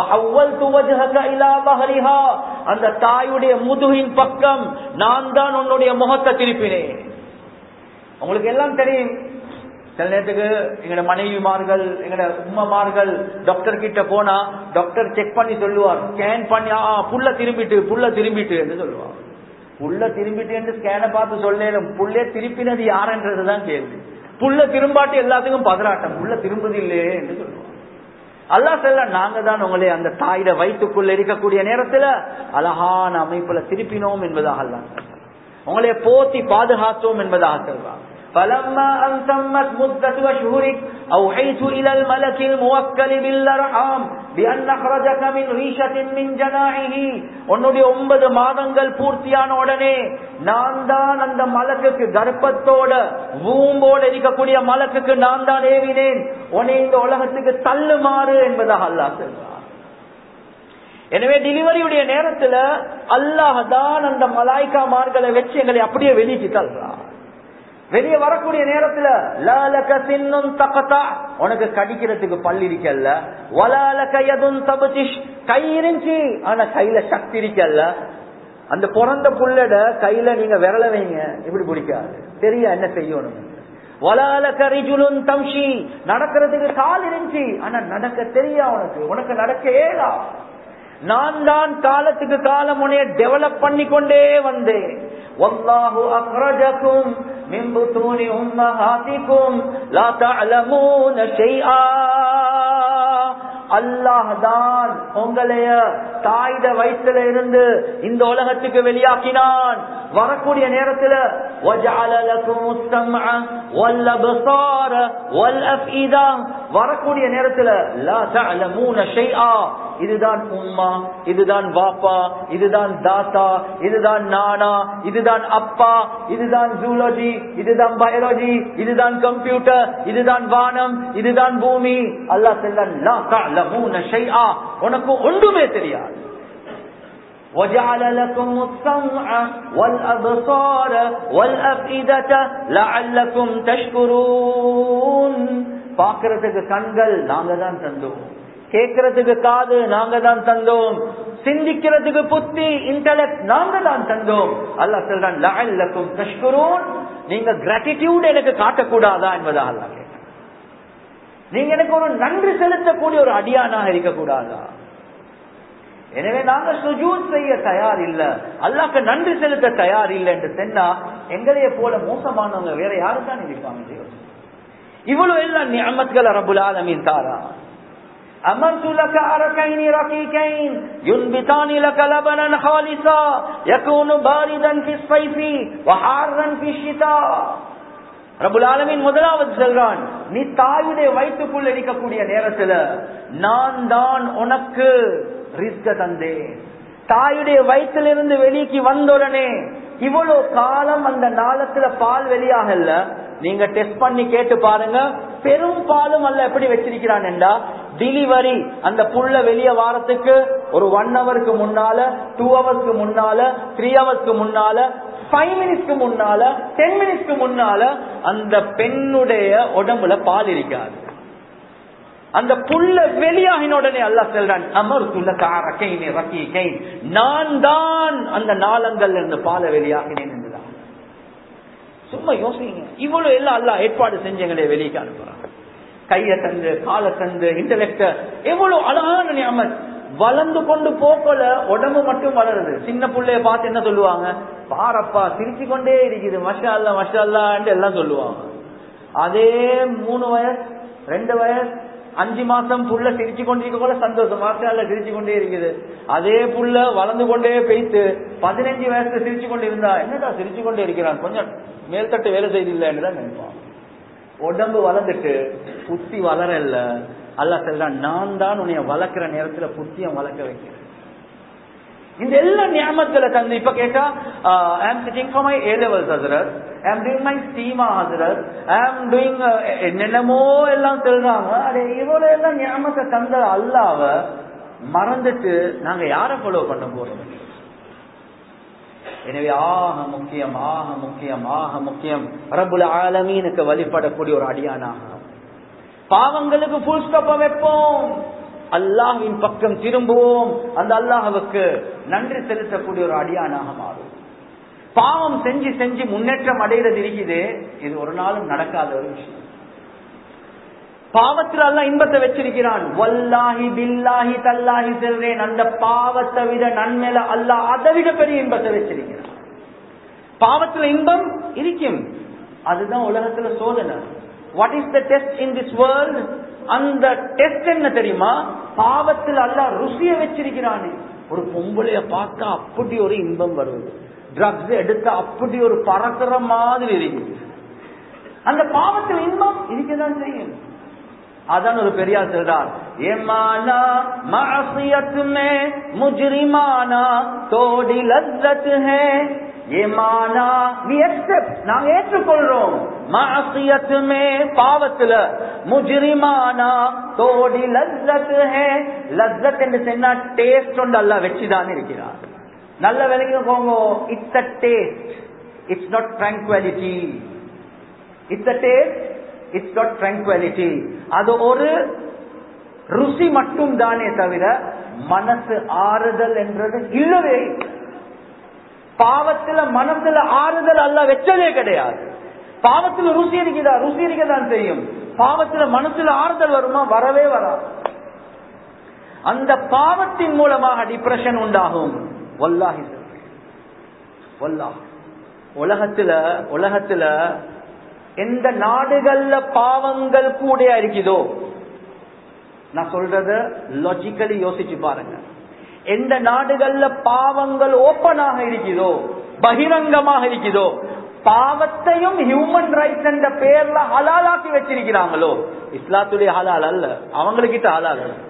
அந்த தாயுடைய முதுகின் பக்கம் நான் தான் உன்னுடைய முகத்தை திருப்பினேன் உங்களுக்கு எல்லாம் தெரியும் சில நேரத்துக்கு எங்கட மனைவிமார்கள் எங்கட உம்மமார்கள் டாக்டர் கிட்ட போனா டாக்டர் செக் பண்ணி சொல்லுவார் ஸ்கேன் பண்ணி ஆ புள்ள திரும்பிட்டு புள்ள திரும்பிட்டு என்று சொல்லுவார் புள்ள திரும்பிட்டு என்று ஸ்கேனை பார்த்து சொல்லேன் புள்ளே திருப்பினது யாருன்றதுதான் கேள்வி புள்ள திரும்பாட்டி எல்லாத்துக்கும் பதறாட்டம் புள்ள திரும்புது இல்லையே என்று சொல்லுவார் அல்லா செல்ல நாங்க தான் உங்களை அந்த தாயிட வயிற்றுக்குள்ள இருக்கக்கூடிய நேரத்துல அழகான அமைப்புல திருப்பினோம் என்பதாக அல்ல உங்களை போத்தி பாதுகாத்தோம் என்பதாக சொல்றாங்க فلما أن تمت مدة أشهرك أوحيت إلى الملك الموكل بالأرحام بأن أخرجك من ريشة من جناحه உன்னுடைய ஒன்பது மாதங்கள் பூர்த்தியான உடனே நான் தான் அந்த மலக்குக்கு கர்ப்பத்தோட பூம்போட இருக்கக்கூடிய மலக்குக்கு நான் தான் ஏவினேன் உன்னை இந்த உலகத்துக்கு தள்ளுமாறு என்பதாக அல்லாஹ் சொல்றார் எனவே டெலிவரியுடைய நேரத்துல அல்லாஹ் தான் அந்த மலாய்க்கா மார்களை வச்சு எங்களை அப்படியே வெளியே தள்ளுறார் வெளியே வரக்கூடிய நேரத்துல லாலக சின்னும் தகத்தா உனக்கு கடிக்கிறதுக்கு பல் இருக்கல்ல வலாலக எதும் தபுதிஷ் கை இருந்துச்சு ஆனா கையில சக்தி இருக்கல்ல அந்த பிறந்த புள்ளட கையில நீங்க விரல வைங்க இப்படி பிடிக்காது தெரியா என்ன செய்யணும் வலால கரிஜுலும் தம்ஷி நடக்கிறதுக்கு கால் இருந்துச்சு ஆனா நடக்க தெரியா உனக்கு உனக்கு நடக்க ஏலா நான் தான் காலத்துக்கு காலம் உனைய டெவலப் பண்ணி கொண்டே வந்தேன் والله أخرجكم من بطون أمهاتكم لا تعلمون شيئا அல்லாஹ் தான் உங்களைய தாயிட வயிற்றுல இருந்து இந்த உலகத்துக்கு வெளியாக்கினான் வரக்கூடிய நேரத்துல வரக்கூடிய நேரத்துல இதுதான் உம்மா இதுதான் வாப்பா இதுதான் தாத்தா இதுதான் நானா இதுதான் அப்பா இதுதான் ஜூலஜி இதுதான் பயாலஜி இதுதான் கம்ப்யூட்டர் இதுதான் வானம் இதுதான் பூமி அல்லா செல்ல உனக்கு ஒன்றுமே தெரியாது وجعل لكم السمع والأبصار والأفئدة لعلكم تشكرون பார்க்கறதுக்கு கண்கள் நாங்க தான் தந்தோம் கேட்கறதுக்கு காது நாங்க தான் தந்தோம் சிந்திக்கிறதுக்கு புத்தி இன்டலெக்ட் நாங்க தான் தந்தோம் அல்லா சொல்றான் லஅல்லக்கும் தஷ்குரூன் நீங்க கிராட்டிடியூட் எனக்கு காட்டக்கூடாதா என்பதா அல்லா கேட்க நீங்க எனக்கு ஒரு நன்றி செலுத்தக்கூடிய ஒரு அடியானாக இருக்கக்கூடாதா எனவே நாங்க சுஜூத் செய்ய தயார் இல்ல அல்லாக்கு நன்றி செலுத்த தயார் இல்லை என்று சொன்னா எங்களைய போல மோசமானவங்க வேற யாருதான் இருப்பாங்க இவ்வளவு எல்லாம் நியமத்கள் ரபுல் ஆலமீன் தாரா أمنت لك أركين رقيقين ينبتان لك لبنا خالصا يكون باردا في الصيف وحارا في الشتاء ரபுல் ஆலமின் முதலாவது சொல்றான் நீ தாயுடைய வயிற்றுக்குள் இருக்கக்கூடிய நேரத்துல நான் தான் உனக்கு ரிஸ்க தந்தேன் தாயுடைய வயிற்றிலிருந்து வெளிக்கு வந்தவுடனே இவ்வளவு காலம் அந்த நாளத்துல பால் வெளியாகல நீங்க டெஸ்ட் பண்ணி கேட்டு பாருங்க பெரும் பாலும் அல்ல எப்படி வச்சிருக்கிறான் என்றா டெலிவரி அந்த புள்ள வெளிய வாரத்துக்கு ஒரு ஒன் ஹவருக்கு முன்னால டூ ஹவர்ஸ்க்கு முன்னால த்ரீ ஹவர்ஸ்க்கு முன்னால ஃபைவ் மினிட்ஸ்க்கு முன்னால டென் மினிட்ஸ்க்கு முன்னால அந்த பெண்ணுடைய உடம்புல பால் இருக்காது அந்த புள்ள வெளியாகின உடனே அல்லா செல்றான் அமர் துள்ள காரக்கைனே ரக்கி கை நான் தான் அந்த நாளங்கள்ல இருந்து பால வெளியாகினேன் என்றுதான் சும்மா யோசிங்க இவ்வளவு எல்லாம் அல்லா ஏற்பாடு செஞ்சங்களே வெளியே அனுப்புறான் கைய தந்து கால தந்து இன்டலெக்ட எவ்வளவு அழகான நியமன் வளர்ந்து கொண்டு போக்கல உடம்பு மட்டும் வளருது சின்ன பிள்ளைய பார்த்து என்ன சொல்லுவாங்க பாரப்பா சிரிச்சு கொண்டே இருக்குது மஷா அல்லா மஷா அல்லான்ட்டு எல்லாம் சொல்லுவாங்க அதே மூணு வயசு ரெண்டு வயசு அஞ்சு மாசம் புள்ள சிரிச்சு கொண்டிருக்க கூட சந்தோஷம் மாசால சிரிச்சு கொண்டே இருக்குது அதே புள்ள வளர்ந்து கொண்டே போயிட்டு பதினஞ்சு வயசுல சிரிச்சு கொண்டு இருந்தா என்னடா சிரிச்சு கொண்டே இருக்கிறான் கொஞ்சம் மேல்தட்டு வேலை செய்தில்லைன்னு தான் நினைப்பான் உடம்பு வளர்ந்துட்டு புத்தி வளரல அல்ல சொல்றான் நான் தான் உன்னைய வளர்க்கிற நேரத்துல புத்தியம் வளர்க்க வைக்கிறேன் இந்த எல்லா ஞாபகத்துல தந்து இப்ப கேட்டா I am sitting for my A levels ஹசரத் ஐ ஆம் டூயிங் மை ஸ்டீமா ஹசரத் ஐ ஆம் டூயிங் என்னென்னமோ எல்லாம் சொல்றாங்க அது இவ்வளவு எல்லாம் ஞாபகத்தை தந்த அல்லாவ மறந்துட்டு நாங்க யார ஃபாலோ பண்ண போறோம் எனவே ஆக முக்கியம் ஆக முக்கியம் ஆக முக்கியம் ரபுல் ஆலமீனுக்கு வழிபடக்கூடிய ஒரு அடியானாக பாவங்களுக்கு புல் ஸ்டாப்ப வைப்போம் அல்லாஹின் பக்கம் திரும்புவோம் அந்த அல்லாஹுக்கு நன்றி செலுத்தக்கூடிய ஒரு அடியானாக மாறும் பாவம் செஞ்சு செஞ்சு முன்னேற்றம் அடைகிறது இருக்குது இது ஒரு நாளும் நடக்காத ஒரு விஷயம் பாவத்தில் அல்ல இன்பத்தை வச்சிருக்கிறான் வல்லாஹி பில்லாஹி தல்லாஹி செல்றேன் அந்த பாவத்தை விட நன்மையில அல்ல அதை விட பெரிய இன்பத்தை வச்சிருக்கிறான் பாவத்துல இன்பம் இருக்கும் அதுதான் உலகத்துல சோதனை what is the test in this world அந்த டெஸ்ட் என்ன தெரியுமா பாவத்தில் அல்ல ருசிய வச்சிருக்கிறானே ஒரு பொம்பளைய பார்த்தா அப்படி ஒரு இன்பம் வருது ட்ரக்ஸ் எடுத்த அப்படி ஒரு பறக்கிற மாதிரி இருக்குது அந்த பாவத்தில் இன்பம் இருக்கதான் செய்யும் அதான் ஒரு பெரியார் சொல்றார் ஏமானா மாசியத் மே முஜ்ரிமானா தோடி லஸ்ஸத் ஹே ஏமானா வி அக்செப்ட் நாங்க ஏற்றுக்கொள்றோம் மாசியத் மே பாவத்துல முஜ்ரிமானா தோடி லஸ்ஸத் ஹே லஸ்ஸத் என்று சொன்னா டேஸ்ட் ஒன்று அல்ல வச்சுதான் இருக்கிறார் நல்ல விலைக்கு போங்க it's a taste it's not tranquility it's a taste it's not tranquility அது ஒரு ருசி மட்டும் தானே தவிர மனசு ஆறுதல் என்றது இல்லவே பாவத்துல மனசுல ஆறுதல் அல்ல வச்சதே கிடையாது பாவத்துல ருசி இருக்குதா ருசி இருக்கதான் செய்யும் பாவத்துல மனசுல ஆறுதல் வருமா வரவே வராது அந்த பாவத்தின் மூலமாக டிப்ரெஷன் உண்டாகும் வல்லாஹி வல்லாஹ் உலகத்துல உலகத்துல எந்த நாடுகள்ல பாவங்கள் கூட இருக்குதோ நான் சொல்றத லாஜிக்கலி யோசிச்சு பாருங்க எந்த நாடுகள்ல பாவங்கள் ஓப்பனாக இருக்குதோ பகிரங்கமாக இருக்குதோ பாவத்தையும் ஹியூமன் ரைட்ஸ் என்ற பெயர்ல ஹலாலாக்கி வச்சிருக்கிறாங்களோ இஸ்லாத்துடைய ஹலால் அல்ல அவங்களுக்கிட்ட ஹலால் அல்ல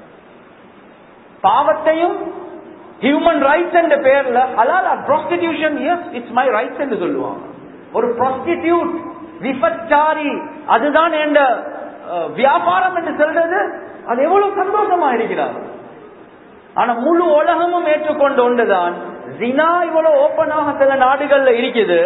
பாவத்தையும் ஹியூமன் ரைட்ஸ் என்ற பெயர்ல ஹலாலா prostitution yes it's my rights என்று சொல்லுவாங்க ஒரு ப்ராஸ்டிடியூட் விபச்சாரி அதுதான் என்ற வியாபாரம் என்று சொல்றது அது எவ்வளவு சந்தோஷமா இருக்கிறார் ஆனா முழு உலகமும் ஏற்றுக்கொண்டு ஒன்றுதான் ஜினா இவ்வளவு ஓப்பனாக சில நாடுகள்ல இருக்குது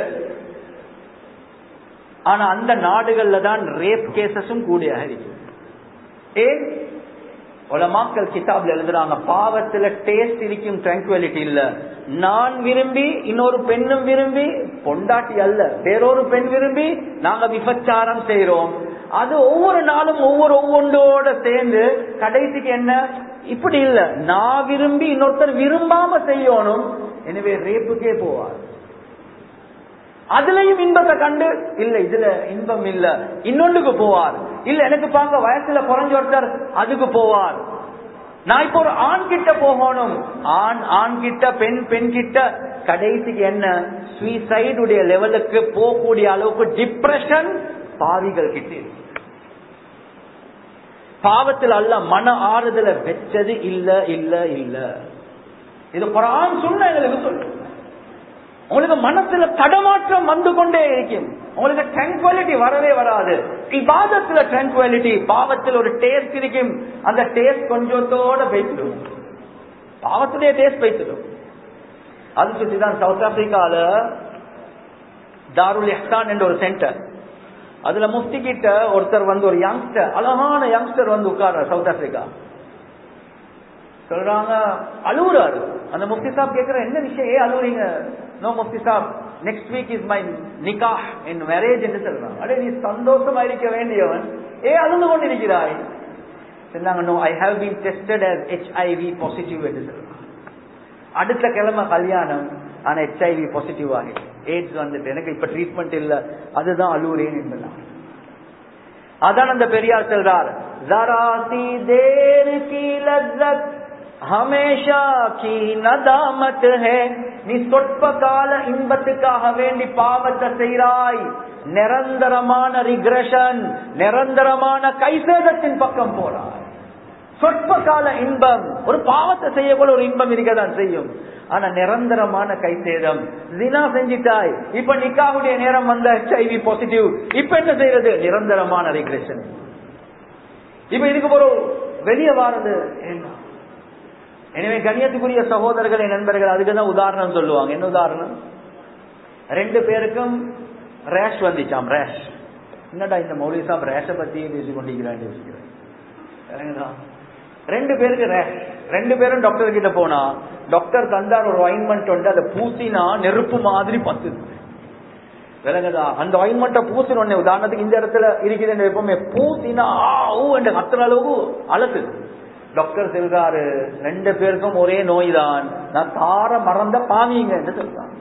ஆனா அந்த நாடுகள்ல தான் ரேப் கேசஸும் கூடியாக இருக்குது ஏன் உலமாக்கள் கிதாப்ல எழுதுறாங்க பாவத்துல டேஸ்ட் இருக்கும் ட்ராங்குவாலிட்டி இல்ல நான் விரும்பி இன்னொரு பெண்ணும் விரும்பி பொண்டாட்டி அல்ல வேறொரு பெண் விரும்பி நாங்க விபச்சாரம் செய்யறோம் அது ஒவ்வொரு நாளும் ஒவ்வொரு ஒவ்வொன்றோட சேர்ந்து கடைசிக்கு என்ன இப்படி இல்ல நான் விரும்பி இன்னொருத்தர் விரும்பாம செய்யணும் எனவே ரேப்புக்கே போவார் அதுலயும் இன்பத்தை கண்டு இல்ல இதுல இன்பம் இல்ல இன்னொன்றுக்கு போவார் இல்ல எனக்கு பாங்க வயசுல குறைஞ்ச ஒருத்தர் அதுக்கு போவார் நான் இப்போ ஒரு ஆண் கிட்ட போகணும் ஆண் ஆண் கிட்ட பெண் பெண் கிட்ட கடைசிக்கு என்ன சுயசைடுடைய லெவலுக்கு போகக்கூடிய அளவுக்கு டிப்ரெஷன் பாவிகள் கிட்ட பாவத்தில் அல்ல மன ஆறுதலை வச்சது இல்ல இல்ல இல்ல இது குரான் சொன்ன எங்களுக்கு சொல்லு உங்களுக்கு மனசுல தடமாற்றம் வந்து கொண்டே இருக்கும் உங்களுக்கு ட்ராங்குவாலிட்டி வரவே வராது இபாதத்துல ட்ராங்குவாலிட்டி பாவத்தில் ஒரு டேஸ்ட் இருக்கும் அந்த டேஸ்ட் கொஞ்சத்தோட பேசிடும் பாவத்துடைய டேஸ்ட் பேசிடும் அது சுற்றிதான் சவுத் ஆப்பிரிக்கால தாருல் எஹ்தான் என்ற ஒரு சென்டர் அதுல முஃப்தி கிட்ட ஒருத்தர் வந்து ஒரு யங்ஸ்டர் அழகான யங்ஸ்டர் வந்து உட்கார்ற சவுத் ஆப்பிரிக்கா சொல்றாங்க அழுவுறாரு அந்த முஃப்தி சாப் கேக்குற என்ன விஷயம் ஏன் அழுவுறீங்க நோ முஃப்தி சாப் நெக்ஸ்ட் வீக் இஸ் மை நிகா என் மேரேஜ் என்று சொல்றாங்க அடே நீ சந்தோஷமா இருக்க வேண்டியவன் ஏ அழுந்து கொண்டிருக்கிறாய் சொன்னாங்க no I have been tested as HIV positive என்று சொல்லுவாங்க அடுத்த கிழமை கல்யாணம் ஆனா ஹெச்ஐவி பாசிட்டிவ் ஆகிட்டு எய்ட்ஸ் வந்துட்டு எனக்கு இப்ப ட்ரீட்மெண்ட் இல்ல அதுதான் அழுவுறேன் என்பதான் அதான் அந்த பெரியார் சொல்றார் ஜராசி தேர் கி லzzat ஹமேஷா கி நதாமத் ஹே நீ சொற்ப கால இன்பத்துக்காக வேண்டி பாவத்தை செய்கிறாய் நிரந்தரமான ரிக்ரெஷன் நிரந்தரமான கைசேதத்தின் பக்கம் போறாய் சொற்ப கால இன்பம் ஒரு பாவத்தை செய்ய போல ஒரு இன்பம் இருக்கதான் செய்யும் ஆனா நிரந்தரமான கைசேதம் தினா செஞ்சிட்டாய் இப்ப நிக்காவுடைய நேரம் வந்த ஹெச்ஐவி பாசிட்டிவ் இப்ப என்ன செய்யறது நிரந்தரமான ரிக்ரெஷன் இப்ப இதுக்கு ஒரு வெளியே வாரது என்ன எனவே கண்ணியத்துக்குரிய சகோதரர்களே நண்பர்கள் அதுக்குதான் உதாரணம் சொல்லுவாங்க என்ன உதாரணம் ரெண்டு பேருக்கும் ரேஷ் வந்துச்சாம் ரேஷ் என்னடா இந்த மௌலி சாப் ரேஷை பத்தி பேசி கொண்டிருக்கிறான் யோசிக்கிறேன் ரெண்டு பேருக்கு ரேஷ் ரெண்டு பேரும் டாக்டர் கிட்ட போனா டாக்டர் தந்தார் ஒரு ஆயின்மெண்ட் வந்து அதை பூசினா நெருப்பு மாதிரி பத்துது விளங்குதா அந்த ஆயின்மெண்ட்டை பூசின உடனே உதாரணத்துக்கு இந்த இடத்துல இருக்குது எப்பவுமே பூசினா ஊ என்ற கத்துற அளவுக்கு அழகு டாக்டர் சொல்றாரு ரெண்டு பேருக்கும் ஒரே நோய் தான் நான் தார மறந்த பாவீங்க என்று சொல்றாங்க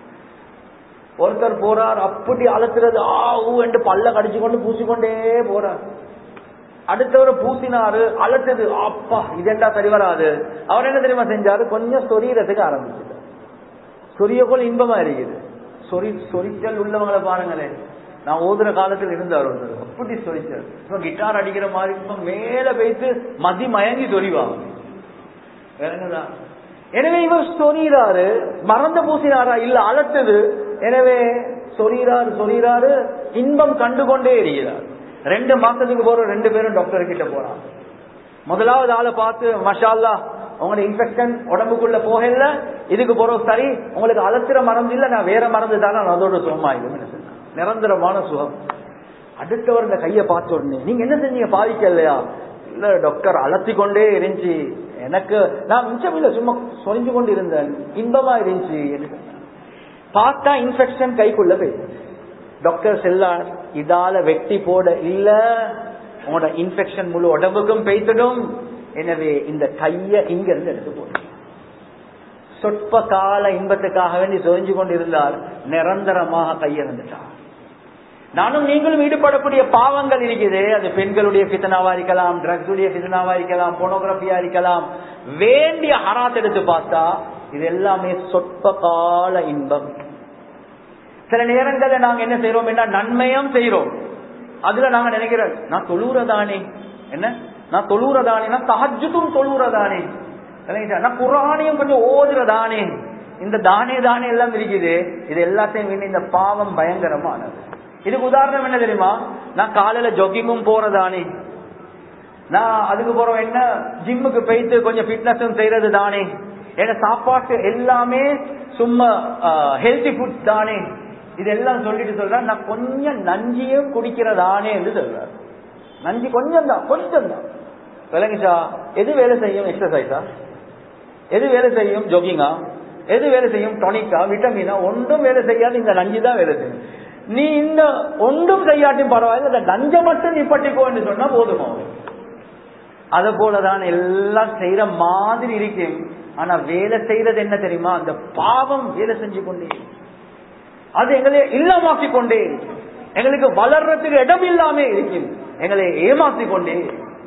ஒருத்தர் போறார் அப்படி அழுத்துறது ஆ ஊ என்று பல்ல கடிச்சு கொண்டு பூசிக்கொண்டே போறார் அடுத்தவர் பூசினாரு அழுத்தது அப்பா இதெண்டா சரி வராது அவர் என்ன தெரியுமா செஞ்சாரு கொஞ்சம் சொரியறதுக்கு ஆரம்பிச்சுட்டார் சொரியக்குள் இன்பமா இருக்குது சொறி சொரிச்சல் உள்ளவங்களை பாருங்களேன் நான் ஓதுற காலத்தில் இருந்தார் ஒருத்தர் அப்படி சொரிச்சல் இப்ப கிட்டார் அடிக்கிற மாதிரி இப்ப மேல வைத்து மதி மயங்கி சொரிவாங்க வேறங்கதா எனவே இவர் சொரிகிறாரு மறந்து பூசினாரா இல்ல அலட்டுது எனவே சொரிகிறாரு சொரிகிறாரு இன்பம் கண்டுகொண்டே இருக்கிறார் ரெண்டு மாசத்துக்கு போற ரெண்டு பேரும் டாக்டர் கிட்ட போறாங்க முதலாவது ஆளை பார்த்து மஷால்லா உங்களோட இன்ஃபெக்ஷன் உடம்புக்குள்ள போகல இதுக்கு போறோம் சரி உங்களுக்கு அலத்திர மறந்து இல்ல நான் வேற மறந்து தானே நான் அதோட சுகமாயிடும் நிரந்தரமான சுகம் அடுத்தவர் இந்த கைய பார்த்த உடனே நீங்க என்ன செஞ்சீங்க பாதிக்கலையா இல்ல டாக்டர் அலத்தி கொண்டே இருந்துச்சு எனக்கு நான் மிச்சம் இல்ல சும்மா சொரிஞ்சு கொண்டு இருந்தேன் இன்பமா இருந்துச்சு எனக்கு பார்த்தா இன்ஃபெக்ஷன் கைக்குள்ள போயிடுச்சு டாக்டர் செல்லார் இதால வெட்டி போட இல்ல உங்களோட இன்ஃபெக்ஷன் முழு உடம்புக்கும் பெய்திடும் எனவே இந்த கைய இங்க இருந்து எடுத்து போடும் சொற்ப கால இன்பத்துக்காக வேண்டி சொரிஞ்சு கொண்டிருந்தார் நிரந்தரமாக கையிறந்துட்டார் நானும் நீங்களும் ஈடுபடக்கூடிய பாவங்கள் இருக்குது அது பெண்களுடைய பித்தனாவா இருக்கலாம் ட்ரக்ஸ் உடைய பித்தனாவா இருக்கலாம் போனோகிராபியா இருக்கலாம் வேண்டிய ஹராத் எடுத்து பார்த்தா இது எல்லாமே சொற்ப கால இன்பம் சில நேரங்களில் நாங்க என்ன செய்யறோம் என்ன நன்மையும் செய்யறோம் அதுல நாங்க நினைக்கிறோம் நான் தொழுறதானே என்ன நான் தொழுறதானே நான் தஹஜுக்கும் தொழுறதானே நான் குரானையும் கொஞ்சம் ஓதுறதானே இந்த தானே தானே எல்லாம் இருக்குது இது எல்லாத்தையும் விட இந்த பாவம் பயங்கரமானது இதுக்கு உதாரணம் என்ன தெரியுமா நான் காலையில ஜொக்கிங்கும் போறதானே நான் அதுக்கு போறோம் என்ன ஜிம்முக்கு போயிட்டு கொஞ்சம் ஃபிட்னஸும் செய்யறது தானே ஏன்னா சாப்பாட்டு எல்லாமே சும்மா ஹெல்தி ஃபுட் தானே இதெல்லாம் சொல்லிட்டு சொல்றேன் நான் கொஞ்சம் நஞ்சியும் குடிக்கிறதானே என்று சொல்றார் நஞ்சி கொஞ்சம் தான் கொஞ்சம் தான் விளங்குச்சா எது வேலை செய்யும் எக்ஸசைஸா எது வேலை செய்யும் ஜொகிங்கா எது வேலை செய்யும் டொனிக்கா விட்டமினா ஒன்றும் வேலை செய்யாது இந்த நஞ்சு தான் வேலை செய்யும் நீ இந்த ஒன்றும் செய்யாட்டியும் பரவாயில்ல இந்த நஞ்சை மட்டும் நிப்பட்டிக்கோ என்று சொன்னா போதுமா அத போலதான் எல்லாம் செய்யற மாதிரி இருக்கும் ஆனா வேலை செய்யறது என்ன தெரியுமா அந்த பாவம் வேலை செஞ்சு கொண்டே அது எங்களை இல்லமாக்கி கொண்டே எங்களுக்கு வளர்றதுக்கு இடம் இல்லாம இருக்கும் எங்களை ஏமாத்தி கொண்டே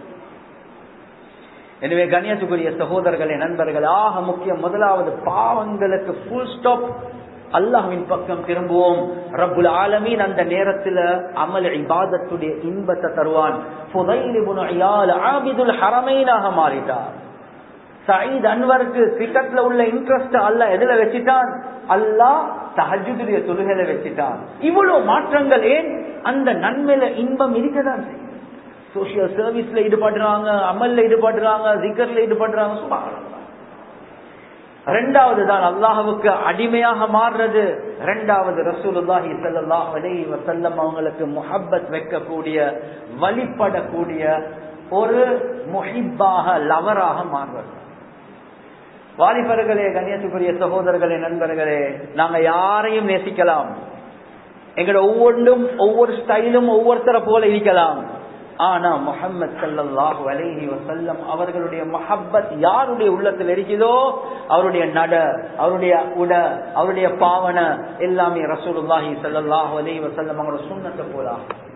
எனவே கண்ணியத்துக்குரிய சகோதரர்களே நண்பர்கள் ஆக முக்கியம் முதலாவது பாவங்களுக்கு ஃபுல் ஸ்டாப் அல்லாஹ்வின் பக்கம் திரும்புவோம் ரப்புல் ஆலமீன் அந்த நேரத்துல அமல் இபாதத்துடைய இன்பத்தை தருவான் ஃபுதைல் இப்னு இயால் ஆபிதுல் ஹரமைனாக மாறிட்டார் சயீத் அன்வருக்கு கிரிக்கெட்ல உள்ள இன்ட்ரெஸ்ட் அல்ல எதுல வச்சுட்டான் அல்லாஹ் தஹஜுடைய தொழுகையில வச்சுட்டான் இவ்வளவு மாற்றங்கள் ஏன் அந்த நன்மையில இன்பம் இருக்கதான் செய்யும் சோசியல் சர்வீஸ்ல ஈடுபடுறாங்க அமல்ல ஈடுபடுறாங்க ஜிக்கர்ல ஈடுபடுறாங்க சுபாரம் ரெண்டாவது தான் அல்லாஹுக்கு அடிமையாக மாறுறது ரெண்டாவது ரசூலுல்லாஹி ஸல்லல்லாஹு அலைஹி வஸல்லம் அவங்களுக்கு முஹப்பத் வைக்கக்கூடிய வழிபடக்கூடிய ஒரு முஹிப்பாக லவராக மாறுவது வாலிபர்களே கண்ணியத்துக்குரிய சகோதரர்களே நண்பர்களே நாங்க யாரையும் நேசிக்கலாம் எங்களோட ஒவ்வொன்றும் ஒவ்வொரு ஸ்டைலும் ஒவ்வொருத்தரை போல இருக்கலாம் ஆனா முஹம்மது ஸல்லல்லாஹு அலைஹி வஸல்லம் அவர்களுடைய மஹப்பத் யாருடைய உள்ளத்தில் இருக்குதோ அவருடைய நட அவருடைய உட அவருடைய பாவனை எல்லாமே ரசூலுல்லாஹி ஸல்லல்லாஹு அலைஹி வஸல்லம் அவங்களோட சுண்ணத்தை போல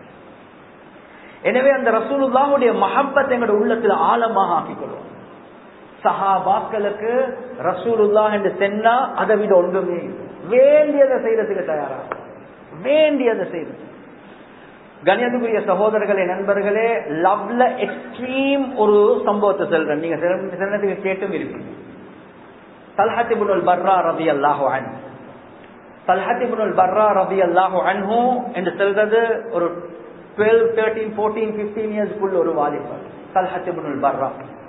எனவே அந்த ரசூலுல்லாஹுடைய மஹப்பத் எங்களோட உள்ளத்துல ஆழமாக ஆக்கிக்கொள்வோம் சஹாபாக்களுக்கு ரசூலுல்லாஹ் என்று சென்னா அதை விட ஒன்றுமே இல்லை. வேண்டியதை செய்யறதுக்கு தயாரா வேண்டியதை செய்யறது கணியத்துக்குரிய சகோதரர்களே நண்பர்களே லவ்ல எக்ஸ்ட்ரீம் ஒரு சம்பவத்தை சொல்றேன் நீங்க சில சில நேரத்துக்கு கேட்டும் இருப்பீங்க தல்ஹத்திபுல் பர்ரா ரதி அல்லாஹு அன் தல்ஹத்திபுல் பர்ரா ரதி அல்லாஹு அன்ஹு என்று சொல்றது ஒரு டுவெல் தேர்ட்டீன் ஃபோர்டீன் பிப்டீன் இயர்ஸ்க்குள்ள ஒரு வாலிபர் தல்ஹத்திபுல் பர்ரா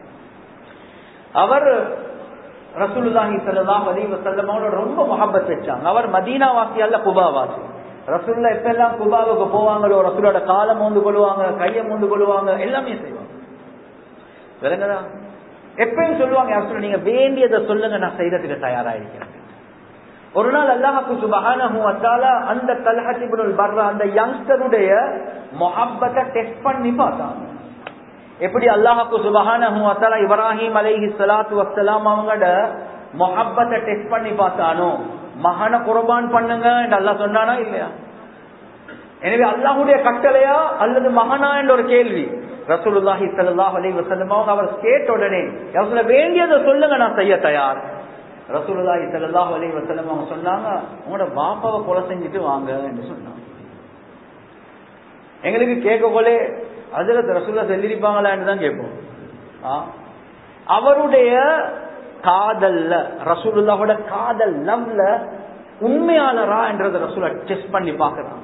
அவர் ரசூலுல்லாஹி ஸல்லல்லாஹு அலைஹி வஸல்லம் அவரோட ரொம்ப முஹப்பத் வச்சாங்க அவர் மதீனா வாசி அல்ல குபா வாசி ரசூல்லா எப்ப எல்லாம் குபாவுக்கு போவாங்களோ ரசூலோட காலம் மூந்து கொள்வாங்க கையை மூந்து கொள்வாங்க எல்லாமே செய்வாங்க விளங்குதா எப்பயும் சொல்லுவாங்க யார் சொல்ல நீங்க வேண்டியதை சொல்லுங்க நான் செய்யறதுக்கு தயாரா இருக்கிறேன் ஒரு நாள் அல்லாஹாக்கு சுபஹானஹு வத்தாலா அந்த தல்ஹத் இப்னுல் பர்ரா அந்த யங்ஸ்டருடைய முஹப்பத்தை டெஸ்ட் பண்ணி பார்த்தாங்க எப்படி அல்லாஹாக்கு சுபஹானஹு வத்தாலா இப்ராஹிம் அலைஹி ஸலாத்து வஸ்ஸலாம் அவங்களோட முஹப்பத்தை டெஸ்ட் பண்ணி பார்த்தானோ மகனை குர்பான் பண்ணுங்க என்று அல்லாஹ் சொன்னானா இல்லையா எனவே அல்லாஹுடைய கட்டளையா அல்லது மகனா என்ற ஒரு கேள்வி ரசூலுல்லாஹி ஸல்லல்லாஹு அலைஹி வஸல்லம் அவங்க அவர் கேட்ட உடனே ரசூல வேண்டியதை சொல்லுங்க நான் செய்ய தயார் ரசூலுல்லாஹி ஸல்லல்லாஹு அலைஹி வஸல்லம் அவங்க சொன்னாங்க உங்களோட பாப்பாவை கொலை செஞ்சுட்டு வாங்க என்று சொன்னாங்க எங்களுக்கு கேட்க போலே அதுல ரசூல்லா சொல்லிருப்பாங்களான்னு தான் கேட்போம் ஆ. அவருடைய காதல்ல ரசூலுல்லாவோட காதல் லவ்ல உண்மையாளரா என்றதை ரசூலா டெஸ்ட் பண்ணி பாக்குறாங்க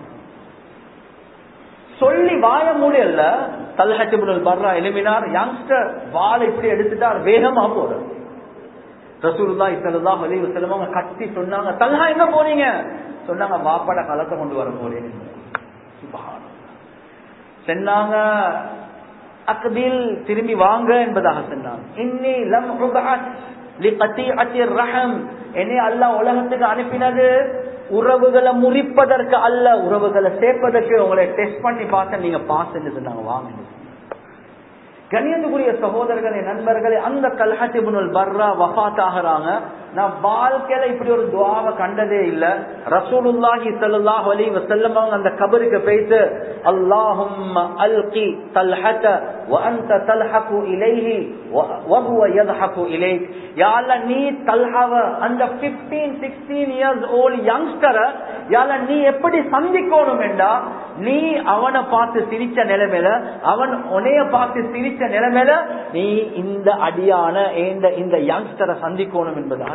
சொல்லி வாய மூலையல்ல தல்ஹட்டிபுல் பர்ரா எலுமினார் யங்ஸ்டர் வாழை இப்படி எடுத்துட்டார் வேகமா போறார் ரசூலுல்லா இசல்லாம் அலி வசலம் அவங்க கத்தி சொன்னாங்க தல்ஹா எங்க போறீங்க சொன்னாங்க வாப்பாட களத்தை கொண்டு வர போறேன் சுபஹான் சொன்னாங்க அக்பில் திரும்பி வாங்க என்பதாக சொன்னாங்க இன்னி லம் உபஅத் லிகத்திஅத்தி ரஹம் என்னை அல்லாஹ் உலகத்துக்கு அனுப்பினது உறவுகளை முறிப்பதற்கு அல்ல உறவுகளை சேர்ப்பதற்கு உங்களை டெஸ்ட் பண்ணி பார்த்தேன் நீங்க பாஸ் சொன்னாங்க வாங்க கணியத்துக்குரிய சகோதரர்களே நண்பர்களே அந்த கல்ஹத்திபுனுல் பர்ரா வஃத் ஆகிறாங்க நான் வாழ்க்கையில இப்படி ஒரு துவாவை கண்டதே இல்ல ரசூலுல்லாஹி ஸல்லல்லாஹு அலைஹி வஸல்லம் அவங்க அந்த கபருக்கு போயிட்டு அல்லாஹும்ம அல்கி தல்ஹத வ அன்த தல்ஹகு இலைஹி வ ஹுவ யضحகு இலைக் யா அல்லாஹ் நீ தல்ஹாவ அந்த 15 16 இயர்ஸ் ஓல்ட் யங்ஸ்டரை யா அல்லாஹ் நீ எப்படி சந்திக்கணும் என்றா நீ அவனை பார்த்து சிரிச்ச நிலைமையில அவன் உன்னைய பார்த்து சிரிச்ச நிலைமையில நீ இந்த அடியான இந்த இந்த யங்ஸ்டரை சந்திக்கணும் என்பதாக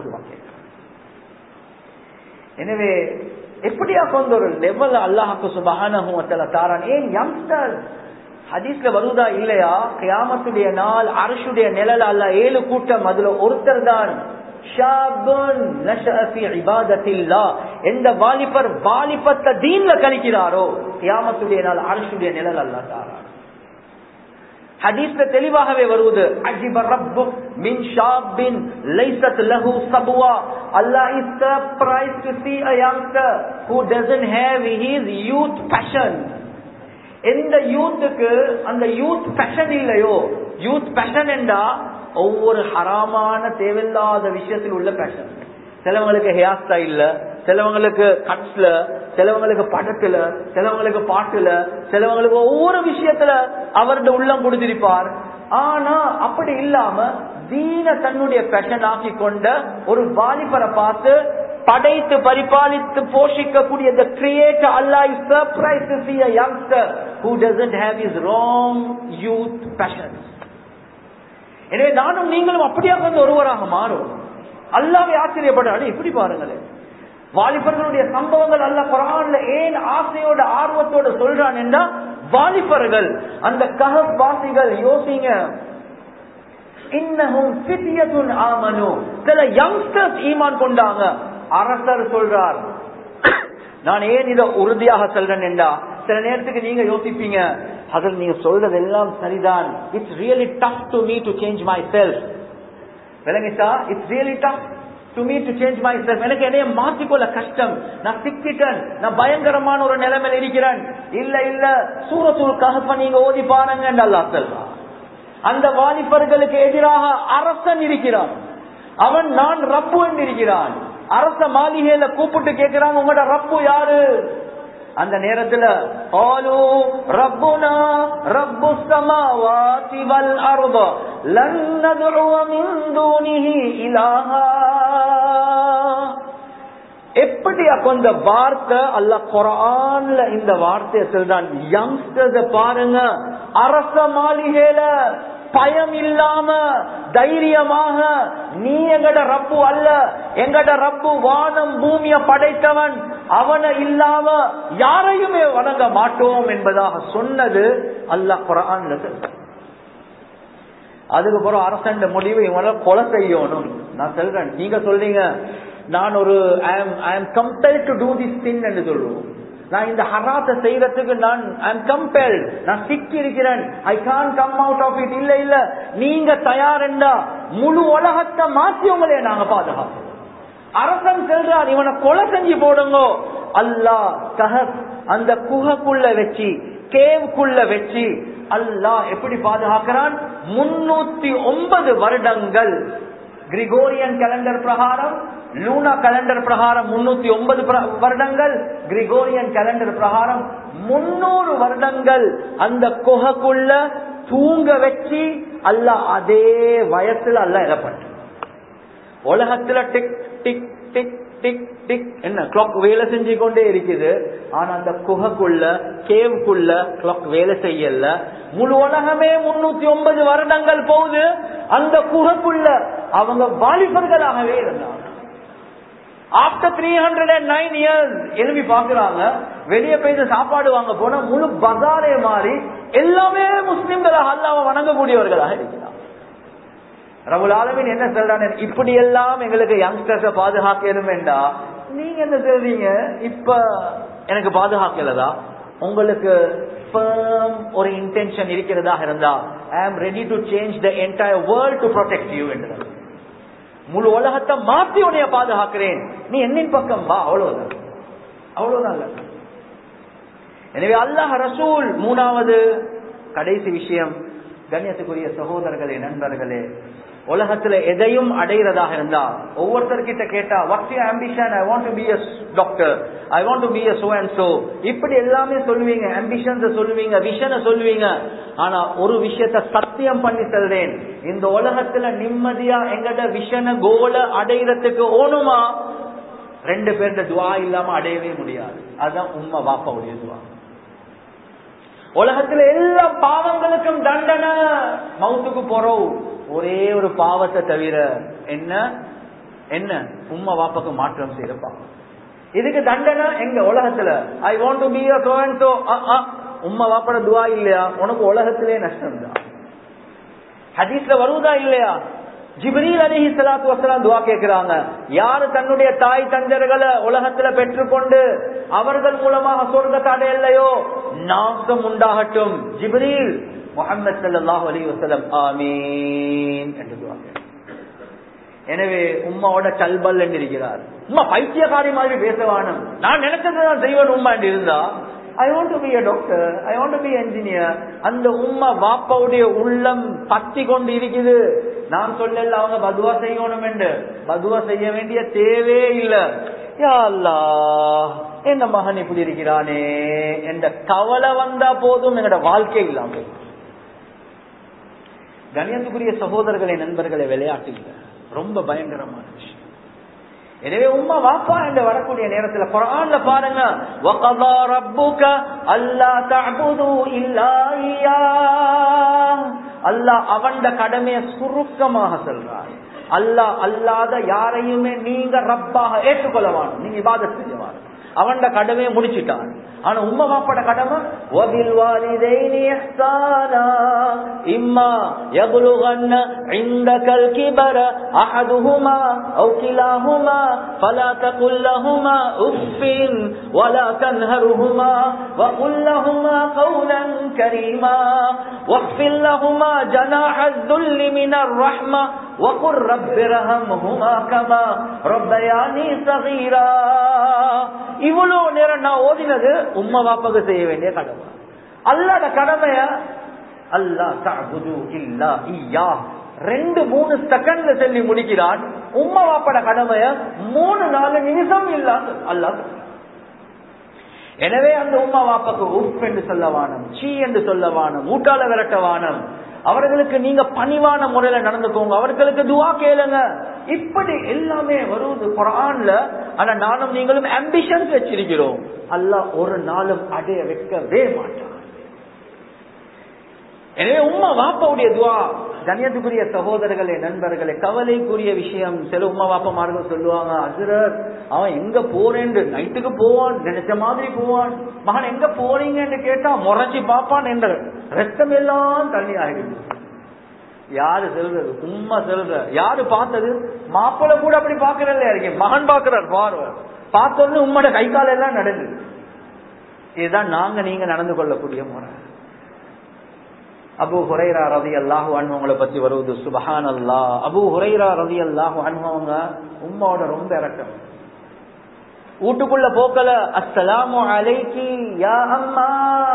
எனவே எப்படியா கொண்ட ஒரு லெவல் அல்லாஹாக்கு சுபகான தாரான் ஏன் யங்ஸ்டர் ஹதீஸ்ல வருவதா இல்லையா கியாமத்துடைய நாள் அரசுடைய நிழல் அல்ல ஏழு கூட்டம் அதுல ஒருத்தர் தான் எந்த வாலிபர் வாலிபத்தை தீன்ல கணிக்கிறாரோ கியாமத்துடைய நாள் அரசுடைய நிழல் அல்ல தாரா ஹதீஸ்ல தெளிவாகவே வருவது அஜிப ரப்பு மின் ஷாபின் லைசத் லஹு சபுவா அல்லாஹ் is surprised to see a youngster who doesn't have his youth passion எந்த யூத்துக்கு அந்த யூத் பேஷன் இல்லையோ யூத் பேஷன் என்றா ஒவ்வொரு ஹராமான தேவையில்லாத விஷயத்தில் உள்ள பேஷன் சிலவங்களுக்கு ஹேர் ஸ்டைல்ல சிலவங்களுக்கு கட்ஸ்ல சிலவங்களுக்கு படத்துல சிலவங்களுக்கு பாட்டுல சிலவங்களுக்கு ஒவ்வொரு விஷயத்துல அவருடைய உள்ளம் கொடுத்திருப்பார் ஆனா அப்படி இல்லாம தீன தன்னுடைய பேஷன் ஆக்கி கொண்ட ஒரு வாலிபரை பார்த்து படைத்து பரிபாலித்து போஷிக்கக்கூடிய the creator Allah is surprised to see a youngster who doesn't have his wrong youth passions எனவே நானும் நீங்களும் அப்படியே வந்து ஒருவராக மாறும் அல்லாவே ஆச்சரியப்படுறாரு இப்படி பாருங்களேன் வாலிபர்களுடைய சம்பவங்கள் அல்ல குரான்ல ஏன் ஆசையோட ஆர்வத்தோட சொல்றான் என்றா வாலிபர்கள் அந்த கஹப் வாசிகள் யோசிங்க இன்னமும் சித்தியத்துன் ஆமனு சில யங்ஸ்டர்ஸ் ஈமான் கொண்டாங்க அரசர் சொல்றார் நான் ஏன் இதை உறுதியாக சொல்றேன் என்றா சில நேரத்துக்கு நீங்க யோசிப்பீங்க அதில் நீங்க சொல்றது எல்லாம் சரிதான் it's really tough to me to change my self விளங்கிட்டா it's really tough to me to change my self எனக்கு என்னைய மாற்றிக்கொள்ள கஷ்டம் நான் சிக்கிட்டேன் நான் பயங்கரமான ஒரு நிலைமையில இருக்கிறேன் இல்ல இல்ல சூரத்துல் கஹப்ப நீங்க ஓதி பாருங்க அல்லாஹ் சொல்றான் அந்த வாலிபர்களுக்கு எதிராக அரசன் இருக்கிறான் அவன் நான் ரப்பு என்று இருக்கிறான் அரச மாளிகையில கூப்பிட்டு கேட்கிறான் உங்களோட ரப்பு யாரு அந்த நேரத்துல ஆலு ரப்புனா ரப்பு சமாவாதி வல் அர்த லன் நதுஉ மின் தூனிஹி இலாஹா எப்படி அப்ப இந்த வார்த்தை அல்ல குரான்ல இந்த வார்த்தையை சொல்றான் யங்ஸ்டர்ஸ் பாருங்க அரச மாளிகையில பயம் இல்லாம தைரியமாக நீ எங்கட ரப்பு அல்ல எங்கட ரப்பு வானம் பூமிய படைத்தவன் அவனை இல்லாம யாரையுமே வணங்க மாட்டோம் என்பதாக சொன்னது அல்லாஹ் குரான்ல சொல்றான் அதுக்கு பிறகு அரசண்ட முடிவு இவங்கள கொலை செய்யணும் நான் சொல்றேன் நீங்க சொல்றீங்க நான் ஒரு I am compel to do this thing என்று சொல்லுவோம் நான் இந்த ஹராத்தை செய்யறதுக்கு நான் ஐ எம் கம்பல் நான் சிக்கி இருக்கிறேன் I can't come out of it இல்ல இல்ல நீங்க தயாரெண்டா முழு உலகத்தை மாற்றி உங்களே நாங்க பாதுகாப்போம் அரசன் செல்றான் இவனை கொலை செஞ்சு போடுங்க அல்லாஹ் கஹப் அந்த குகைக்குள்ள வச்சு கேவுக்குள்ள வச்சு அல்லாஹ் எப்படி பாதுகாக்கிறான் முன்னூத்தி ஒன்பது வருடங்கள் கிரிகோரியன் கேலண்டர் பிரகாரம் லூனா கேலண்டர் பிரகாரம் முன்னூத்தி ஒன்பது வருடங்கள் கிரிகோரியன் கேலண்டர் பிரகாரம் முன்னூறு வருடங்கள் அந்த குகைக்குள்ள தூங்க வச்சு அல்ல அதே வயசுல அல்ல இடப்பட்டு உலகத்துல tick tick tick tick tick என்ன கிளாக் வேலை செஞ்சு கொண்டே இருக்குது ஆனா அந்த குகைக்குள்ள கேவுக்குள்ள கிளாக் வேலை செய்யல முழு உலகமே முன்னூத்தி ஒன்பது வருடங்கள் போகுது அந்த குகைக்குள்ள அவங்க வாலிபர்களாகவே இருந்தாங்க after three hundred and nine years எழுப்பி பாக்குறாங்க வெளியே போய் சாப்பாடு வாங்க போனா முழு பஜாரே மாறி எல்லாமே முஸ்லிம்களாக அல்லாம வணங்கக்கூடியவர்களாக இருக்கிறாங்க ரகுல் ஆலமின் என்ன சொல்றாங்க இப்படி எல்லாம் எங்களுக்கு யங்ஸ்டர்ஸ பாதுகாக்கணும் வேண்டா நீங்க என்ன சொல்றீங்க இப்ப எனக்கு பாதுகாக்கலதா உங்களுக்கு ஒரு இன்டென்ஷன் இருக்கிறதா இருந்தா I am ready to change the entire world to protect you என்று முழு உலகத்தை மாத்தி உனைய பாதுகாக்கிறேன் நீ என்னின் பக்கம் வா அவ்வளவுதான் அவ்வளவுதான் எனவே அல்லாஹ் ரசூல் மூணாவது கடைசி விஷயம் கண்ணியத்துக்குரிய சகோதரர்களே நண்பர்களே உலகத்துல எதையும் அடைகிறதாக இருந்தா ஒவ்வொருத்தர்கிட்ட கேட்டா what's you ambition I want to be a doctor I want to be a so and so இப்படி எல்லாமே சொல்லுவீங்க ஆம்பிஷன்ஸ் சொல்லுவீங்க விஷனை சொல்லுவீங்க ஆனா ஒரு விஷயத்த சத்தியம் பண்ணி சொல்றேன் இந்த உலகத்துல நிம்மதியா எங்கட விஷன கோல அடைகிறதுக்கு ஓணுமா ரெண்டு பேர்ந்த துவா இல்லாம அடையவே முடியாது அதுதான் உண்மை வாப்பாவுடைய துவா உலகத்துல எல்லா பாவங்களுக்கும் தண்டனை மவுத்துக்கு போறோம் ஒரே ஒரு பாவத்தை தவிர என்ன என்ன உம்மா வாப்பாக்கு மாற்றம் செய்யறப்பா இதுக்கு தண்டனை எங்க உலகத்துல I want to be so உம்மா வாப்பட துவா இல்லையா உனக்கு உலகத்திலே நஷ்டம் தான் ஹதீஸ்ல வருவதா இல்லையா ஜிப்ரீல் அலிஹி சலாத்து வசலாம் துவா கேட்கிறாங்க யாரு தன்னுடைய தாய் தஞ்சர்களை உலகத்துல பெற்றுக்கொண்டு அவர்கள் மூலமாக சொர்க்கத்தை அடையலையோ நாசம் உண்டாகட்டும் ஜிப்ரீல் முகமது சல்லாஹ் அலி வசலம் ஆமீன் என்று துவா எனவே உம்மாவோட கல்பல் என்று இருக்கிறார் உம்மா பைத்தியக்காரி மாதிரி பேசவானும் நான் நினைச்சதுதான் செய்வேன் உம்மா என்று இருந்தா I want to be a doctor I want to be engineer அந்த உம்மா வாப்பாவுடைய உள்ளம் பத்தி கொண்டு இருக்குது நான் சொல்லல அவங்க பதுவா செய்யணும் என்று பதுவா செய்ய வேண்டிய தேவையே இல்ல அல்லா என்ன மகன் இப்படி இருக்கிறானே என்ற கவலை வந்தா போதும் என்னோட வாழ்க்கை இல்லாம கணியத்துக்குரிய சகோதரர்களை நண்பர்களை விளையாட்டு இல்லை ரொம்ப பயங்கரமான விஷயம் எனவே உம்மா வாப்பா என்று வரக்கூடிய நேரத்தில் குரான்ல பாருங்க வகதா ரப்புக அல்லா தஅபுது இல்லா அல்லாஹ் அவண்ட கடமையை சுருக்கமாக சொல்றார் அல்லாஹ் அல்லாத யாரையுமே நீங்க ரப்பாக ஏற்றுக்கொள்ளவான் நீங்க இபாதத் செய்யவான் அவன்ட கடமையை முடிச்சிட்டான் ஆனா உம்மா பாப்பட கடமை وَبِالْ وَالِدَيْنِ إِحْسَانًا إِمَّا يَبْلُغَنَّ عِندَكَ الْكِبَرَ أَحَدُهُمَا أَوْ كِلَاهُمَا فَلَا تَقُل لَّهُمَا أُفٍّ وَلَا تَنْهَرْهُمَا وَقُل لَّهُمَا قَوْلًا كَرِيمًا وَاخْفِضْ لَهُمَا جَنَاحَ الذُّلِّ مِنَ الرَّحْمَةِ وقل رب ارحمهما كما ربياني صغيرا இவ்வளவு நேரம் நான் ஓதினது உம்மா பாப்பாக்கு செய்ய வேண்டிய கடமை அல்லாட கடமைய அல்லா தஅபுது இல்லா ஈயா ரெண்டு மூணு செகண்ட்ல சொல்லி முடிக்கிறான் உம்மா பாப்பட கடமைய மூணு நாலு நிமிஷம் இல்லாத அல்லாஹ் எனவே அந்த உம்மா வாப்பாக்கு உப் என்று சொல்ல வானம் சீ என்று சொல்ல வானம் ஊட்டால விரட்ட வானம் அவர்களுக்கு நீங்க பணிவான முறையில நடந்துக்கோங்க அவர்களுக்கு துவா கேளுங்க இப்படி எல்லாமே வருவது குரான்ல ஆனா நானும் நீங்களும் அம்பிஷன்ஸ் வச்சிருக்கிறோம் அல்லாஹ் ஒரு நாளும் அடைய வைக்கவே மாட்டான் எனவே உம்மா வாப்பாவுடைய துவா கண்ணியத்துக்குரிய சகோதரர்களே நண்பர்களே கவலைக்குரிய விஷயம் சில உம்மா வாப்பமார்கள் சொல்லுவாங்க அசுரர் அவன் எங்க போறேன்னு நைட்டுக்கு போவான் நினைச்ச மாதிரி போவான் மகன் எங்க போறீங்கன்னு கேட்டா முறைச்சி பாப்பான் என்ற ரத்தம் எல்லாம் தள்ளி ஆகிடுது யாரு செல்றது உண்மை செல்ற யாரு பார்த்தது மாப்பிள்ள கூட அப்படி பாக்குறல்ல இருக்கேன் மகன் பாக்குறார் பார்வை பார்த்தோன்னு உம்மோட கை கால எல்லாம் நடந்து இதுதான் நாங்க நீங்க நடந்து கொள்ளக்கூடிய முறை அபு ஹுரைரா ரதி அல்லாஹு அனுபவங்களை பத்தி வருவது சுபஹான் அல்லா அபு ஹுரைரா ரதி அல்லாஹு அனுபவங்க உம்மாவோட ரொம்ப இறக்கம் வீட்டுக்குள்ள போக்கல அஸ்ஸலாமு அலைக்கி யா அம்மா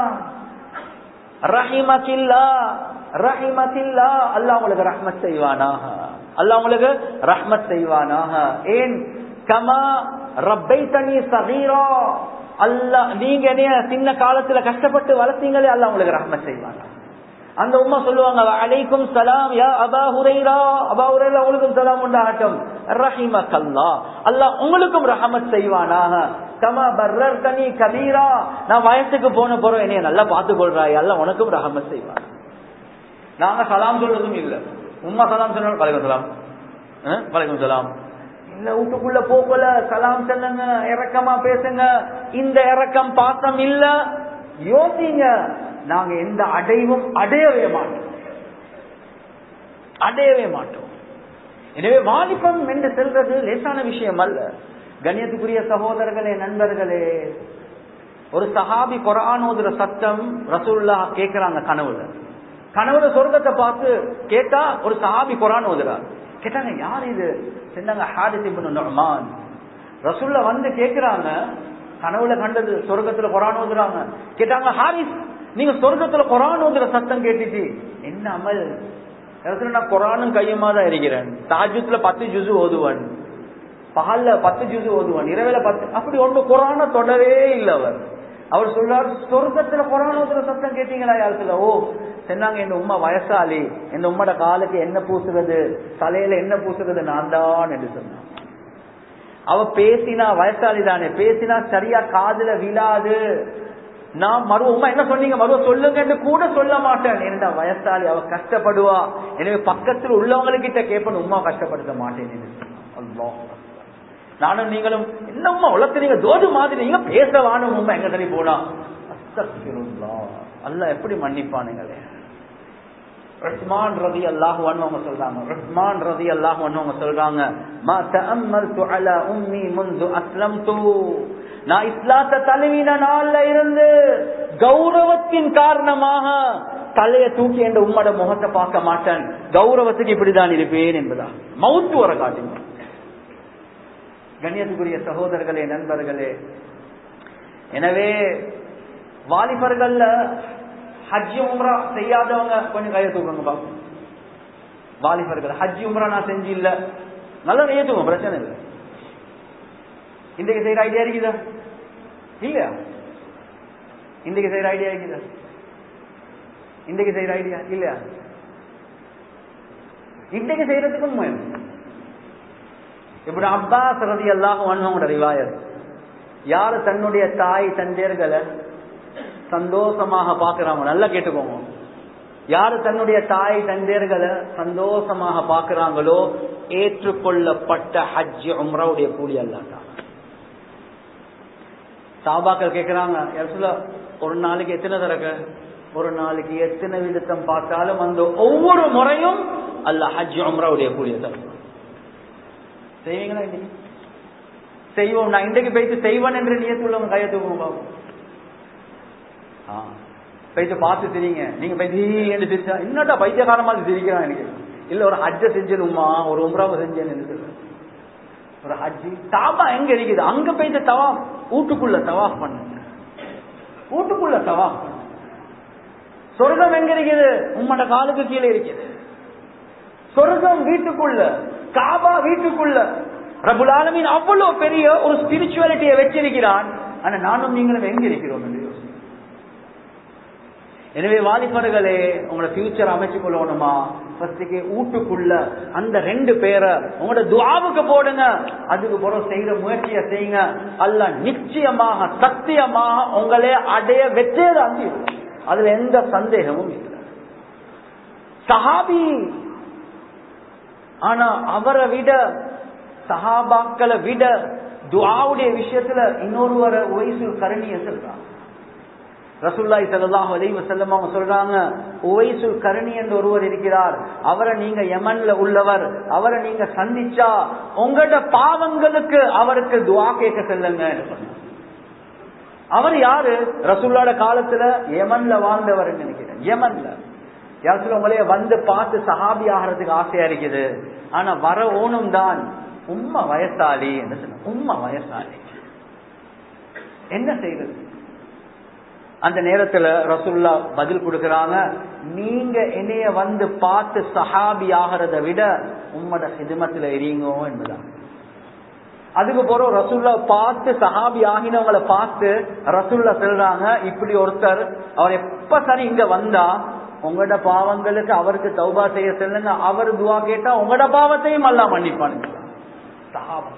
ரஹிமகில்லா ரஹிமகில்லா அல்லாஹ் உங்களுக்கு ரஹ்மத் செய்வானாக அல்லாஹ் உங்களுக்கு ரஹ்மத் செய்வானாக ஏன் கமா ரப்பைத்தனி சகீரா அல்லாஹ் நீங்க என்னைய சின்ன காலத்துல கஷ்டப்பட்டு வளர்த்தீங்களே அல்லாஹ் உங்களுக்கு ரஹ்மத் செய்வானா அந்த உம்மா சொல்லுவாங்க அலைக்கும் சலாம் யா அபா ஹுரைரா அபா ஹுரைரா உங்களுக்கும் சலாம் உண்டாகட்டும் ரஹிமக்கல்லா அல்லாஹ் உங்களுக்கும் ரஹமத் செய்வானாக கமா பர்ரர் தனி கபீரா நான் வயசுக்கு போன போறோம் என்னைய நல்லா பார்த்து கொள்றாய் அல்ல உனக்கும் ரஹமத் செய்வான் நாங்க சலாம் சொல்றதும் இல்ல உம்மா சலாம் சொன்ன வலைக்கம் சலாம் வலைக்கம் சலாம் இல்ல வீட்டுக்குள்ள போகல சலாம் சொல்லுங்க இறக்கமா பேசுங்க இந்த இறக்கம் பாசம் இல்ல யோசிங்க நாங்க எந்த அடைவும் அடையவே மாட்டோம் அடையவே மாட்டோம் எனவே வாலிபம் என்று செல்றது லேசான விஷயம் அல்ல கண்ணியத்துக்குரிய சகோதரர்களே நண்பர்களே ஒரு சஹாபி குரான் ஓதுற சத்தம் ரசூல்லா கேட்கிறாங்க கனவுல கனவுல சொர்க்கத்தை பார்த்து கேட்டா ஒரு சஹாபி குரான் ஓதுறார் கேட்டாங்க யார் இது சொன்னாங்க ஹாரிஸ் இப்னு நுஅமான் ரசூல்லா வந்து கேக்குறாங்க கனவுல கண்டது சொர்க்கத்துல குரான் ஓதுறாங்க கேட்டாங்க ஹாரிஸ் நீங்க சொர்க்கத்துல குரான் ஓதுற சத்தம் கேட்டுச்சு என்ன அமல் இடத்துல நான் குரானும் கையுமா தான் இருக்கிறேன் தாஜத்துல பத்து ஜுசு ஓதுவன் பகல்ல பத்து ஜுசு ஓதுவன் இரவுல பத்து அப்படி ஒன்று குரான தொடவே இல்லை அவர் அவர் சொல்றார் சொர்க்கத்துல குரான் ஓதுற சத்தம் கேட்டீங்களா யாருக்குல ஓ சொன்னாங்க என் உமா வயசாலி என் உம்மோட காலுக்கு என்ன பூசுறது தலையில என்ன பூசுறது நான் தான் என்று சொன்னான் அவ பேசினா வயசாளி தானே பேசினா சரியா காதுல விழாது நான் மருவ உமா என்ன சொன்னீங்க மருவ சொல்லுங்கன்னு கூட சொல்ல மாட்டேன் ஏன்னா வயசாளி அவ கஷ்டப்படுவா எனவே பக்கத்தில் உள்ளவங்ககிட்ட கேட்பேன் உமா கஷ்டப்படுத்த மாட்டேன் அல்லாஹ் நானும் நீங்களும் என்ன உமா உலகத்தை நீங்க தோது மாதிரி நீங்க பேச வாணும் உமா எங்க தனி போனா அல்ல எப்படி மன்னிப்பானுங்களே ரஹ்மான் ரதி அல்லாஹு அவங்க சொல்றாங்க ரஹ்மான் ரதி அல்லாஹு அவங்க சொல்றாங்க மா தஅம்மல்து அலா உம்மி முந்து அஸ்லம்து நான் இஸ்லாத்தை தழுவின நாள்ல இருந்து கௌரவத்தின் காரணமாக தலையை தூக்கி என்ற உம்மோட முகத்தை பார்க்க மாட்டேன் கௌரவத்துக்கு இப்படிதான் இருப்பேன் என்பதா மவுத்து வர காட்டுங்க கண்ணியத்துக்குரிய சகோதரர்களே நண்பர்களே எனவே வாலிபர்கள்ல ஹஜ் உம்ரா செய்யாதவங்க கொஞ்சம் கையை தூக்குங்க பாப்போம் வாலிபர்கள் ஹஜ் உம்ரா நான் செஞ்சு இல்ல நல்லா கையை தூங்க பிரச்சனை இல்லை இன்றைக்கு செய்யற ஐடியா இருக்குதா இல்லையா இன்றைக்கு செய்யற ஐடியா இருக்குதா இன்றைக்கு செய்யற ஐடியா இல்லையா இன்றைக்கு செய்யறதுக்கும் முயற்சி இப்படி அப்பாஸ் ரதி எல்லாம் வண்ணவங்களோட ரிவாயர் யாரு தன்னுடைய தாய் தந்தையர்களை சந்தோஷமாக பாக்குறாங்க நல்லா கேட்டுக்கோங்க யாரு தன்னுடைய தாய் தந்தையர்களை சந்தோஷமாக பாக்குறாங்களோ ஏற்றுக்கொள்ளப்பட்ட ஹஜ் உம்ராவுடைய கூலி அல்லாட்டா சாபாக்கள் கேட்கிறாங்க ஒரு நாளைக்கு எத்தனை தரக்க ஒரு நாளைக்கு எத்தனை விதத்தம் பார்த்தாலும் அந்த ஒவ்வொரு முறையும் அல்ல ஹஜ் உம்ராவுடைய கூலிய தரும் செய்வீங்களா இன்னைக்கு செய்வோம் நான் இன்றைக்கு போயிட்டு செய்வேன் என்று நியத்துள்ளவங்க கையை தூக்குவோம் பாவம் போயிட்டு பார்த்து தெரியுங்க நீங்க போயிட்டு என்று சிரிச்சா என்னட்டா பைத்தியகார மாதிரி சிரிக்கிறான் எனக்கு இல்ல ஒரு ஹஜ்ஜ செஞ்சணுமா ஒரு உம்ராவை செஞ்சேன்னு சொல்றேன் ஒரு ஹஜ்ஜி தாபா எங்க இருக்குது அங்க போயிட்டு தவா வீட்டுக்குள்ள தவாஃப் பண்ணுங்க வீட்டுக்குள்ள தவாஃப் பண்ணுங்க சொர்க்கம் எங்க இருக்குது உம்மோட காலுக்கு கீழே இருக்குது சொர்க்கம் வீட்டுக்குள்ள காபா வீட்டுக்குள்ள ரபுல் ஆலமீன் அவ்வளவு பெரிய ஒரு ஸ்பிரிச்சுவாலிட்டியை வச்சிருக்கிறான் ஆனா நானும் நீங்களும் எங்க இருக்கிறோம் என்று யோசிங்க. எனவே வாலிபர்களே உங்களோட ஃபியூச்சர் அமைச்சு கொள்ளணுமா ஃபர்ஸ்டுக்கு வீட்டுக்குள்ள அந்த ரெண்டு பேரை உங்களோட துவாவுக்கு போடுங்க அதுக்கு பிறகு செய்யற முயற்சியை செய்யுங்க அல்ல நிச்சயமாக சத்தியமாக உங்களே அடைய வெற்றேதான் அதுல எந்த சந்தேகமும் இல்லை சஹாபி ஆனா அவரை விட சஹாபாக்களை விட துஆவுடைய விஷயத்துல இன்னொருவர வயசு கரணிய சொல்றாங்க ரசூல்லாய் ஸல்லல்லாஹு அலைஹி வஸல்லம் அவங்க சொல்றாங்க உவைசுல் கரணி என்ற ஒருவர் இருக்கிறார் அவரை நீங்க யமன்ல உள்ளவர் அவரை நீங்க சந்திச்சா உங்களோட பாவங்களுக்கு அவருக்கு துஆ கேட்க செல்லுங்க சொன்னாங்க அவர் யாரு ரசூல்லாட காலத்துல யமன்ல வாழ்ந்தவர் நினைக்கிறேன் யமன்ல யாரும் உங்களைய வந்து பார்த்து சஹாபி ஆகிறதுக்கு ஆசையா இருக்குது ஆனா வர ஓணும் தான் உம்மா வயசாளி என்று சொன்ன உம்மா வயசாளி என்ன செய்வது அந்த நேரத்துல ரசூல்லா பதில் கொடுக்கறாங்க நீங்க என்னைய வந்து பார்த்து சஹாபி ஆகிறத விட உம்மோட சிதுமத்துல எரியுங்கோ என்பதான் அதுக்கு போறோம் ரசூல்லா பார்த்து சஹாபி ஆகினவங்களை பார்த்து ரசூல்லா சொல்றாங்க இப்படி ஒருத்தர் அவர் எப்ப சரி இங்க வந்தா உங்களோட பாவங்களுக்கு அவருக்கு தௌபா செய்ய செல்லுங்க அவர் துவா கேட்டா உங்களோட பாவத்தையும் அல்லா மன்னிப்பானுங்க சஹாபா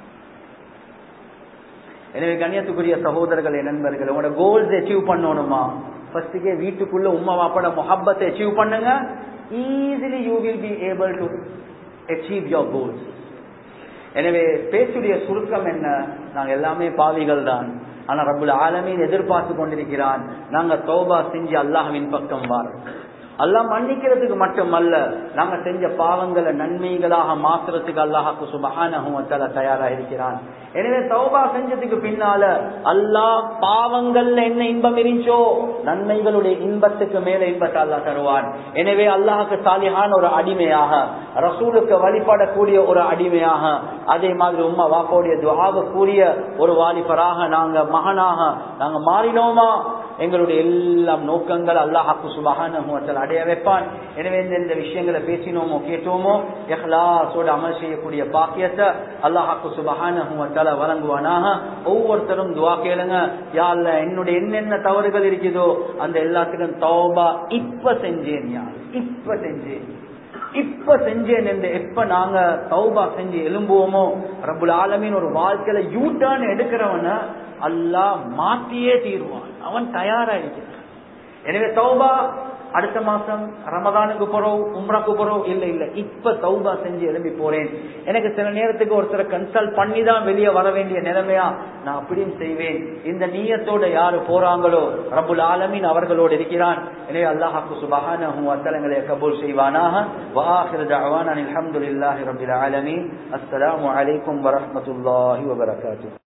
எனவே கண்ணியத்துக்குரிய சகோதரர்களே நண்பர்கள் உங்களோட கோல்ஸ் அச்சீவ் பண்ணணுமா ஃபர்ஸ்டுக்கே வீட்டுக்குள்ள உமா வாப்பட முஹப்பத்தை அச்சீவ் பண்ணுங்க easily you will be able to achieve your goals எனவே பேச்சுடைய சுருக்கம் என்ன நாங்க எல்லாமே பாவிகள் தான் ஆனா ரபுல் ஆலமீன் எதிர்பார்த்து கொண்டிருக்கிறான் நாங்க தௌபா செஞ்சு அல்லாஹ்வின் பக்கம் வாரோம் அல்லாஹ் மன்னிக்கிறதுக்கு மட்டுமல்ல நாங்க செஞ்ச பாவங்களை நன்மைகளாக மாத்துறதுக்கு அல்லாஹாக்கு சுபகான தயாரா இருக்கிறான் எனவே தௌபா செஞ்சதுக்கு பின்னால அல்லாஹ் பாவங்கள்ல என்ன இன்பம் இருந்துச்சோ நன்மைகளுடைய இன்பத்துக்கு மேல இன்பத்தை அல்லாஹ் தருவான் எனவே அல்லாஹுக்கு சாலிஹான ஒரு அடிமையாக ரசூலுக்கு வழிபடக்கூடிய ஒரு அடிமையாக அதே மாதிரி உம்மா வாப்போடைய துவாவுக்குரிய ஒரு வாலிபராக நாங்க மகனாக நாங்க மாறினோமா எங்களுடைய எல்லாம் நோக்கங்கள் அல்லாஹாக்கு சுபகான அடைய வைப்பான் எனவே இந்த விஷயங்களை பேசினோமோ கேட்டோமோ எஹ்லாசோட அமல் செய்யக்கூடிய பாக்கியத்தை அல்லாஹாக்கு சுபகான வழங்குவானாக ஒவ்வொருத்தரும் துவா கேளுங்க யாழ்ல என்னுடைய என்னென்ன தவறுகள் இருக்குதோ அந்த எல்லாத்துக்கும் தௌபா இப்ப செஞ்சேன் யார் இப்ப செஞ்சேன் இப்ப செஞ்சேன் என்று எப்ப நாங்க தௌபா செஞ்சு எழும்புவோமோ ரபுல் ஆலமின் ஒரு வாழ்க்கையில யூ டர்ன் எடுக்கிறவன அல்லாஹ் மாத்தியே தீருவான் அவன் தயாரா இருக்கிறான் எனவே தௌபா அடுத்த மாசம் ரமதானுக்கு போறோம் உம்ராக்கு போறோம் இல்ல இல்ல இப்ப தௌபா செஞ்சு எழுப்பி போறேன் எனக்கு சில நேரத்துக்கு ஒருத்தரை கன்சல்ட் பண்ணி தான் வெளியே வர வேண்டிய நிலைமையா நான் அப்படியும் செய்வேன் இந்த நீயத்தோட யாரு போறாங்களோ ரபுல் ஆலமின் அவர்களோடு இருக்கிறான் எனவே அல்லாஹாக்கு சுபஹான அத்தலங்களை கபூல் செய்வானாக வாஹிர தஅவானா அல்ஹம்துலில்லாஹி ரப்பில் ஆலமீன் அஸ்ஸலாமு அலைக்கும் வரஹ்மத்துல்லாஹி வபரகாத்துஹு